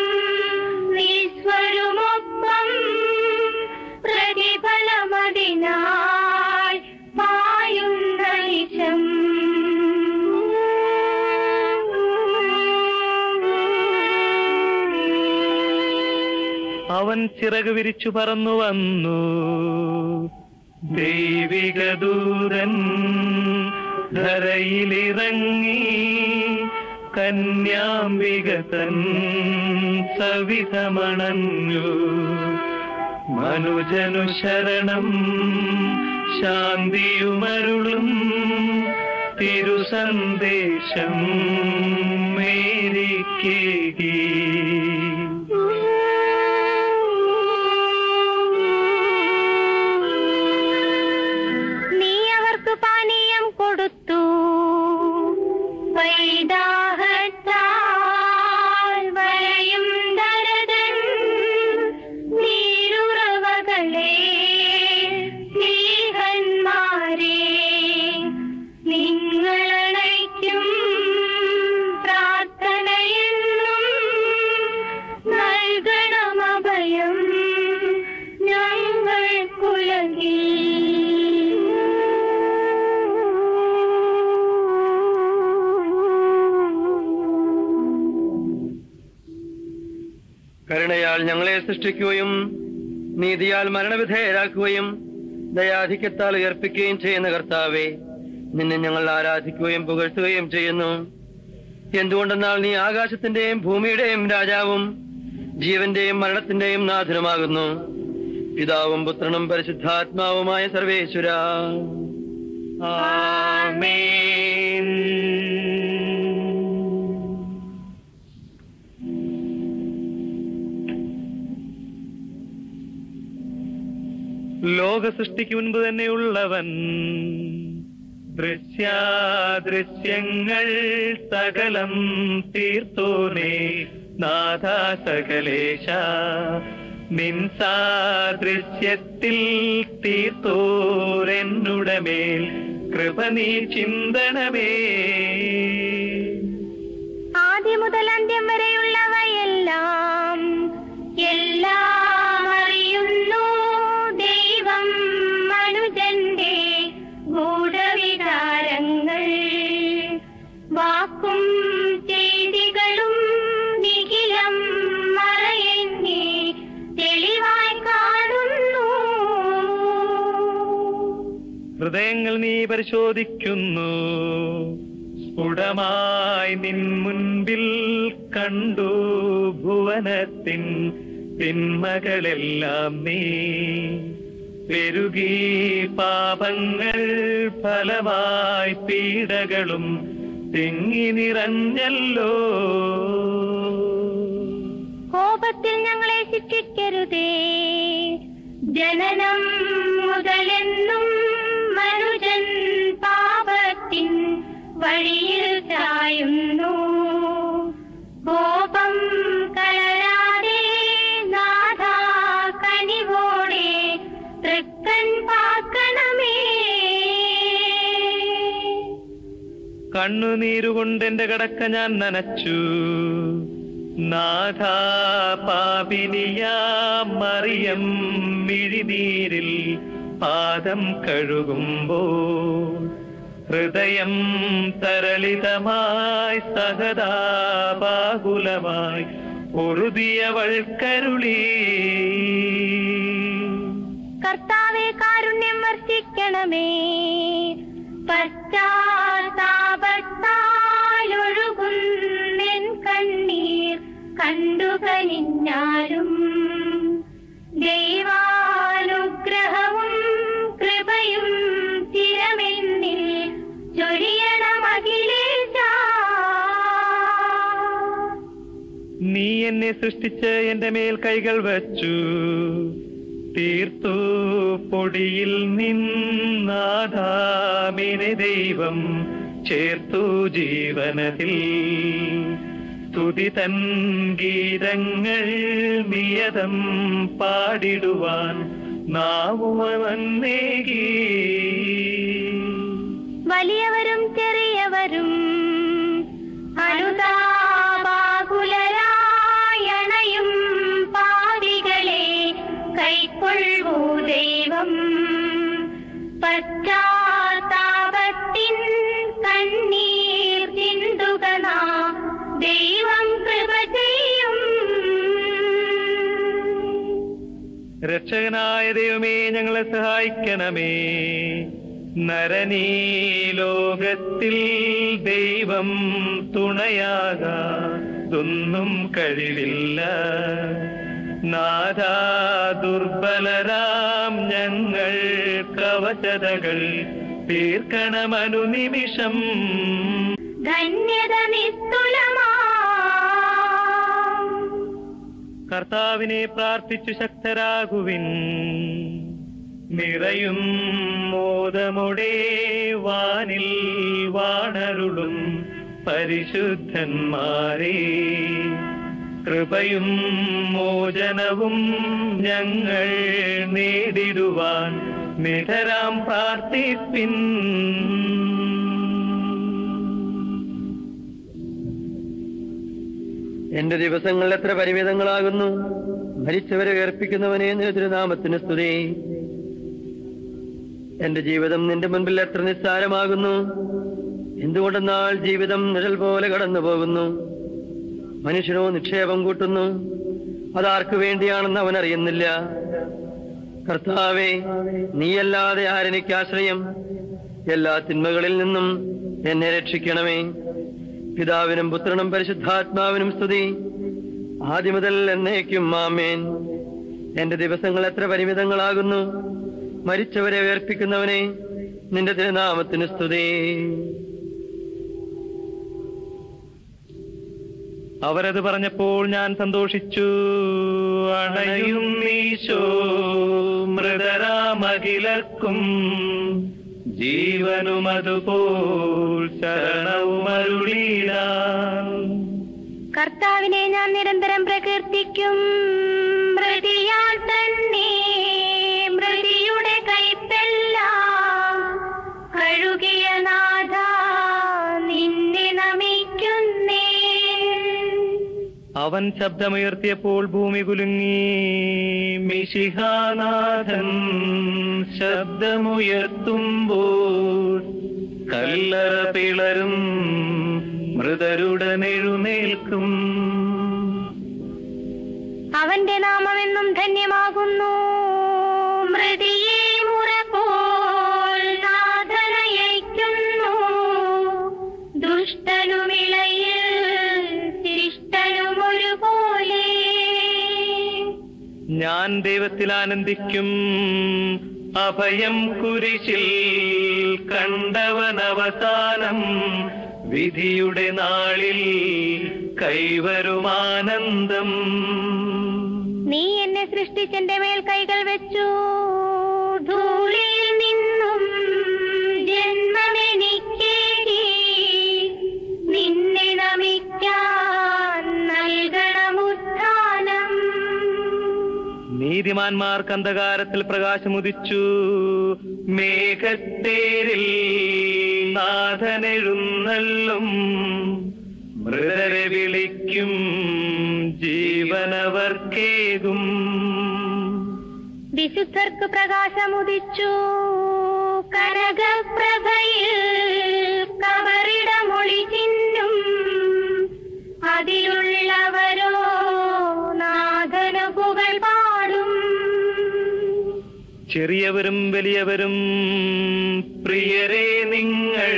ഈശ്വരുമൊപ്പം പ്രതിഫലമതിനായി പായുന്ന നിശം അവൻ ചിറക് വിരിച്ചു പറന്നു വന്നു ദൈവിക ദൂതൻ ധരയിലിറങ്ങി കന്യാംബിക തൻ സവിധമണഞ്ഞു മനുജനു ശരണം ശാന്തിയുമരുളും തിരുസന്ദേശം മേരിക്കേകി നീ അവർക്ക് പാനീയം കൊടുത്തു വൈദാഹത്താൽ വരയും ദരതൻ കരുണയാൽ ഞങ്ങളെ സൃഷ്ടിക്കുകയും നീതിയാൽ മരണവിധേയരാക്കുകയും ദയാധിക്യത്താൽ ഉയർപ്പിക്കുകയും ചെയ്യുന്ന കർത്താവെ നിന്നെ ഞങ്ങൾ ആരാധിക്കുകയും പുകഴ്ത്തുകയും ചെയ്യുന്നു എന്തുകൊണ്ടെന്നാൽ നീ ആകാശത്തിന്റെയും ഭൂമിയുടെയും രാജാവും ജീവന്റെയും മരണത്തിന്റെയും നാഥനുമാകുന്നു പിതാവും പുത്രനും പരിശുദ്ധാത്മാവുമായ സർവേശ്വര ആമേൻ ലോക സൃഷ്ടിക്ക് മുൻപ് തന്നെയുള്ളവൻ ദൃശ്യാദൃശ്യങ്ങൾ സകലം തീർത്തോനേ നാഥ സകലേശ നിൻ സാദൃശ്യത്തിൽ തീർത്തോരെന്നുടമേൽ കൃപ നീ ചിന്തണമേ ആദ്യം മുതൽ അന്ത്യം വരെയുള്ളവയെല്ലാം എല്ലാം അറിയുന്നു ദൈവം മനുജന്റെ ഗൂഢവികാരങ്ങൾ വാക്കും ചെയ്തികളും നിഖിലം മറയെന്നെ തെളിവായി കാണുന്നു ഹൃദയങ്ങൾ നീ പരിശോധിക്കുന്നു സ്ഫുടമായി നിൻ മുൻപിൽ കണ്ടു ഭുവനത്തിൻ തിന്മകളെല്ലാം നീ പെരുകി പാപങ്ങൾ ഫലമായി പീഡകളും തിങ്ങി നിറഞ്ഞല്ലോ കോപത്തിൽ ഞങ്ങളെ ശിക്ഷിക്കരുതേ ജനനം മുതലെന്നും മനുജൻ പാപത്തിൻ വഴിയിൽ ചായുന്നു കോപം കലരാതെ നാഥ കനിവോടെ തൃക്കൻ പാക്കണമേ കണ്ണുനീരുകൊണ്ട് എന്റെ കടക്ക ഞാൻ നനച്ചു നാഥ പാപിനിയാ മറിയം മിഴിനീരിൽ പാദം കഴുകുമ്പോ ഹൃദയം തരളിതമായി സഹതാപാകുലമായി പൊറുതിയവൾ കരുളി കർത്താവെ കാരുണ്യം വർഷിക്കണമേ പശ്ചാത്താപത്താലൊഴുകുന്നെൻ കണ്ണീർ കണ്ടു കനിഞ്ഞാലും ദൈവാനുഗ്രഹവും കൃപയും ചിരമെന്നിൽ ചൊരിയണമഖിലേശ നീ എന്നെ സൃഷ്ടിച്ച് എന്റെ മേൽ കൈകൾ വച്ചു തീർത്തു പൊടിയിൽ നിന്നാധാമിനെ ദൈവം ചേർത്തു ജീവനത്തിൽ സ്തുതി തൻ ഗീതങ്ങൾ നിയതം പാടിടുവാൻ നാവുമന്നേകി വലിയവരും ചെറിയവരും അനുതാപാകുലരായണയും പാവികളെ കൈക്കൊള്ളൂ ദൈവം പശ്ചാത്താപത്തിൻ കണ്ണീർ ചിന്തുക നാം ദൈവം കൃപ ചെയ്യും രക്ഷകനായ ദൈവമേ ഞങ്ങളെ സഹായിക്കണമേ നരനീ ലോകത്തിൽ ദൈവം തുണയാകാതൊന്നും കഴിവില്ല നാഥ ദുർബലരാം ഞങ്ങൾ കവചതകൾ തീർക്കണമനുനിമിഷം ധന്യത നിസ്തുലമാ കർത്താവിനെ പ്രാർത്ഥിച്ചു ശക്തരാകുവിൻ നിറയും മോദമുടെ വാനിൽ വാണരുളും പരിശുദ്ധന്മാരെ കൃപയും മോചനവും ഞങ്ങൾ നേടിടുവാൻ നിധരാം പ്രാർത്ഥിപ്പിൻ എന്റെ ദിവസങ്ങൾ എത്ര പരിമിതങ്ങളാകുന്നു മരിച്ചവരെ ഉയർപ്പിക്കുന്നവനെ നിന്റെ തിരുനാമത്തിന് സ്തുതി എന്റെ ജീവിതം നിന്റെ മുൻപിൽ എത്ര നിസ്സാരമാകുന്നു എന്തുകൊണ്ടെന്നാൽ ജീവിതം നിഴൽ പോലെ കടന്നു പോകുന്നു മനുഷ്യനോ നിക്ഷേപം കൂട്ടുന്നു അതാർക്കു വേണ്ടിയാണെന്ന് അവൻ അറിയുന്നില്ല കർത്താവെ നീയല്ലാതെ ആരെനിക്ക് ആശ്രയം എല്ലാ തിന്മകളിൽ നിന്നും എന്നെ രക്ഷിക്കണമേ പിതാവിനും പുത്രനും പരിശുദ്ധാത്മാവിനും സ്തുതി ആദ്യം മുതൽ എന്നേക്കും മാമേൻ എന്റെ ദിവസങ്ങൾ എത്ര പരിമിതങ്ങളാകുന്നു മരിച്ചവരെ ഉയർപ്പിക്കുന്നവനെ നിന്റെ തിരുനാമത്തിന് സ്തുതി അവരത് പറഞ്ഞപ്പോൾ ഞാൻ സന്തോഷിച്ചു അണയും നീശോ മൃതരാമകിലർക്കും ജീവനും അതുപോൽ ശരണവും അരുളീടാം കർത്താവിനെ ഞാൻ നിരന്തരം പ്രകീർത്തിക്കും മൃതിയാൽ തന്നെ മൃതിയുടെ കൈപ്പെല്ലാം കഴുകിയ നാഥ നിന്നെ നമിക്കുന്നേ അവൻ ശബ്ദമുയർത്തിയപ്പോൾ ഭൂമി കുലുങ്ങി മിശിഹാനാഥൻ ശബ്ദമുയർത്തുമ്പോൾ കല്ലറ പിളരും മൃതരുടനെഴുന്നേൽക്കും അവന്റെ നാമമെന്നും ധന്യമാകുന്നു മൃതിയെ മുറപോൽ നാഥനയയ്ക്കുന്നു ദുഷ്ടനുമിളയിൽ ശിഷ്ടനും ഒരുപോലെ ഞാൻ ദൈവത്തിൽ ആനന്ദിക്കും അഭയം കുരിശിൽ കണ്ടവൻ അവസാനം വിധിയുടെ നാളിൽ കൈവരുമാനന്ദം നീ എന്നെ സൃഷ്ടിച്ചെന്റെ മേൽ കൈകൾ വെച്ചു ധൂളിയിൽ നിന്നും ജന്മമെനിക്കേകി നിന്നെ നമിക്കാൻ നൽകണമുത്ഥാനം നീതിമാന്മാർക്ക് അന്ധകാരത്തിൽ പ്രകാശമുദിച്ചു മേഘത്തേരിൽ നാഥനെഴുന്നള്ളും മൃതരെ വിളിക്കും ജീവനവർക്കേകും വിശുദ്ധർക്ക് പ്രകാശമുദിച്ചു കനകപ്രഭയിൽ കവറിടമൊളി ചിന്നും അതിലുള്ളവരോ നാഥനു പുകൾ പാടും ചെറിയവരും വലിയവരും പ്രിയരെ നിങ്ങൾ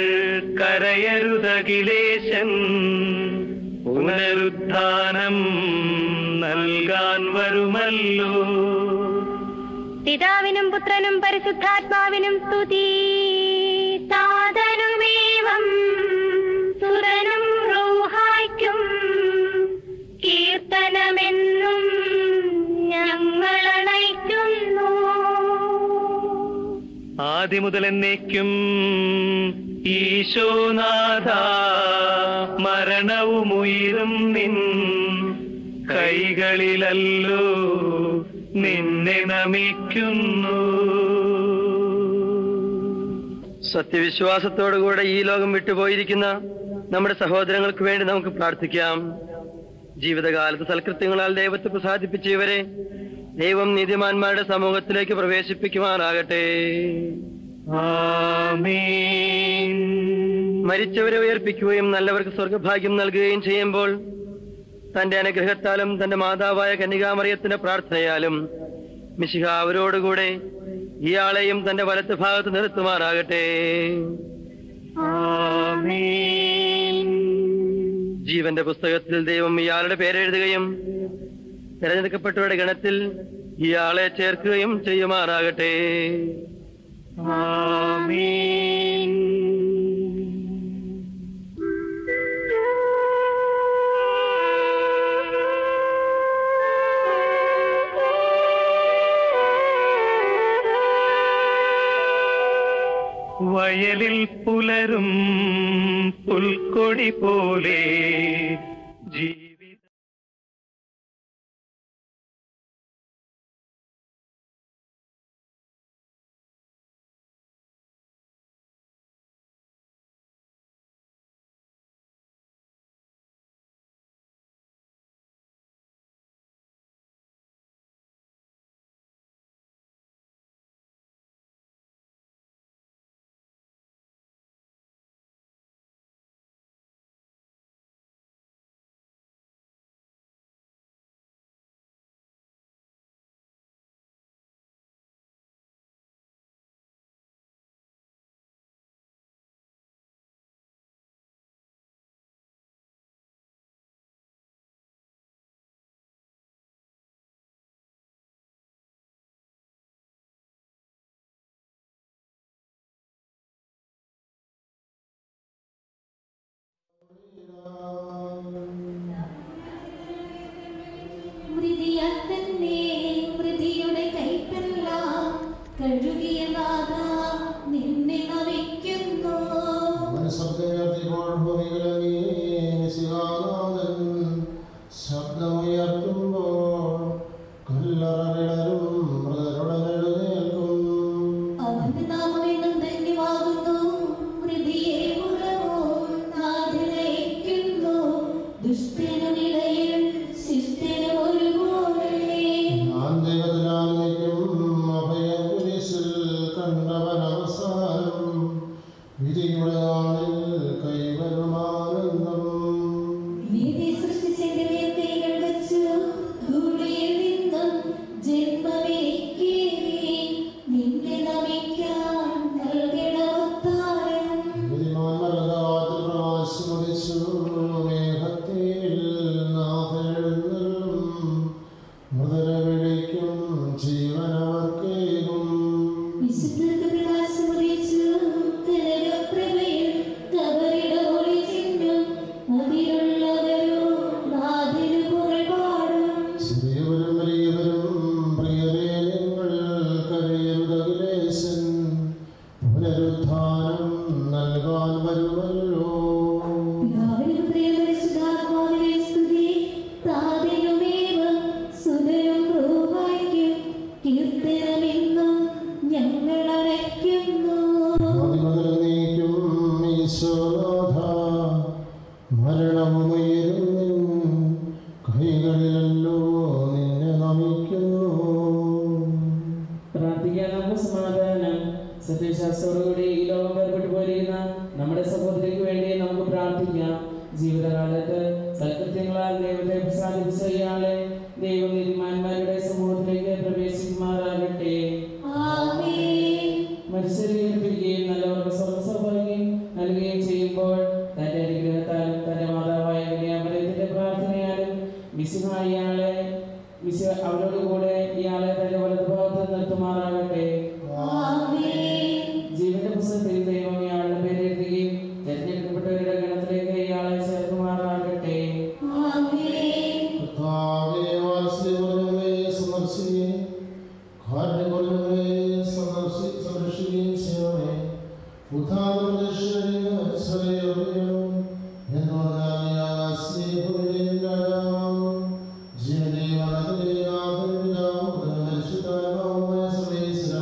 കരയരുതകിലേശൻ പുനരുത്ഥാനം നൽകാൻ വരുമല്ലോ പിതാവിനും പുത്രനും പരിശുദ്ധാത്മാവിനും സ്തുതി താതനുമേവം സുരനും റൂഹായ്ക്കും കീർത്തനമെന്നും ഞങ്ങളണയ്ക്കുന്നു ആദ്യം മുതൽ എന്നേക്കും ഈശോനാഥ മരണവും ഉയരും നിൻ കൈകളിലല്ലോ നിന്നെ നമിക്കുന്നു സത്യവിശ്വാസത്തോടുകൂടെ ഈ ലോകം വിട്ടുപോയിരിക്കുന്ന നമ്മുടെ സഹോദരങ്ങൾക്ക് വേണ്ടി നമുക്ക് പ്രാർത്ഥിക്കാം ജീവിതകാലത്ത് സൽകൃത്യങ്ങളാൽ ദൈവത്തെ പ്രസാദിപ്പിച്ച ഇവരെ ദൈവം നീതിമാന്മാരുടെ സമൂഹത്തിലേക്ക് പ്രവേശിപ്പിക്കുവാനാകട്ടെ മരിച്ചവരെ ഉയർപ്പിക്കുകയും നല്ലവർക്ക് സ്വർഗഭാഗ്യം നൽകുകയും ചെയ്യുമ്പോൾ തന്റെ അനുഗ്രഹത്താലും തന്റെ മാതാവായ കന്യകാമറിയത്തിന്റെ പ്രാർത്ഥനയാലും മിശിഹ അവരോടുകൂടെ ഇയാളെയും തന്റെ വലത്ത് ഭാഗത്ത് നിർത്തുമാറാകട്ടെ ജീവന്റെ പുസ്തകത്തിൽ ദൈവം ഇയാളുടെ പേരെഴുതുകയും തിരഞ്ഞെടുക്കപ്പെട്ടവരുടെ ഗണത്തിൽ ഇയാളെ ചേർക്കുകയും ചെയ്യുമാറാകട്ടെ വയലിൽ പുലരും പുൽക്കൊടി പോലെ ജീ ഇപ്പോൾ ഭൂമികളങ്ങി നിശികാനാഥൻ ശബ്ദമുയർത്തുമ്പോൾ കല്ലറവിടരും മൃതരുടനെഴുന്നേൽക്കും അവന്റെ നാമമെന്നും ധന്യമാകുന്നു ഹൃദയെ മുഴവോ നാഥനയിക്കുന്നു ദുഷ്ടനുമിടയിൽ ശിഷ്ടനും ഒരുപോലെ ഞാൻ ദൈവത്തിലായിരിക്കും അഭയം കുരിശിൽ കണ്ടവൻ അവസാനം വിധിയുടെ നാളിൽ കൈവരുമാനന്ദം നീതി സൃഷ്ടിച്ചെന്റെ മേൽ കൈകൾ വെച്ചു ധൂളിയിൽ നിന്നും ജന്മമേക്കേറി നിന്നെ നമിക്കാൻ നൽകണമത്താരം വിധിമാൻ മരകാത്തിൽ പ്രകാശമടിച്ചു മേഘത്തിൽ നാഥെഴുന്നള്ളും മൃതരെ വിളിക്കും ജീവനവർക്കേകും വിശുദ്ധർക്ക് പ്രകാശമറിയിച്ചു കനകപ്രഭയിൽ കബറിടമൊളി ചിഹ്നം അതിലുള്ളവരോ നാഥന് പുറൽ പാടും ചെറിയവരും വലിയവരും പ്രിയരേ നിങ്ങൾ കരയരുതകിലേശൻ പുനരുത്ഥാനം നൽകാൻ വരുമല്ലോ പിതാവിനും പ്രിയമരിശുദ്ധാത്മാവിനെ സ്തുതി താതിനുമേവം സുതരും റൂഹായ്ക്കും കീർത്തനമെന്നും ഞങ്ങൾ അടയ്ക്കുന്നു അതിമുതൽ നീക്കും ഈശോനാഥ മരണമുയരും കൈകളിലല്ലോ നിന്നെ നമിക്കുന്നു പ്രാർത്ഥിക്കാൻ നമുക്ക് സമാധാനം സത്യശാസ്ത്രത്തോടുകൂടി ഈ ലോകം വേർപെട്ടു പോയിരിക്കുന്ന നമ്മുടെ സഹോദരിക്ക് വേണ്ടി നമുക്ക് പ്രാർത്ഥിക്കാം ജീവിതകാലത്ത് സൽകൃത്യങ്ങളാൽ ദൈവത്തെ പ്രസാദിപ്പിച്ച ഇയാളെ ദൈവം നീതിമാന്മാരുടെ സമൂഹത്തിലേക്ക് പ്രവേശിക്കുമാറാകട്ടെ മത്സരീകരിപ്പിക്കുകയും നല്ലവർക്ക് സ്വർഗസൗഭാഗ്യം നൽകുകയും ചെയ്യുമ്പോൾ തന്റെ അനുഗ്രഹത്താലും തന്റെ മാതാവായ വിനയാമരത്തിന്റെ പ്രാർത്ഥനയാലും മിശിഹ ഇയാളെ മിശ അവരോട് കൂടെ ഇയാളെ തന്റെ വലതുഭാഗത്ത് നിർത്തുമാറാകട്ടെ ജീവന്റെ പുസ്തകത്തിൽ ദൈവം ഇയാളുടെ പേര് എഴുതുകയും തെരഞ്ഞെടുക്കപ്പെട്ടവരുടെ ഗണത്തിലേക്ക് ഇയാളെ ചേർക്കുമാറാകട്ടെ കർത്താവേ, വാത്സല്യമുള്ളവരെ സന്ദർശിക്കുകയും കാരുണ്യമുള്ളവരെ സന്ദർശി- സംരക്ഷിക്കുകയും ചെയ്യണമേ. ഉദ്ധാനപ്രദക്ഷിണരെ മത്സരയെ അറിയണം. എന്നോർത്താൽ നീ ആകാശത്തെയും രാജാവാകും. ജീവനെയും മരണത്തെയും നാഥനും പിതാവും പുത്രനും പരിശുദ്ധാത്മാവുമായ സർവ്വേശ്വരാ.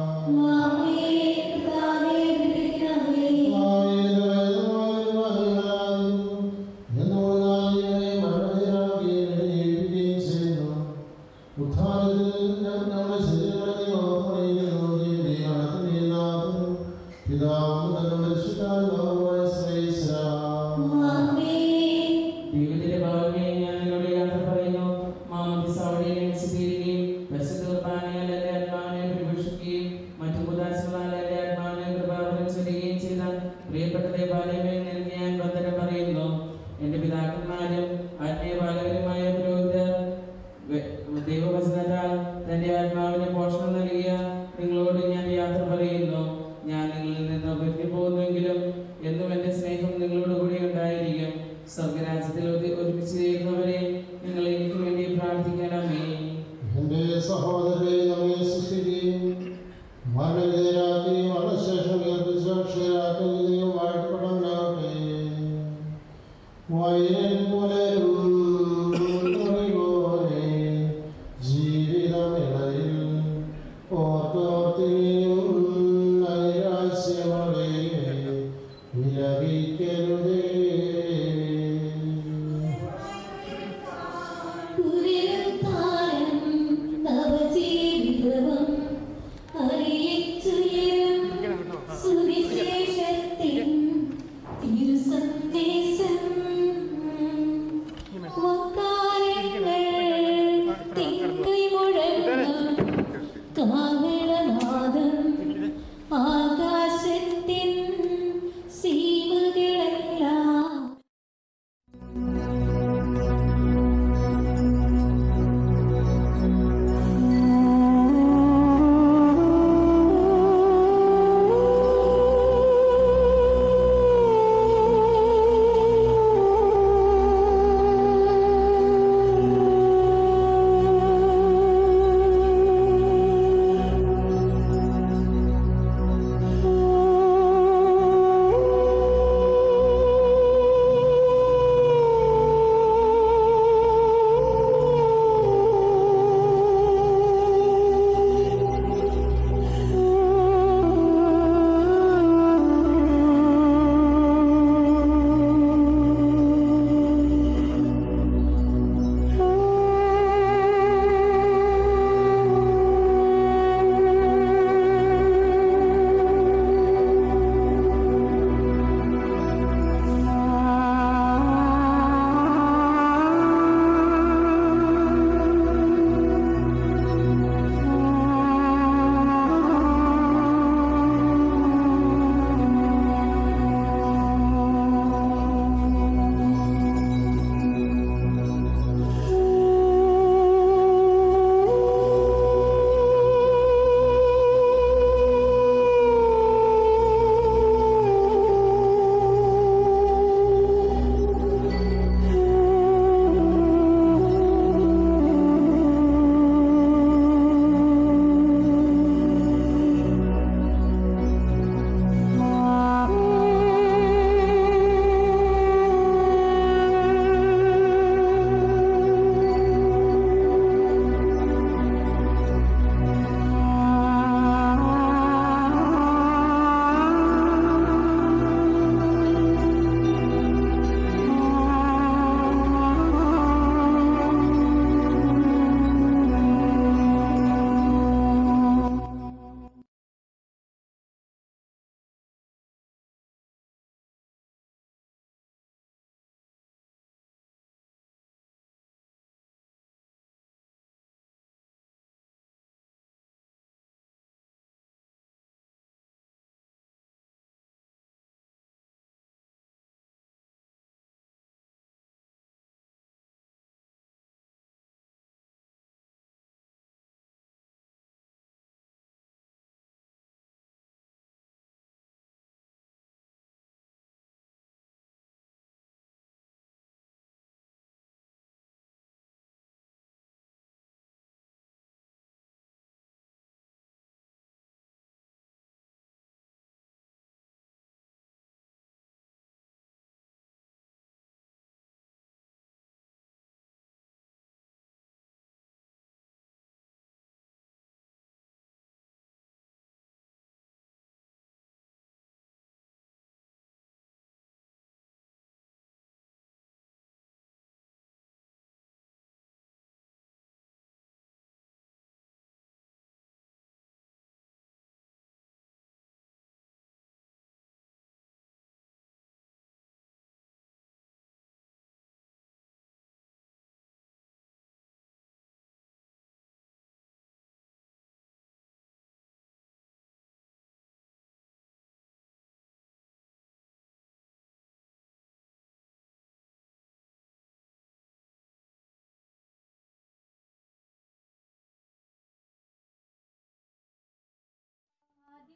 ദൈവത്തിന്റെ ഭാവമേ ഞാൻ നിങ്ങളോട് യാത്ര പറയുന്നു മാമോദിസാവടിയെ വിശദീകരിക്കുകയും പരിശുദ്ധ കുർബാനയാൽ എന്റെ ആത്മാവിനെ പരിപോഷിക്കുകയും മറ്റു ഉദാസങ്ങളാൽ എന്റെ ആത്മാവിനെ കൃപാവനം ചൊല്ലുകയും ചെയ്ത പ്രിയപ്പെട്ട ദേവാലയമേ നിനക്ക് ഞാൻ വന്ദനം പറയുന്നു എന്റെ പിതാക്കന്മാരും ആത്മീയപാലകരുമായ പുരോഹിതർ വെ- ദൈവവചനത്താൽ തന്റെ ആത്മാവിന് പോഷണം നൽകിയ നിങ്ങളോട് ഞാൻ യാത്ര പറയുന്നു ഞാൻ നിങ്ങളിൽ നിന്ന് ഒഴിഞ്ഞു പോകുന്നെങ്കിലും എന്നും എന്റെ സ്നേഹം നിങ്ങളോട് കൂടി ഉണ്ടായിരിക്കും സ്വർഗരാജ്യത്തിൽ ഒരു- ഒരുമിച്ച് ചേരുന്നവരെ നിങ്ങൾ എനിക്ക് വേണ്ടി പ്രാർത്ഥിക്കണമേ എന്റെ സഹോദരരെ നമ്മെ സൃഷ്ടിക്കുകയും മരണവിധേയരാക്കുകയും മരണശേഷം ഉയർപ്പിച്ച അക്ഷയരാക്കുകയും വാഴ്ത്തപ്പെടാനാകട്ടെ വയൽ പുലരും പോലെ ജീവിതമിടയിൽ ഓർത്തോർത്തിയും നൈരാശ്യമോടെ വിലപിക്കരുതേ പുനരുദ്ധാനം നവജീവിതവും അറിയിച്ചുയരും സുവിശേഷത്തിൻ തിരുസന്ദേശം വക്കാലങ്ങൾ തിങ്കൈ മുഴങ്ങും കാഹളനാദം ആകാശത്തിൻ സീമകളെല്ലാം Thank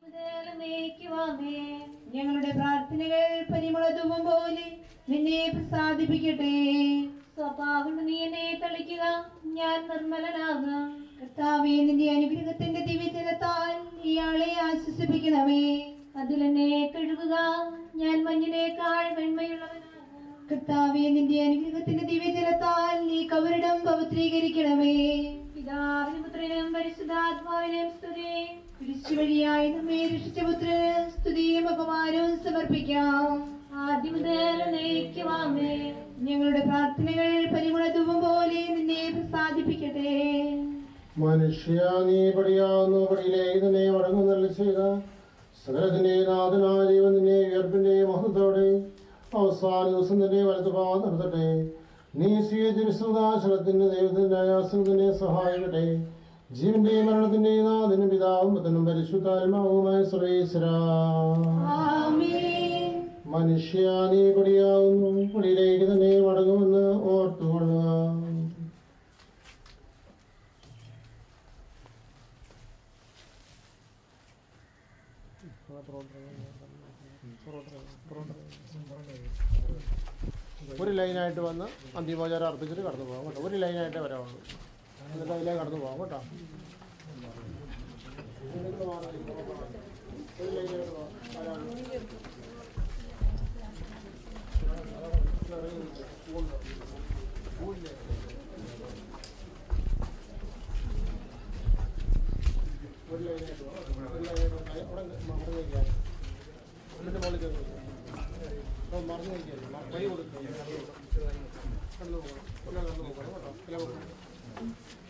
ഞങ്ങളുടെ പ്രാർത്ഥനകൾ പരിമളധൂപം പോലെ നിന്നെ പ്രസാദിപ്പിക്കട്ടെ സ്വഭാവം നീ എന്നെ തളിക്കുക ഞാൻ നിർമ്മലനാകാം കർത്താവേ നിന്റെ അനുഗ്രഹത്തിന്റെ ദിവ്യജലത്താൽ ഇയാളെ ആശ്വസിപ്പിക്കണമേ അതിലെന്നെ കഴുകുക ഞാൻ മഞ്ഞിനേക്കാൾ വെണ്മയുള്ളവനാകാം കർത്താവേ നിന്റെ അനുഗ്രഹത്തിന്റെ ദിവ്യജലത്താൽ നീ കവരിടം പവിത്രീകരിക്കണമേ പിതാവിനും പുത്രനും പരിശുദ്ധാത്മാവിനും സ്തുതി കുരിശു വഴിയായി നമ്മെ രക്ഷിച്ച പുത്രന് സ്തുതിയും ബഹുമാനവും സമർപ്പിക്കാം ആദ്യം മുതൽ നയിക്കുവാമേ ഞങ്ങളുടെ പ്രാർത്ഥനകൾ പരിമളധൂപം പോലെ നിന്നെ പ്രസാദിപ്പിക്കട്ടെ മനുഷ്യ നീ പടിയാവുന്നു പടിയിലേക്ക് തന്നെ മടങ്ങുന്നല്ല ചെയ്ത സകലത്തിന്റെ നാഥനായ ദൈവം നിന്നെ ഉയർപ്പിന്റെ മഹത്വത്തോടെ അവസാന ദിവസം തന്നെ വലതുഭാഗം നടത്തട്ടെ നീ സ്വീകരിച്ചതാശലത്തിന്റെ ദൈവത്തിന്റെ ആയാസനത്തിനെ സഹായിക്കട്ടെ ജീവന്റെ മരണത്തിന്റെ നാഥനും പിതാവും പുത്രനും പരിശുദ്ധാത്മാവുമായ സർവേശ്വര മനുഷ്യ നീ പടിയാവുന്നു പടിയിലേക്ക് തന്നെ മടങ്ങുമെന്ന് ഓർത്തുകൊള്ളുക ഒരു ലൈനായിട്ട് വന്ന് അന്തിമോചാരം അർപ്പിച്ചിട്ട് കടന്നു പോകാം കേട്ടോ ഒരു ലൈനായിട്ടേ വരാവുള്ളൂ എന്നിട്ട് അതിലേക്ക് കടന്നു പോകാം കേട്ടോ ഒരു ലൈനായിട്ട് പോകാം വരാവുള്ളൂ. ഒരു ലൈനായിട്ട് പോകാം ഒരു ലൈനായിട്ട് പോകാം. അവിടെ മറന്നു വയ്ക്കാം എന്നിട്ട് മുകളിൽ കയറി നിൽക്കാം. അപ്പോൾ മറന്നു വയ്ക്കരുത് മ- കൈ കൊടുക്കുക കടന്നു പോകണം ഒന്ന് കടന്നു പോകണം കേട്ടോ ഇല പോകണം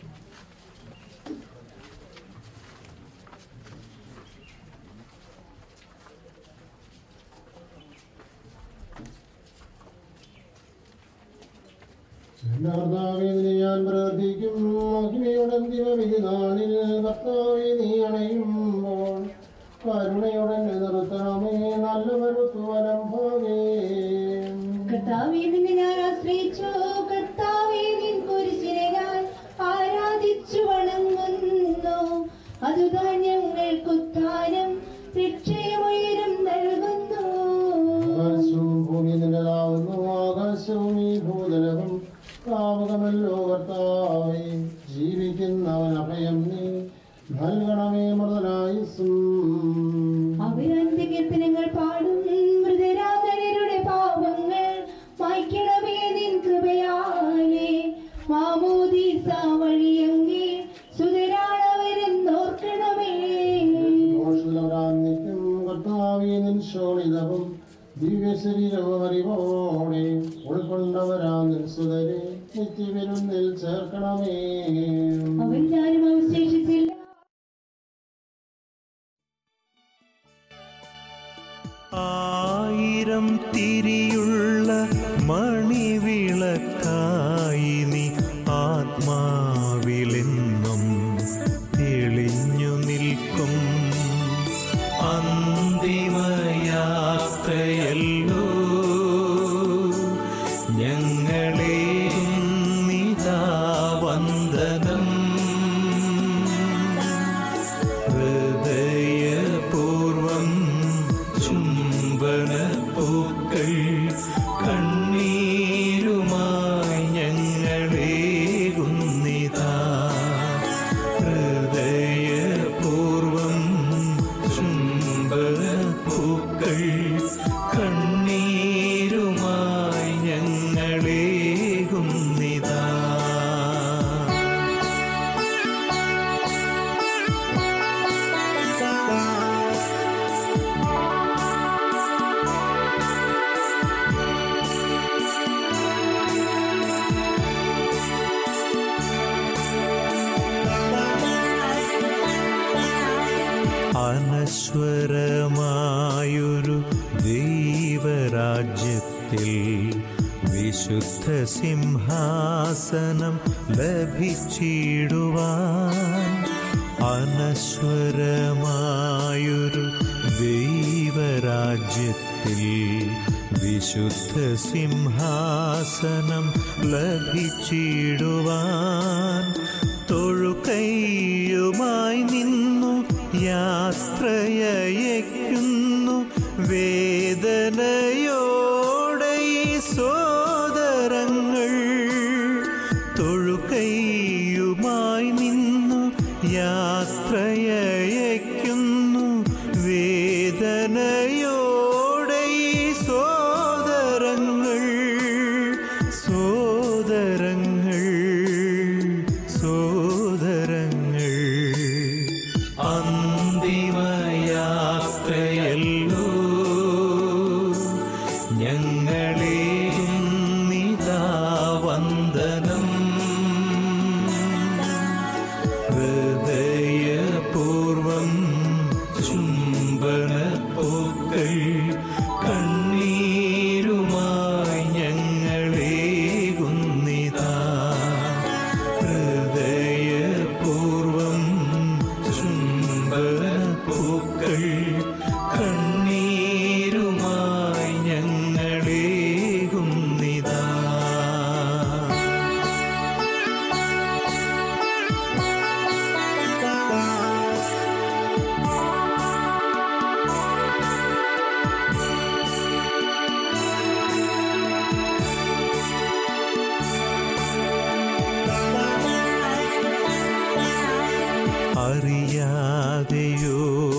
കർത്താവേ നിന്നെ ഞാൻ പ്രാർത്ഥിക്കും മഹിമയുടെ അന്തിമവിധിനാളിൽ കർത്താവേ നീ അണയുമ്പോൾ കരുണയോടെ എന്നെ നിർത്തണമേ നല്ല മരുത്തുവലം ഭാവേ കർത്താവേ നിന്നെ ഞാൻ ആശ്രയിച്ചു കർത്താവേ നിൻ കുരിശിനെ ഞാൻ ആരാധിച്ചു വണങ്ങുന്നു അതുതാൻ ഞങ്ങൾക്കുത്താനം രക്ഷയുയരും നൽകുന്നു ആകാശവും ഭൂമി നിന്നതാവുന്നു ആകാശവും ഈ ഭൂതലവും താവകമല്ലോ കർത്താവേ ജീവിക്കുന്നവൻ അഭയം നീ നൽകണമേ മൃതനായുസും അവരന്റെ കീർത്തനങ്ങൾ പാടും മൃതരാധനരുടെ പാപങ്ങൾ മായ്ക്കണമേ നിൻ കൃപയാലേ മാമോദീസ വഴിയെങ്കിൽ സുതരാണവരെന്നോർക്കണമേ മോഷണവരാന്നിക്കും കർത്താവേ നിൻ ശോണിതവും ദിവ്യശരീരവും അറിവോടെ ഉൾക്കൊണ്ടവരാ നിൻ സുതരെ നിത്യവിരുന്നിൽ ചേർക്കണമേ അവൻ ഞാനും അവശേഷിച്ചില്ല ആയിരം തിരിയുള്ള മണിവിളക്കായി നീ ആത്മാവിലെന്നും തെളിഞ്ഞു നിൽക്കും അന്തിമയാത്രയല്ലോ ഞങ്ങളെ നിതാ വന്ദനം ഹൃദയപൂർവം ചുംബന പൂക്കൾ കണ്ണീരുമായി ഞങ്ങളേകുന്നിതാ ഹൃദയപൂർവം ചുംബന പൂക്കൾ കണ്ണീരുമായി ഞങ്ങളേകുന്നിതാ അനശ്വരമായൊരു ദൈവരാജ്യത്തിൽ വിശുദ്ധ സിംഹാസനം ലഭിച്ചിടുവാൻ അനശ്വരമായൊരു ദൈവരാജ്യത്തിൽ വിശുദ്ധ സിംഹാസനം ലഭിച്ചിടുവാൻ തൊഴുകൈയുമായി നിന്നു യാത്രയയ്ക്കുന്നു വേദനയോടെ ഈ സോദരങ്ങൾ തൊഴുകൈയുമായി നിന്നു യാത്രയയ്ക്കുന്നു വേദനയോടെ ഈ സോദരങ്ങൾ സോദരങ്ങൾ സോദരങ്ങൾ അന്തിമയാത്രയല്ലോ ഞങ്ങളെ നിതാ വന്ദനം ഹൃദയപൂർവം ചുംബന പൂക്കൾ കണ്ണീരുമായി ഞങ്ങളെ കുന്നിതാ ഹൃദയപൂർവം ചുംബന പൂക്കൾ കണ്ണീരുമായി ഞങ്ങളെ കുന്നിതാ അറിയാതെയോ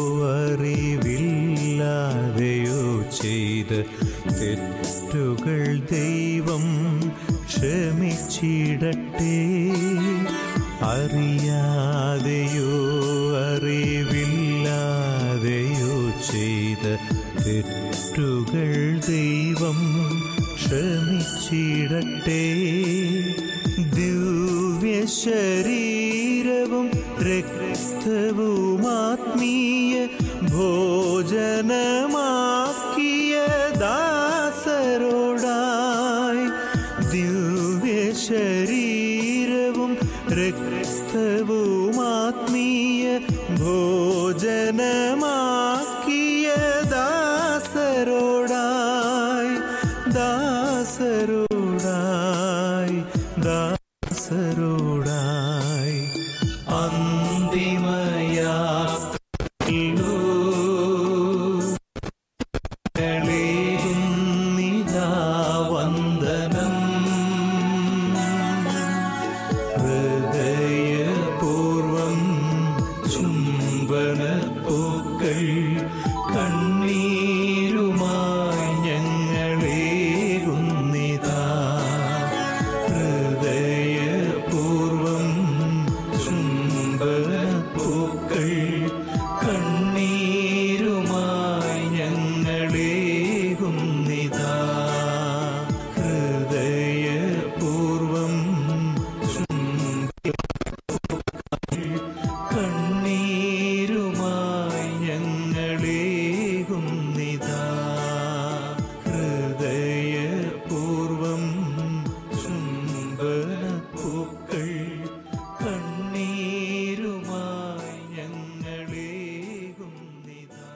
അറിവില്ലാതെയോ ചെയ്ത തെറ്റുകൾ ദൈവം ക്ഷമിച്ചിടട്ടെ അറിയാതെയോ അറിവില്ലാതെയോ ചെയ്ത തെറ്റുകൾ ദൈവം ക്ഷമിച്ചിടട്ടെ ദിവ്യ ശരീരവും രക്തവും ആത്മീയ ഭോജനമാക്കിയ ദാസരോടായി ദിവ്യ ശരീരവും രക്തവും ആത്മീയ ഭോജനമാക്കിയ ദാസരോടായി ദാസരോടായി ദാസരോടായി അന്തിമയാത്രയിലോ നിതാ വന്ദനം ഹൃദയപൂർവം ചുംബന പൂക്കൾ കണ്ണീരുമായി ഞങ്ങളെ കുന്നിതാ ഹൃദയപൂർവം ചുംബന പൂക്കൾ കണ്ണീരുമായി ഞങ്ങളെ കുന്നിതാ ഹൃദയപൂർവം കണ്ണീരുമായി ഞങ്ങളെ കുന്നിതാ ഹൃദയപൂർവം ചുംബന പൂക്കൾ കണ്ണീരുമായി ഞങ്ങളെ കുന്നിതാ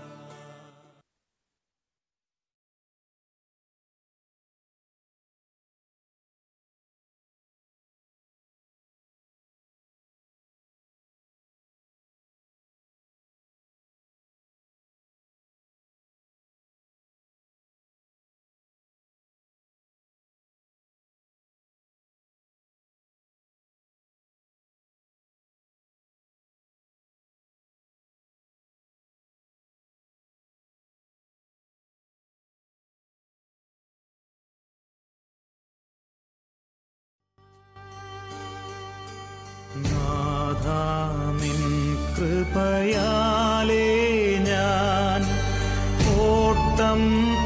നാഥാനിൻ കൃപയാലേ ഞാൻ ഓട്ടം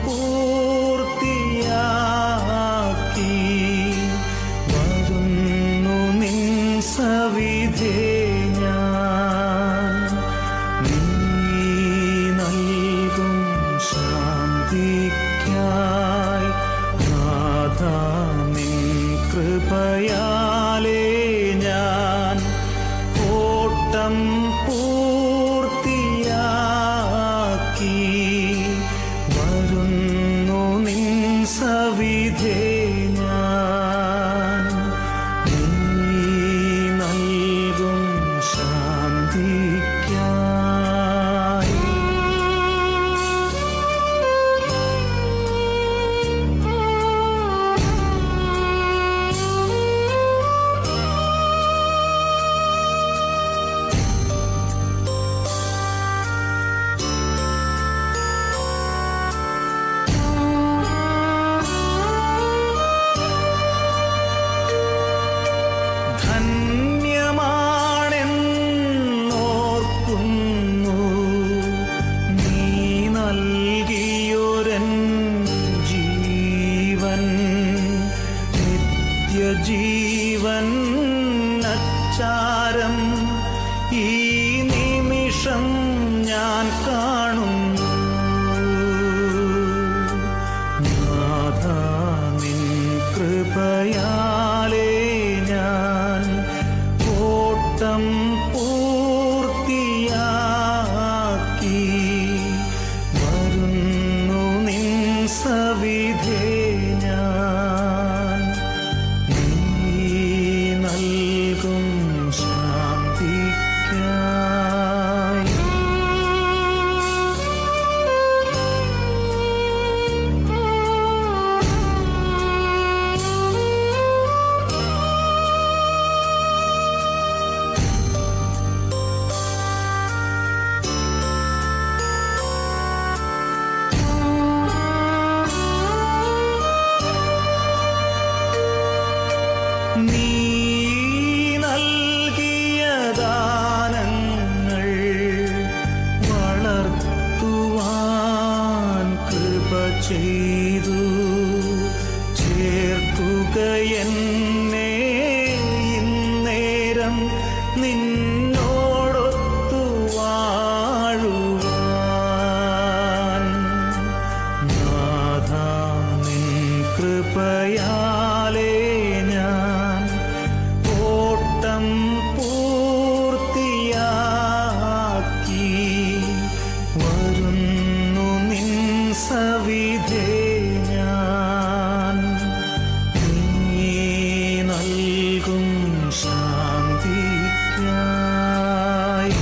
പൂർത്തിയാക്കി വരുന്നു നിൻ സവിധേ ഞാൻ നീ നൽകും ശാന്തിക്കായി നാഥാ നിൻ കൃപയാലേ ഞാൻ ഓട്ടം പൂർത്തിയാക്കി വരുന്നു നിൻ സവിധേ ഞാൻ നീ നൽകും ശാന്തിക്കായി ജീവൻ നിത്യജീവൻ അച്ചാരം ഈ നിമിഷം ഞാൻ കാണുന്നു നാഥ നിൻ കൃപയാലേ ഞാൻ ഓട്ടം പൂർത്തിയാക്കി വരുന്നു നിൻ സവിധേ ഞാൻ നീ നൽകും ശാന്തിക്കായി നീ നൽകിയ ദാനങ്ങൾ വളർത്തുവാൻ കൃപ ചെയ്തു ചേർക്കുക എന്നെ ഇന്നേരം നിന്നോടൊത്തു വാഴുവാൻ നാഥ നിൻ കൃപയാലേ ഞാൻ ഓട്ടം പൂർത്തിയാക്കി വരുന്നു നിൻ സവിധേ ഞാൻ നീ നൽകും ശാന്തിക്കായി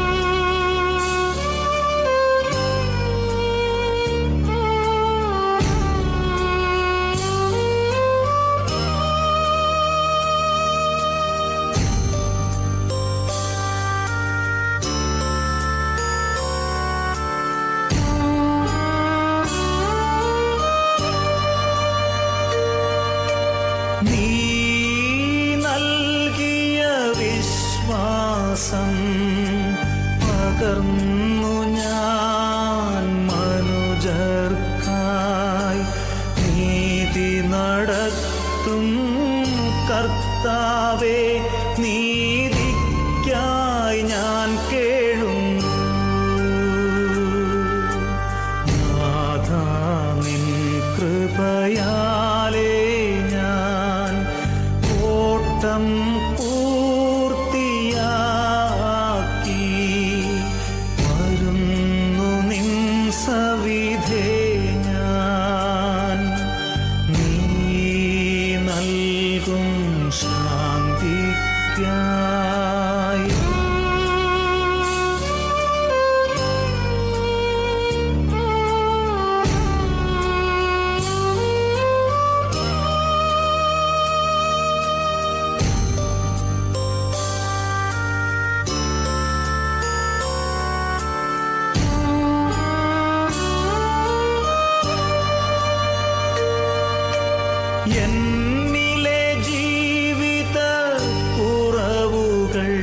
നീ നൽകിയ വിശ്വാസം പകർന്നു ഞാൻ മനുജർക്കായി നീതി നടത്തും കർത്താവേ നീതിക്കായി ഞാൻ കേഴുന്നു നാഥ നിൻ കൃപയാലേ ഞാൻ ഓട്ടം പൂർത്തിയാക്കി വരുന്നു നിൻ സവിധേ ഞാൻ നീ നൽകും ശാന്തിക്കായി എന്നിലെ ജീവിത കുറവുകൾ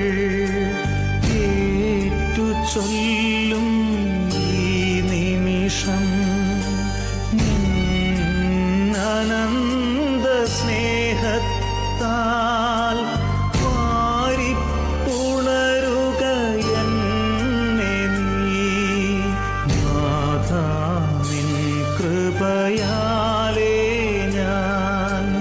ഏറ്റു ചൊല്ലും ഈ നിമിഷം അനന്ത സ്നേഹത്താൽ വാരിപ്പുണരുക എന്നെ നീ നാഥ നിൻ കൃപയാലേ ഞാൻ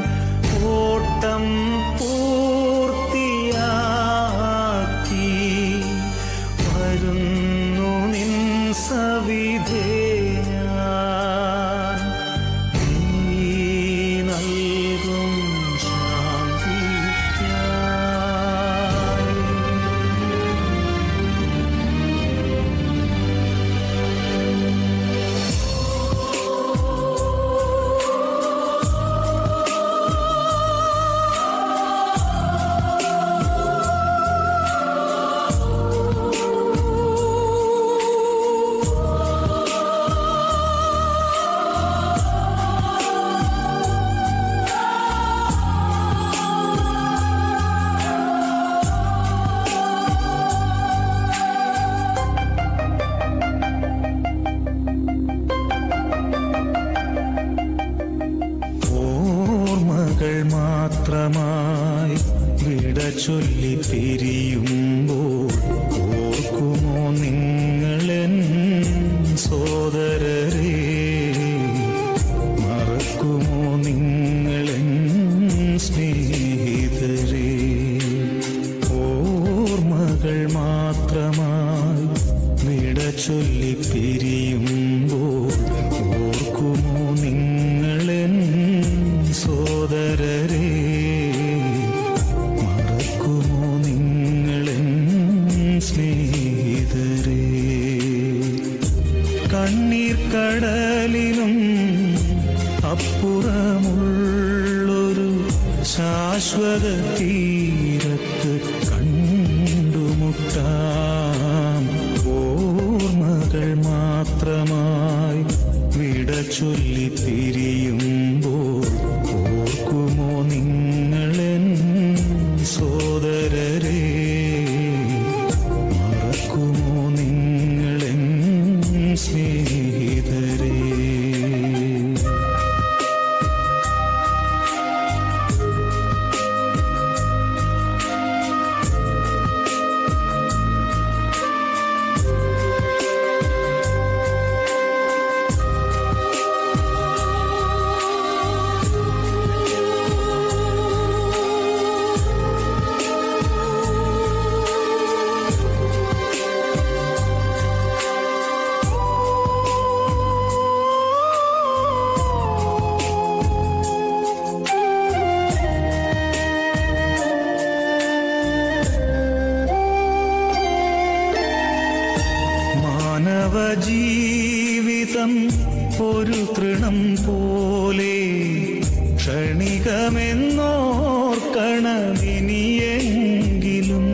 ഓർമ്മകൾ മാത്രമായി വിട ചൊല്ലി പിരിയുമ്പോൾ ഓർക്കുമോ നിങ്ങളെൻ സോദരരെ മറക്കുമോ നിങ്ങളെൻ സ്നേഹിതരെ ഓർമ്മകൾ മാത്രമായി വിട ചൊല്ലി പിരിയുമ്പോൾ ഓർക്കുമോ നിങ്ങളെൻ സോദരരെ മറക്കുമോ നിങ്ങളെൻ സ്നേഹിതരെ കണ്ണീർ കടലിനും അപ്പുറമുള്ളൊരു ശാശ്വത തീരത്ത് കണ്ടുമുട്ടാം ഓർമ്മകൾ മാത്രമായി വിട ചൊല്ലി പിരിയുമ്പോൾ ഓർക്കുമോ നിങ്ങളെൻ സോദരരെ മറക്കുമോ നിങ്ങളെൻ സ്നേഹിതരെ മാനവ ജീവിതം ഒരു തൃണം പോലെ ക്ഷണികമെന്നോർക്കണമിനിയെങ്കിലും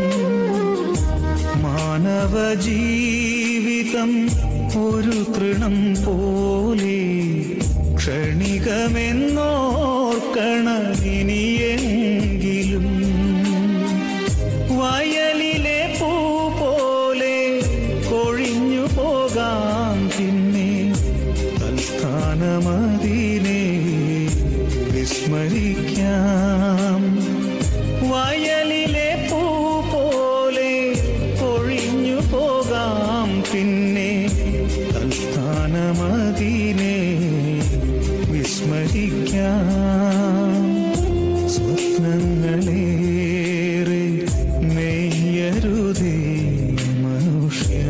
മാനവ ജീവിതം ഒരു തൃണം പോലെ ക്ഷണികമെന്നോർക്കണമിനിയെങ്കിലും വയലിലെ പൂ പോലെ കൊഴിഞ്ഞു പോകാം പിന്നെ തൽസ്ഥാനമതിനെ വിസ്മരിക്കാം വയലിലെ പൂ പോലെ കൊഴിഞ്ഞു പോകാം പിന്നെ തൽസ്ഥാനമതിനെ വിസ്മരിക്കാം സ്വപ്നങ്ങളേറെ നെയ്യരുതേ മനുഷ്യ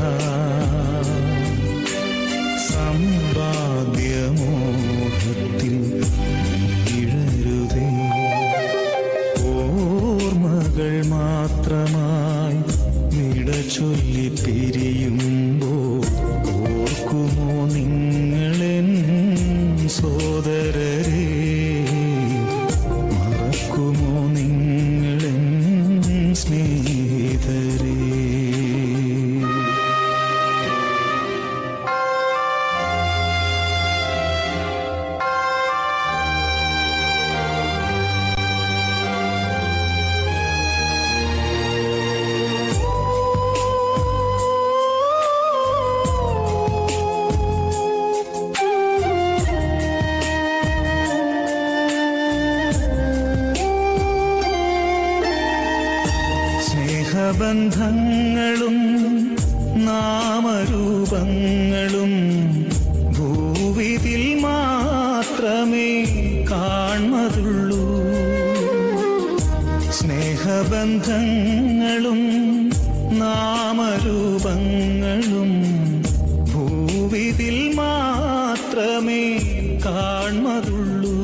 സമ്പാദ്യമോഹത്തിൽ വീഴരുതേ ഓർമ്മകൾ മാത്രമായി വിട ചൊല്ലി പിരിയുമ്പോൾ ഓർക്കുമോ നിങ്ങളെൻ സോദരരെ മറക്കുമോ നിങ്ങളെൻ സ്നേഹിതരെ സ്നേഹബന്ധങ്ങളും നാമരൂപങ്ങളും ഭൂവിതിൽ മാത്രമേ കാൺമതുള്ളൂ സ്നേഹബന്ധങ്ങളും നാമരൂപങ്ങളും ഭൂവിതിൽ മാത്രമേ കാൺമതുള്ളൂ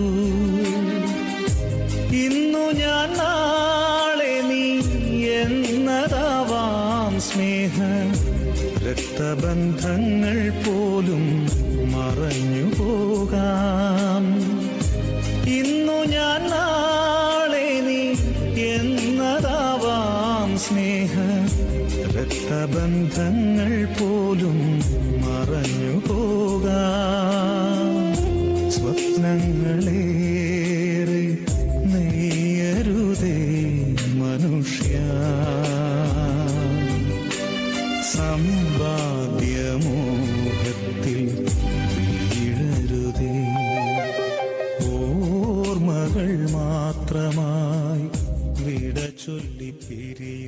ഇന്നു ഞാൻ നാളെ നീ എന്നതാവാം സ്നേഹ രക്തബന്ധങ്ങൾ പോലും മറഞ്ഞു പോകാം ഇന്നു ഞാൻ നാളെ നീ എന്നതാവാം സ്നേഹ രക്തബന്ധങ്ങൾ പോലും മറഞ്ഞു പോകാം സ്വപ്നങ്ങളേറെ നെയ്യരുതേ മനുഷ്യ സമ്പാദ്യമോഹത്തിൽ വീഴരുതേ ഓർമ്മകൾ കിരീടം